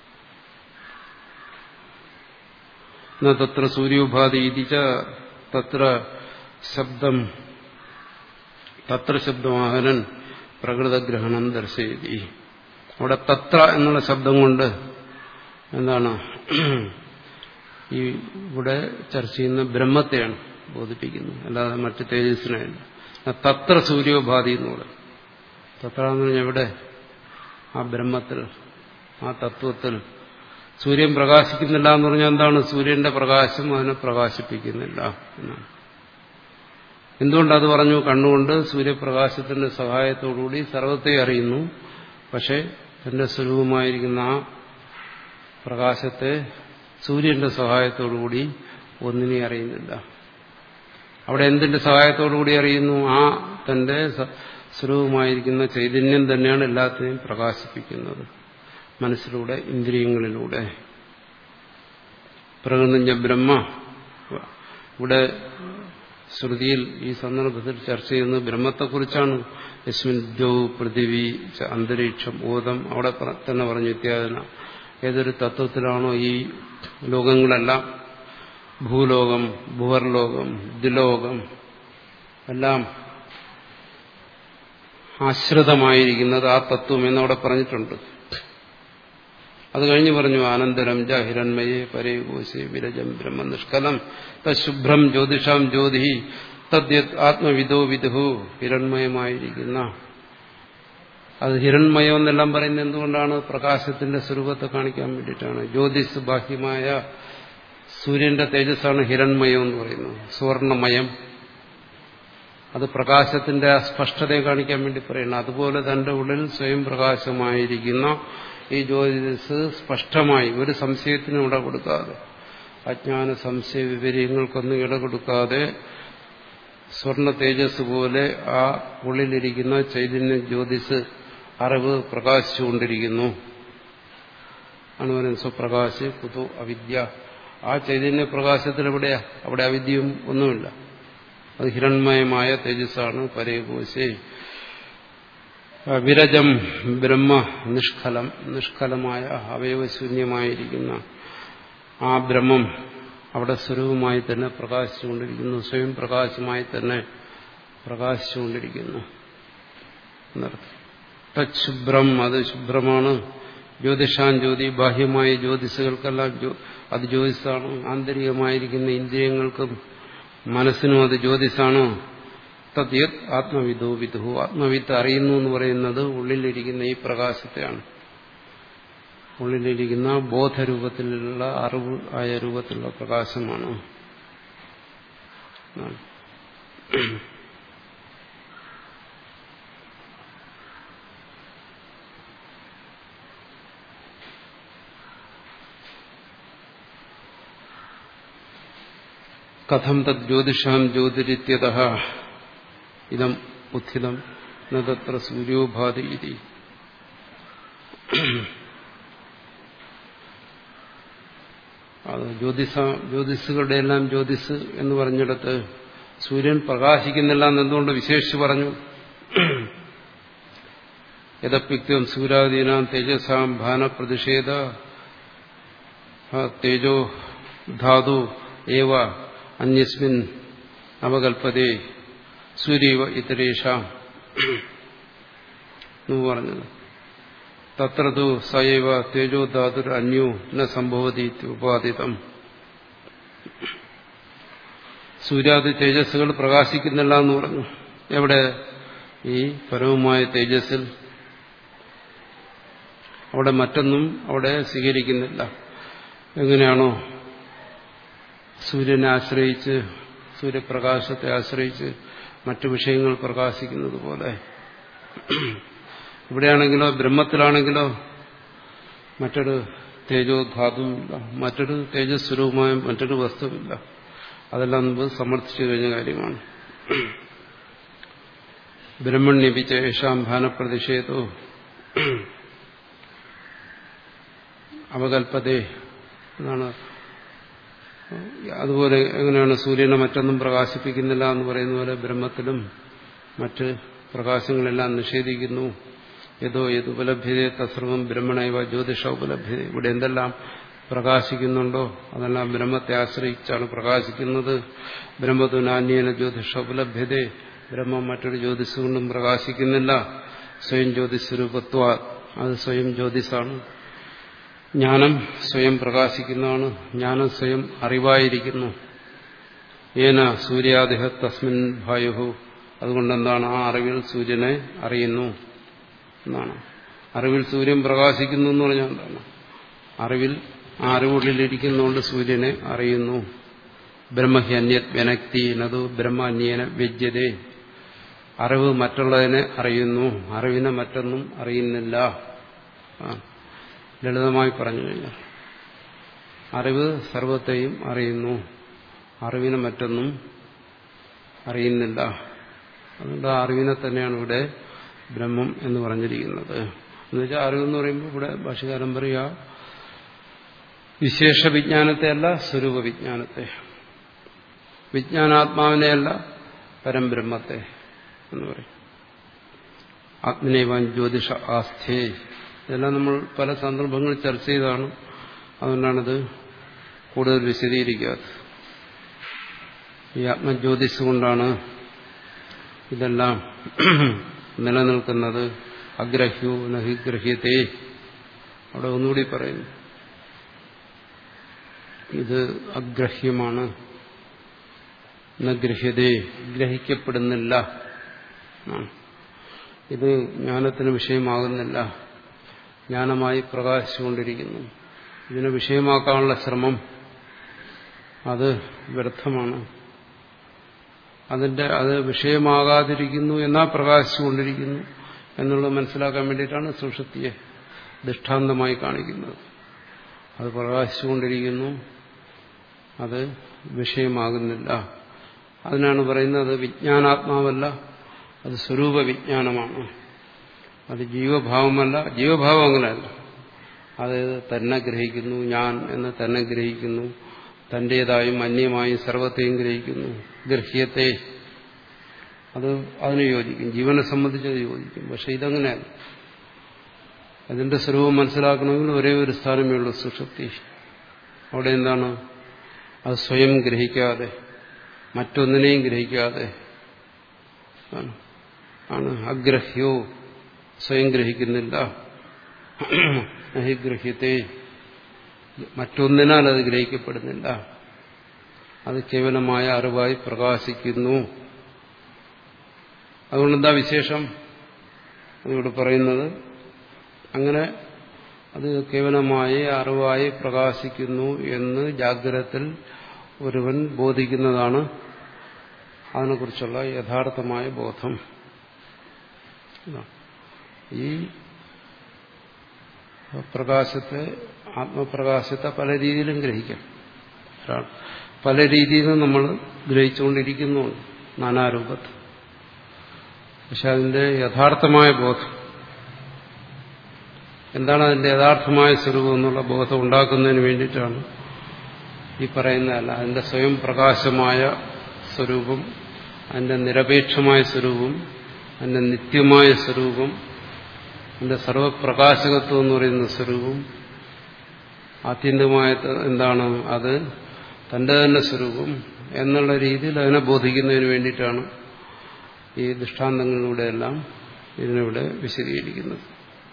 തത്ര സൂര്യോപാധി ഇതിച്ച തത്ര ശബ്ദം തത്ര ശബ്ദവാഹനൻ പ്രകൃതഗ്രഹണം ദർശയതി അവിടെ തത്ര എന്നുള്ള ശബ്ദം കൊണ്ട് എന്താണ് ഈ ഇവിടെ ചർച്ച ചെയ്യുന്ന ബ്രഹ്മത്തെയാണ് ബോധിപ്പിക്കുന്നത് അല്ലാതെ മറ്റ് തേജസ്സിനെയല്ല തത്ര സൂര്യോപാധി എന്ന് പറയും തത്ര എന്ന് പറഞ്ഞാൽ എവിടെ ആ ബ്രഹ്മത്തിൽ ആ തത്വത്തിൽ സൂര്യൻ പ്രകാശിക്കുന്നില്ല എന്ന് പറഞ്ഞാൽ എന്താണ് സൂര്യന്റെ പ്രകാശം അതിനെ പ്രകാശിപ്പിക്കുന്നില്ല എന്നാണ് എന്തുകൊണ്ടത് പറഞ്ഞു കണ്ണുകൊണ്ട് സൂര്യപ്രകാശത്തിന്റെ സഹായത്തോടുകൂടി സർവത്തെ അറിയുന്നു പക്ഷെ തന്റെ സ്വരൂപമായിരിക്കുന്ന ആ പ്രകാശത്തെ സൂര്യന്റെ സഹായത്തോടുകൂടി ഒന്നിനെ അറിയുന്നില്ല അവിടെ എന്തിന്റെ സഹായത്തോടുകൂടി അറിയുന്നു ആ തന്റെ സ്വരൂപമായിരിക്കുന്ന ചൈതന്യം തന്നെയാണ് എല്ലാത്തിനെയും പ്രകാശിപ്പിക്കുന്നത് മനസ്സിലൂടെ ഇന്ദ്രിയങ്ങളിലൂടെ പ്രകൃതിഞ്ഞ ബ്രഹ്മ ഇവിടെ ശ്രുതിയിൽ ഈ സന്ദർഭത്തിൽ ചർച്ച ചെയ്യുന്നത് ബ്രഹ്മത്തെക്കുറിച്ചാണ് യസ്മിൻ ദ്യോ പൃഥിവി അന്തരീക്ഷം ഓതം അവിടെ തന്നെ പറഞ്ഞു ഇത്യാദന ഏതൊരു തത്വത്തിലാണോ ഈ ലോകങ്ങളെല്ലാം ഭൂലോകം ഭൂവർലോകം ദ്വിലോകം എല്ലാം ആശ്രിതമായിരിക്കുന്നത് ആ തത്വം എന്നവിടെ പറഞ്ഞിട്ടുണ്ട് അത് കഴിഞ്ഞ് പറഞ്ഞു ആനന്ദരം ജ ഹിരൺമയെ പരേകോശെ വിരജം ബ്രഹ്മ നിഷ്കലം തശുഭ്രം ജ്യോതിഷാം ജ്യോതി തദ്യത് ആത്മവിദോ വിദുഹു ഹിരൺമയമായിരിക്കുന്ന അത് ഹിരൺമയം എന്നെല്ലാം പറയുന്നത് എന്തുകൊണ്ടാണ് പ്രകാശത്തിന്റെ സ്വരൂപത്തെ കാണിക്കാൻ വേണ്ടിയിട്ടാണ് ജ്യോതിസ് ബാഹ്യമായ സൂര്യന്റെ തേജസ്സാണ് ഹിരൺമയം എന്ന് പറയുന്നത് സുവർണമയം അത് പ്രകാശത്തിന്റെ സ്പഷ്ടതയെ കാണിക്കാൻ വേണ്ടി പറയുന്നത് അതുപോലെ തന്റെ ഉള്ളിൽ സ്വയം പ്രകാശമായിരിക്കുന്ന ഈ ജ്യോതിസ് സ്പഷ്ടമായി ഒരു സംശയത്തിനും ഇട കൊടുക്കാതെ അജ്ഞാന സംശയ വിപര്യങ്ങൾക്കൊന്നും ഇട കൊടുക്കാതെ സ്വർണ തേജസ് പോലെ ആ ഉള്ളിലിരിക്കുന്ന ചൈതന്യ ജ്യോതിസ് അറിവ് പ്രകാശിച്ചുകൊണ്ടിരിക്കുന്നു ആണ് സ്വപ്രകാശ് കുതു അവിദ്യ ആ ചൈതന്യ പ്രകാശത്തിൽ എവിടെയാ അവിടെ അവിദ്യയും ഒന്നുമില്ല അത് ഹിരൺമയമായ തേജസ്സാണ് പരേകോശേ വിരജം ബ്രഹ്മ നിഷ്കലം നിഷ്കലമായ അവയവശൂന്യമായിരിക്കുന്ന ആ ബ്രഹ്മം അവിടെ സ്വരൂപമായി തന്നെ പ്രകാശിച്ചുകൊണ്ടിരിക്കുന്നു സ്വയം പ്രകാശമായി തന്നെ പ്രകാശിച്ചുകൊണ്ടിരിക്കുന്നു എന്നർത്ഥം തച്ഛുഭ്രം അത് ശുഭ്രമാണ് ജ്യോതിഷാൻ ജ്യോതി ബാഹ്യമായ ജ്യോതിഷുകൾക്കെല്ലാം അത് ജ്യോതിസാണ് ആന്തരികമായിരിക്കുന്ന ഇന്ദ്രിയങ്ങൾക്കും മനസ്സിനും അത് ജ്യോതിസാണ് തദ്യത് ആത്മവിധോ വിധു ആത്മവിത്ത് അറിയുന്നു എന്ന് പറയുന്നത് ഉള്ളിലിരിക്കുന്ന ഈ പ്രകാശത്തെയാണ് ഉള്ളിലിരിക്കുന്ന ബോധരൂപത്തിലുള്ള അറിവ് ആയ രൂപത്തിലുള്ള പ്രകാശമാണ് കഥം തദ് ജ്യോതിഷാം ജ്യോതിരിത്യത ഇതം ഉത്ഥിതം നത്ര സൂര്യോഭാതി ഇതി അത് ജ്യോതിഷ ജ്യോതിഷുകളുടെ എല്ലാം ജ്യോതിസ് എന്ന് പറഞ്ഞിടത്ത് സൂര്യൻ പ്രകാശിക്കുന്നില്ല എന്നെന്തുകൊണ്ട് വിശേഷിച്ച് പറഞ്ഞു യഥപ്യുക്തം സൂര്യാദീനാം തേജസാം ഭാനപ്രതിഷേധ തേജോ ധാതു ഏവ അന്യസ്മിൻ അവകൽപ്പതേ സൂര്യവ ഇതരേഷാം എന്ന് പറഞ്ഞത് തത്രതു സയവ തേജോധാതുർ അന്യോ ന സംഭവതി ഉപാദിതം സൂര്യാദി തേജസ്സുകൾ പ്രകാശിക്കുന്നില്ല എന്ന് പറഞ്ഞു എവിടെ ഈ പരമമായ തേജസ്സിൽ അവിടെ മറ്റൊന്നും അവിടെ സ്വീകരിക്കുന്നില്ല എങ്ങനെയാണോ സൂര്യനെ ആശ്രയിച്ച് സൂര്യപ്രകാശത്തെ ആശ്രയിച്ച് മറ്റു വിഷയങ്ങൾ പ്രകാശിക്കുന്നത് പോലെ ഇവിടെയാണെങ്കിലോ ബ്രഹ്മത്തിലാണെങ്കിലോ മറ്റൊരു തേജോധാതുവില്ല മറ്റൊരു തേജസ്വരൂപമായ മറ്റൊരു വസ്തുവില്ല അതെല്ലാം മുമ്പ് സമർത്ഥിച്ചു കഴിഞ്ഞ കാര്യമാണ് ബ്രഹ്മണ്യപിച്ച യേശാം ഭാനപ്രതിഷേധോ അവകൽപ്പതേ എന്നാണ് അതുപോലെ എങ്ങനെയാണ് സൂര്യനെ മറ്റൊന്നും പ്രകാശിപ്പിക്കുന്നില്ല എന്ന് പറയുന്ന പോലെ ബ്രഹ്മത്തിലും മറ്റ് പ്രകാശങ്ങളെല്ലാം നിഷേധിക്കുന്നു ഏതോ ഏത് ഉപലഭ്യതയെ തസ്രവം ബ്രഹ്മണൈവ ജ്യോതിഷ ഉപലഭ്യത ഇവിടെ എന്തെല്ലാം പ്രകാശിക്കുന്നുണ്ടോ അതെല്ലാം ബ്രഹ്മത്തെ ആശ്രയിച്ചാണ് പ്രകാശിക്കുന്നത് ബ്രഹ്മതുനാന്യേന ജ്യോതിഷ ഉപലഭ്യത ബ്രഹ്മം മറ്റൊരു ജ്യോതിസ് കൊണ്ടും പ്രകാശിക്കുന്നില്ല സ്വയം ജ്യോതിസ്വരൂപത്വ അത് സ്വയം ജ്യോതിസാണ് ജ്ഞാനം സ്വയം പ്രകാശിക്കുന്നതാണ് ജ്ഞാനം സ്വയം അറിവായിരിക്കുന്നു ഏന സൂര്യാദിഹ തസ്മിൻ ഭായുഹു അതുകൊണ്ടെന്താണ് ആ അറിവിൽ സൂര്യനെ അറിയുന്നു എന്നാണ് അറിവിൽ സൂര്യൻ പ്രകാശിക്കുന്നു എന്ന് പറഞ്ഞാൽ എന്താണ് അറിവിൽ ആ അറിവുള്ളിലിരിക്കുന്നതുകൊണ്ട് സൂര്യനെ അറിയുന്നു ബ്രഹ്മഹി അന്യത് വ്യനക്തി നതു ബ്രഹ്മ അന്യേന വ്യജ്യതേ അറിവ് മറ്റുള്ളതിനെ അറിയുന്നു അറിവിനെ മറ്റൊന്നും അറിയുന്നില്ല ലളിതമായി പറഞ്ഞു കഴിഞ്ഞാൽ അറിവ് സർവത്തെയും അറിയുന്നു അറിവിനെ മറ്റൊന്നും അറിയുന്നില്ല അതുകൊണ്ട് ആ അറിവിനെ തന്നെയാണ് ഇവിടെ ബ്രഹ്മം എന്ന് പറഞ്ഞിരിക്കുന്നത് എന്നുവെച്ചാൽ അറിവെന്ന് പറയുമ്പോൾ ഇവിടെ ഭാഷകാരൻ പറയുക വിശേഷ വിജ്ഞാനത്തെ അല്ല സ്വരൂപ വിജ്ഞാനത്തെ വിജ്ഞാനാത്മാവിനെയല്ല പരംബ്രഹ്മത്തെ എന്ന് പറയും ആത്മനേവാൻ ജ്യോതിഷ ആസ്ഥേ ഇതെല്ലാം നമ്മൾ പല സന്ദർഭങ്ങളിൽ ചർച്ച ചെയ്താണ് അതുകൊണ്ടാണിത് കൂടുതൽ വിശദീകരിക്കാത്തത് ഈ ആത്മജ്യോതിസ് കൊണ്ടാണ് ഇതെല്ലാം നിലനിൽക്കുന്നത് അഗ്രഹ്യോ നഹിഗ്രഹ്യത്തെ അവിടെ ഒന്നുകൂടി പറയുന്നു ഇത് അഗ്രഹ്യമാണ് നഗ്രഹ്യതേ ഗ്രഹിക്കപ്പെടുന്നില്ല ഇത് ജ്ഞാനത്തിന് വിഷയമാകുന്നില്ല ജ്ഞാനമായി പ്രകാശിച്ചുകൊണ്ടിരിക്കുന്നു ഇതിനെ വിഷയമാക്കാനുള്ള ശ്രമം അത് വ്യർത്ഥമാണ് അതിന്റെ അത് വിഷയമാകാതിരിക്കുന്നു എന്നാ പ്രകാശിച്ചുകൊണ്ടിരിക്കുന്നു എന്നുള്ളത് മനസ്സിലാക്കാൻ വേണ്ടിയിട്ടാണ് സുഷുപ്തിയെ ദൃഷ്ടാന്തമായി കാണിക്കുന്നത് അത് പ്രകാശിച്ചുകൊണ്ടിരിക്കുന്നു അത് വിഷയമാകുന്നില്ല അതിനാണ് പറയുന്നത് വിജ്ഞാനാത്മാവല്ല അത് സ്വരൂപ വിജ്ഞാനമാണ് അത് ജീവഭാവമല്ല ജീവഭാവം അങ്ങനെയല്ല അത് തന്നെ ഗ്രഹിക്കുന്നു ഞാൻ എന്ന് തന്നെ ഗ്രഹിക്കുന്നു തന്റേതായും അന്യമായും സർവത്തെയും ഗ്രഹിക്കുന്നു ഗൃഹ്യത്തെ അത് അതിന് യോജിക്കും ജീവനെ സംബന്ധിച്ച് അത് യോജിക്കും പക്ഷെ ഇതങ്ങനെയല്ല അതിന്റെ സ്വരൂപം മനസ്സിലാക്കണമെങ്കിൽ ഒരേ ഒരു സ്ഥാനമേ ഉള്ളൂ സുഷുപ്തി അവിടെ എന്താണ് അത് സ്വയം ഗ്രഹിക്കാതെ മറ്റൊന്നിനെയും ഗ്രഹിക്കാതെ ആണ് അഗ്രഹ്യോ സ്വയം ഗ്രഹിക്കുന്നില്ല നഹിഗ്രഹ്യത്തെ മറ്റൊന്നിനാൽ അത് ഗ്രഹിക്കപ്പെടുന്നില്ല അത് കേവലമായ അറിവായി പ്രകാശിക്കുന്നു അതുകൊണ്ട് എന്താ വിശേഷം അതിവിടെ പറയുന്നത് അങ്ങനെ അത് കേവലമായി അറിവായി പ്രകാശിക്കുന്നു എന്ന് ജാഗ്രതത്തിൽ ഒരുവൻ ബോധിക്കുന്നതാണ് അതിനെക്കുറിച്ചുള്ള യഥാർത്ഥമായ ബോധം ഈ പ്രകാശത്തെ ആത്മപ്രകാശത്തെ പല രീതിയിലും ഗ്രഹിക്കാം പല രീതിയിലും നമ്മൾ ഗ്രഹിച്ചുകൊണ്ടിരിക്കുന്നുണ്ട് നാനാരൂപത്തിൽ പക്ഷെ അതിന്റെ യഥാർത്ഥമായ ബോധം എന്താണ് അതിന്റെ യഥാർത്ഥമായ സ്വരൂപം എന്നുള്ള ബോധം ഉണ്ടാക്കുന്നതിന് വേണ്ടിയിട്ടാണ് ഈ പറയുന്നതല്ല അതിന്റെ സ്വയം പ്രകാശമായ സ്വരൂപം അതിന്റെ നിരപേക്ഷമായ സ്വരൂപം അതിന്റെ നിത്യമായ സ്വരൂപം അതിന്റെ സർവപ്രകാശകത്വം എന്ന് പറയുന്ന സ്വരൂപം ആത്യന്തികമായ എന്താണ് അത് തന്റെ തന്നെ സ്വരൂപം എന്നുള്ള രീതിയിൽ അതിനെ ബോധിക്കുന്നതിന് വേണ്ടിയിട്ടാണ് ഈ ദൃഷ്ടാന്തങ്ങളിലൂടെയെല്ലാം ഇതിനിവിടെ വിശദീകരിക്കുന്നത്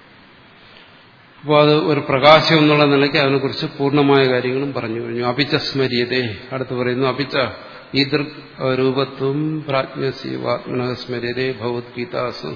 അപ്പോൾ അത് ഒരു പ്രകാശം എന്നുള്ള നിലയ്ക്ക് അതിനെക്കുറിച്ച് പൂർണ്ണമായ കാര്യങ്ങളും പറഞ്ഞു കഴിഞ്ഞു അപിച്ച സ്മര്യതേ അടുത്ത് പറയുന്നു അപിച്ച ഈദൃ രൂപത്വം പ്രാജ്ഞസീവാത്മന സ്മര്യതേ ഭഗവത്ഗീതാസു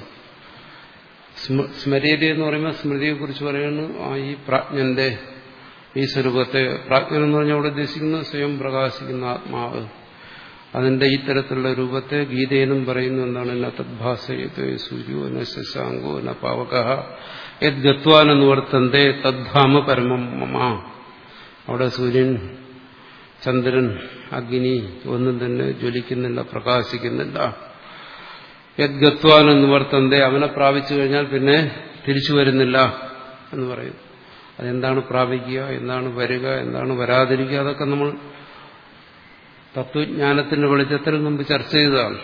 സ്മര്യത എന്ന് പറയുമ്പോൾ സ്മൃതിയെ കുറിച്ച് പറയുന്നു ആ ഈ പ്രാജ്ഞന്റെ ഈ സ്വരൂപത്തെ പ്രാജ്ഞൻ എന്ന് പറഞ്ഞാൽ അവിടെ ഉദ്ദേശിക്കുന്നത് സ്വയം പ്രകാശിക്കുന്ന ആത്മാവ് അതിന്റെ ഈ തരത്തിലുള്ള രൂപത്തെ ഗീതയിലും പറയുന്നു എന്താണ് ന തദ്ഭാസയത്തെ സൂര്യോ ന ശശാങ്കോ ന പാവക യത് ഗത്വാനെന്ന് വർത്തന്തേ തദ്ധാമ പരമം മമ അവിടെ സൂര്യൻ ചന്ദ്രൻ അഗ്നി ഒന്നും തന്നെ ജ്വലിക്കുന്നില്ല പ്രകാശിക്കുന്നില്ല യത് ഗത്വാനെന്ന് വർത്തന്തേ അവനെ പ്രാപിച്ചു കഴിഞ്ഞാൽ പിന്നെ തിരിച്ചു വരുന്നില്ല എന്ന് പറയും അതെന്താണ് പ്രാപിക്കുക എന്താണ് വരിക എന്താണ് വരാതിരിക്കുക അതൊക്കെ നമ്മൾ തത്വജ്ഞാനത്തിന്റെ വെളിച്ചത്തിൽ മുമ്പ് ചർച്ച ചെയ്തതാണ്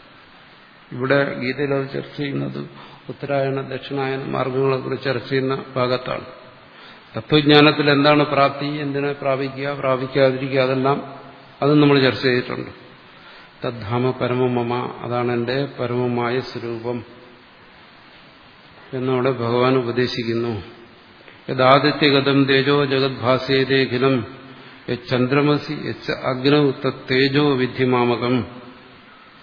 ഇവിടെ ഗീതയിൽ അത് ചർച്ച ചെയ്യുന്നത് ഉത്തരായണ ദക്ഷിണായന മാർഗങ്ങളെക്കുറിച്ച് ചർച്ച ചെയ്യുന്ന ഭാഗത്താണ് തത്വജ്ഞാനത്തിൽ എന്താണ് പ്രാപ്തി എന്തിനെ പ്രാപിക്കുക പ്രാപിക്കാതിരിക്കുക അതെല്ലാം അതും നമ്മൾ ചർച്ച ചെയ്തിട്ടുണ്ട് തദ്ധാമ പരമമമ അതാണ് എൻ്റെ പരമമായ സ്വരൂപം എന്നവിടെ ഭഗവാൻ ഉപദേശിക്കുന്നു യഥാദിത്യഗതം തേജോ ജഗദ്ഭാസേതേഖിലം ചന്ദ്രമസി യച്ച അഗ്നൗ തേജോ വിദ്യമാമകം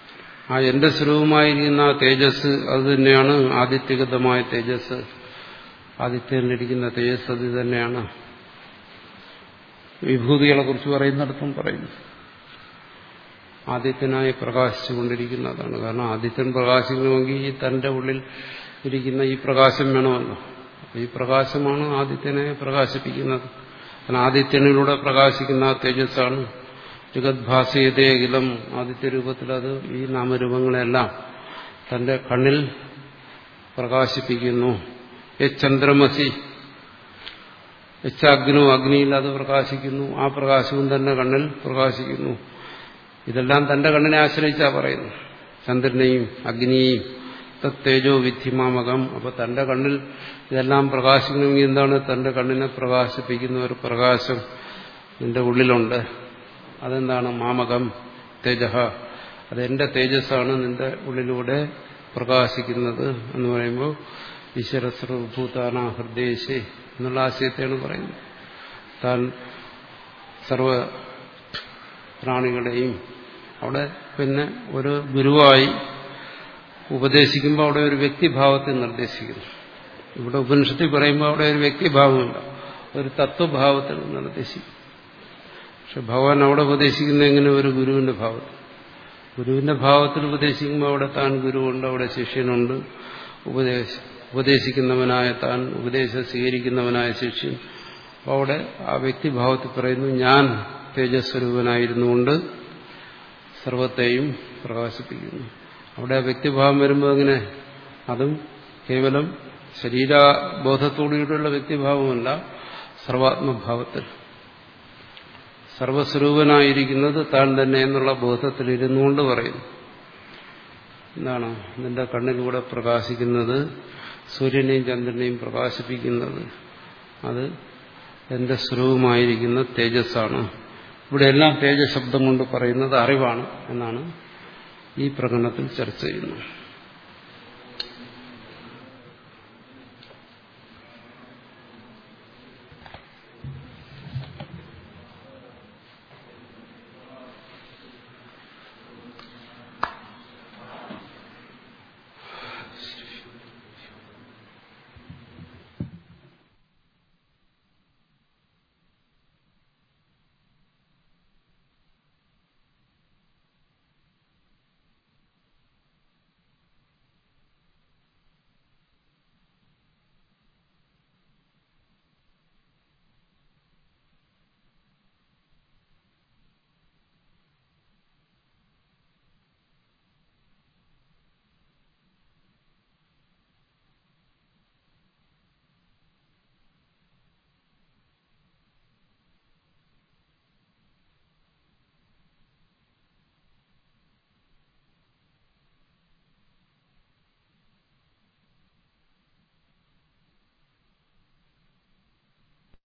ആ എന്റെ സ്വരൂപമായിരിക്കുന്ന ആ തേജസ് അത് തന്നെയാണ് ആദിത്യഗതമായ തേജസ് ആദിത്യനിലിരിക്കുന്ന തേജസ് അത് തന്നെയാണ് വിഭൂതികളെ കുറിച്ച് പറയുന്നിടത്തും പറയുന്നു ആദിത്യനായി പ്രകാശിച്ചുകൊണ്ടിരിക്കുന്നതാണ് കാരണം ആദിത്യൻ പ്രകാശിക്കണമെങ്കിൽ ഈ തന്റെ ഉള്ളിൽ ഇരിക്കുന്ന ഈ പ്രകാശം വേണമല്ലോ ഈ പ്രകാശമാണ് ആദിത്യനെ പ്രകാശിപ്പിക്കുന്നത് കാരണം ആദിത്യനിലൂടെ പ്രകാശിക്കുന്ന ആ തേജസ്സാണ് ജഗദ്ഭാസയതേ അഖിലം ആദിത്യ രൂപത്തിൽ അത് ഈ നാമരൂപങ്ങളെല്ലാം തന്റെ കണ്ണിൽ പ്രകാശിപ്പിക്കുന്നു ചന്ദ്രമസി യച്ചാഗ്നു അഗ്നിയിൽ അത് പ്രകാശിക്കുന്നു ആ പ്രകാശവും തന്നെ കണ്ണിൽ പ്രകാശിക്കുന്നു ഇതെല്ലാം തന്റെ കണ്ണിനെ ആശ്രയിച്ചാ പറയുന്നു ചന്ദ്രനെയും അഗ്നിയെയും തേജോ വിദ്ധിമാമകം അപ്പൊ തന്റെ കണ്ണിൽ ഇതെല്ലാം പ്രകാശിക്കണമെങ്കിൽ എന്താണ് തന്റെ കണ്ണിനെ പ്രകാശിപ്പിക്കുന്ന ഒരു പ്രകാശം നിന്റെ ഉള്ളിലുണ്ട് അതെന്താണ് മാമകം തേജഹ അതെന്റെ തേജസ്സാണ് നിന്റെ ഉള്ളിലൂടെ പ്രകാശിക്കുന്നത് എന്ന് പറയുമ്പോൾ ഈശ്വരസ്വഭൂതാന ഹൃദയശേ എന്നുള്ള ആശയത്തെയാണ് പറയുന്നത് താൻ സർവ പ്രാണികളെയും അവിടെ പിന്നെ ഒരു ഗുരുവായി ഉപദേശിക്കുമ്പോൾ അവിടെ ഒരു വ്യക്തിഭാവത്തെ നിർദ്ദേശിക്കുന്നു ഇവിടെ ഉപനിഷത്തിൽ പറയുമ്പോൾ അവിടെ ഒരു വ്യക്തിഭാവമില്ല ഒരു തത്വഭാവത്തിൽ നിർദ്ദേശിക്കും പക്ഷെ ഭഗവാൻ അവിടെ ഉപദേശിക്കുന്ന എങ്ങനെ ഒരു ഗുരുവിന്റെ ഭാവത്തിൽ ഗുരുവിന്റെ ഭാവത്തിൽ ഉപദേശിക്കുമ്പോൾ അവിടെ താൻ ഗുരുവുണ്ട് അവിടെ ശിഷ്യനുണ്ട് ഉപദേശ ഉപദേശിക്കുന്നവനായ താൻ ഉപദേശം സ്വീകരിക്കുന്നവനായ ശിഷ്യൻ അപ്പോൾ അവിടെ ആ വ്യക്തിഭാവത്തിൽ പറയുന്നു ഞാൻ തേജസ്വരൂപനായിരുന്നുകൊണ്ട് സർവത്തെയും പ്രകാശിപ്പിക്കുന്നു അവിടെ ആ വ്യക്തിഭാവം വരുമ്പോൾ അങ്ങനെ അതും കേവലം ശരീരബോധത്തോടുകൂടിയുള്ള വ്യക്തിഭാവമല്ല സർവാത്മഭാവത്തിൽ സർവസ്വരൂപനായിരിക്കുന്നത് താൻ തന്നെ എന്നുള്ള ബോധത്തിൽ ഇരുന്നുകൊണ്ട് പറയുന്നു എന്താണ് നിന്റെ കണ്ണിലൂടെ പ്രകാശിക്കുന്നത് സൂര്യനെയും ചന്ദ്രനെയും പ്രകാശിപ്പിക്കുന്നത് അത് എന്റെ സ്വരൂപമായിരിക്കുന്ന തേജസ്സാണ് ഇവിടെ എല്ലാം തേജശബ്ദം കൊണ്ട് പറയുന്നത് അറിവാണ് എന്നാണ് ഈ പ്രകടനത്തിൽ ചർച്ച ചെയ്യുന്നത്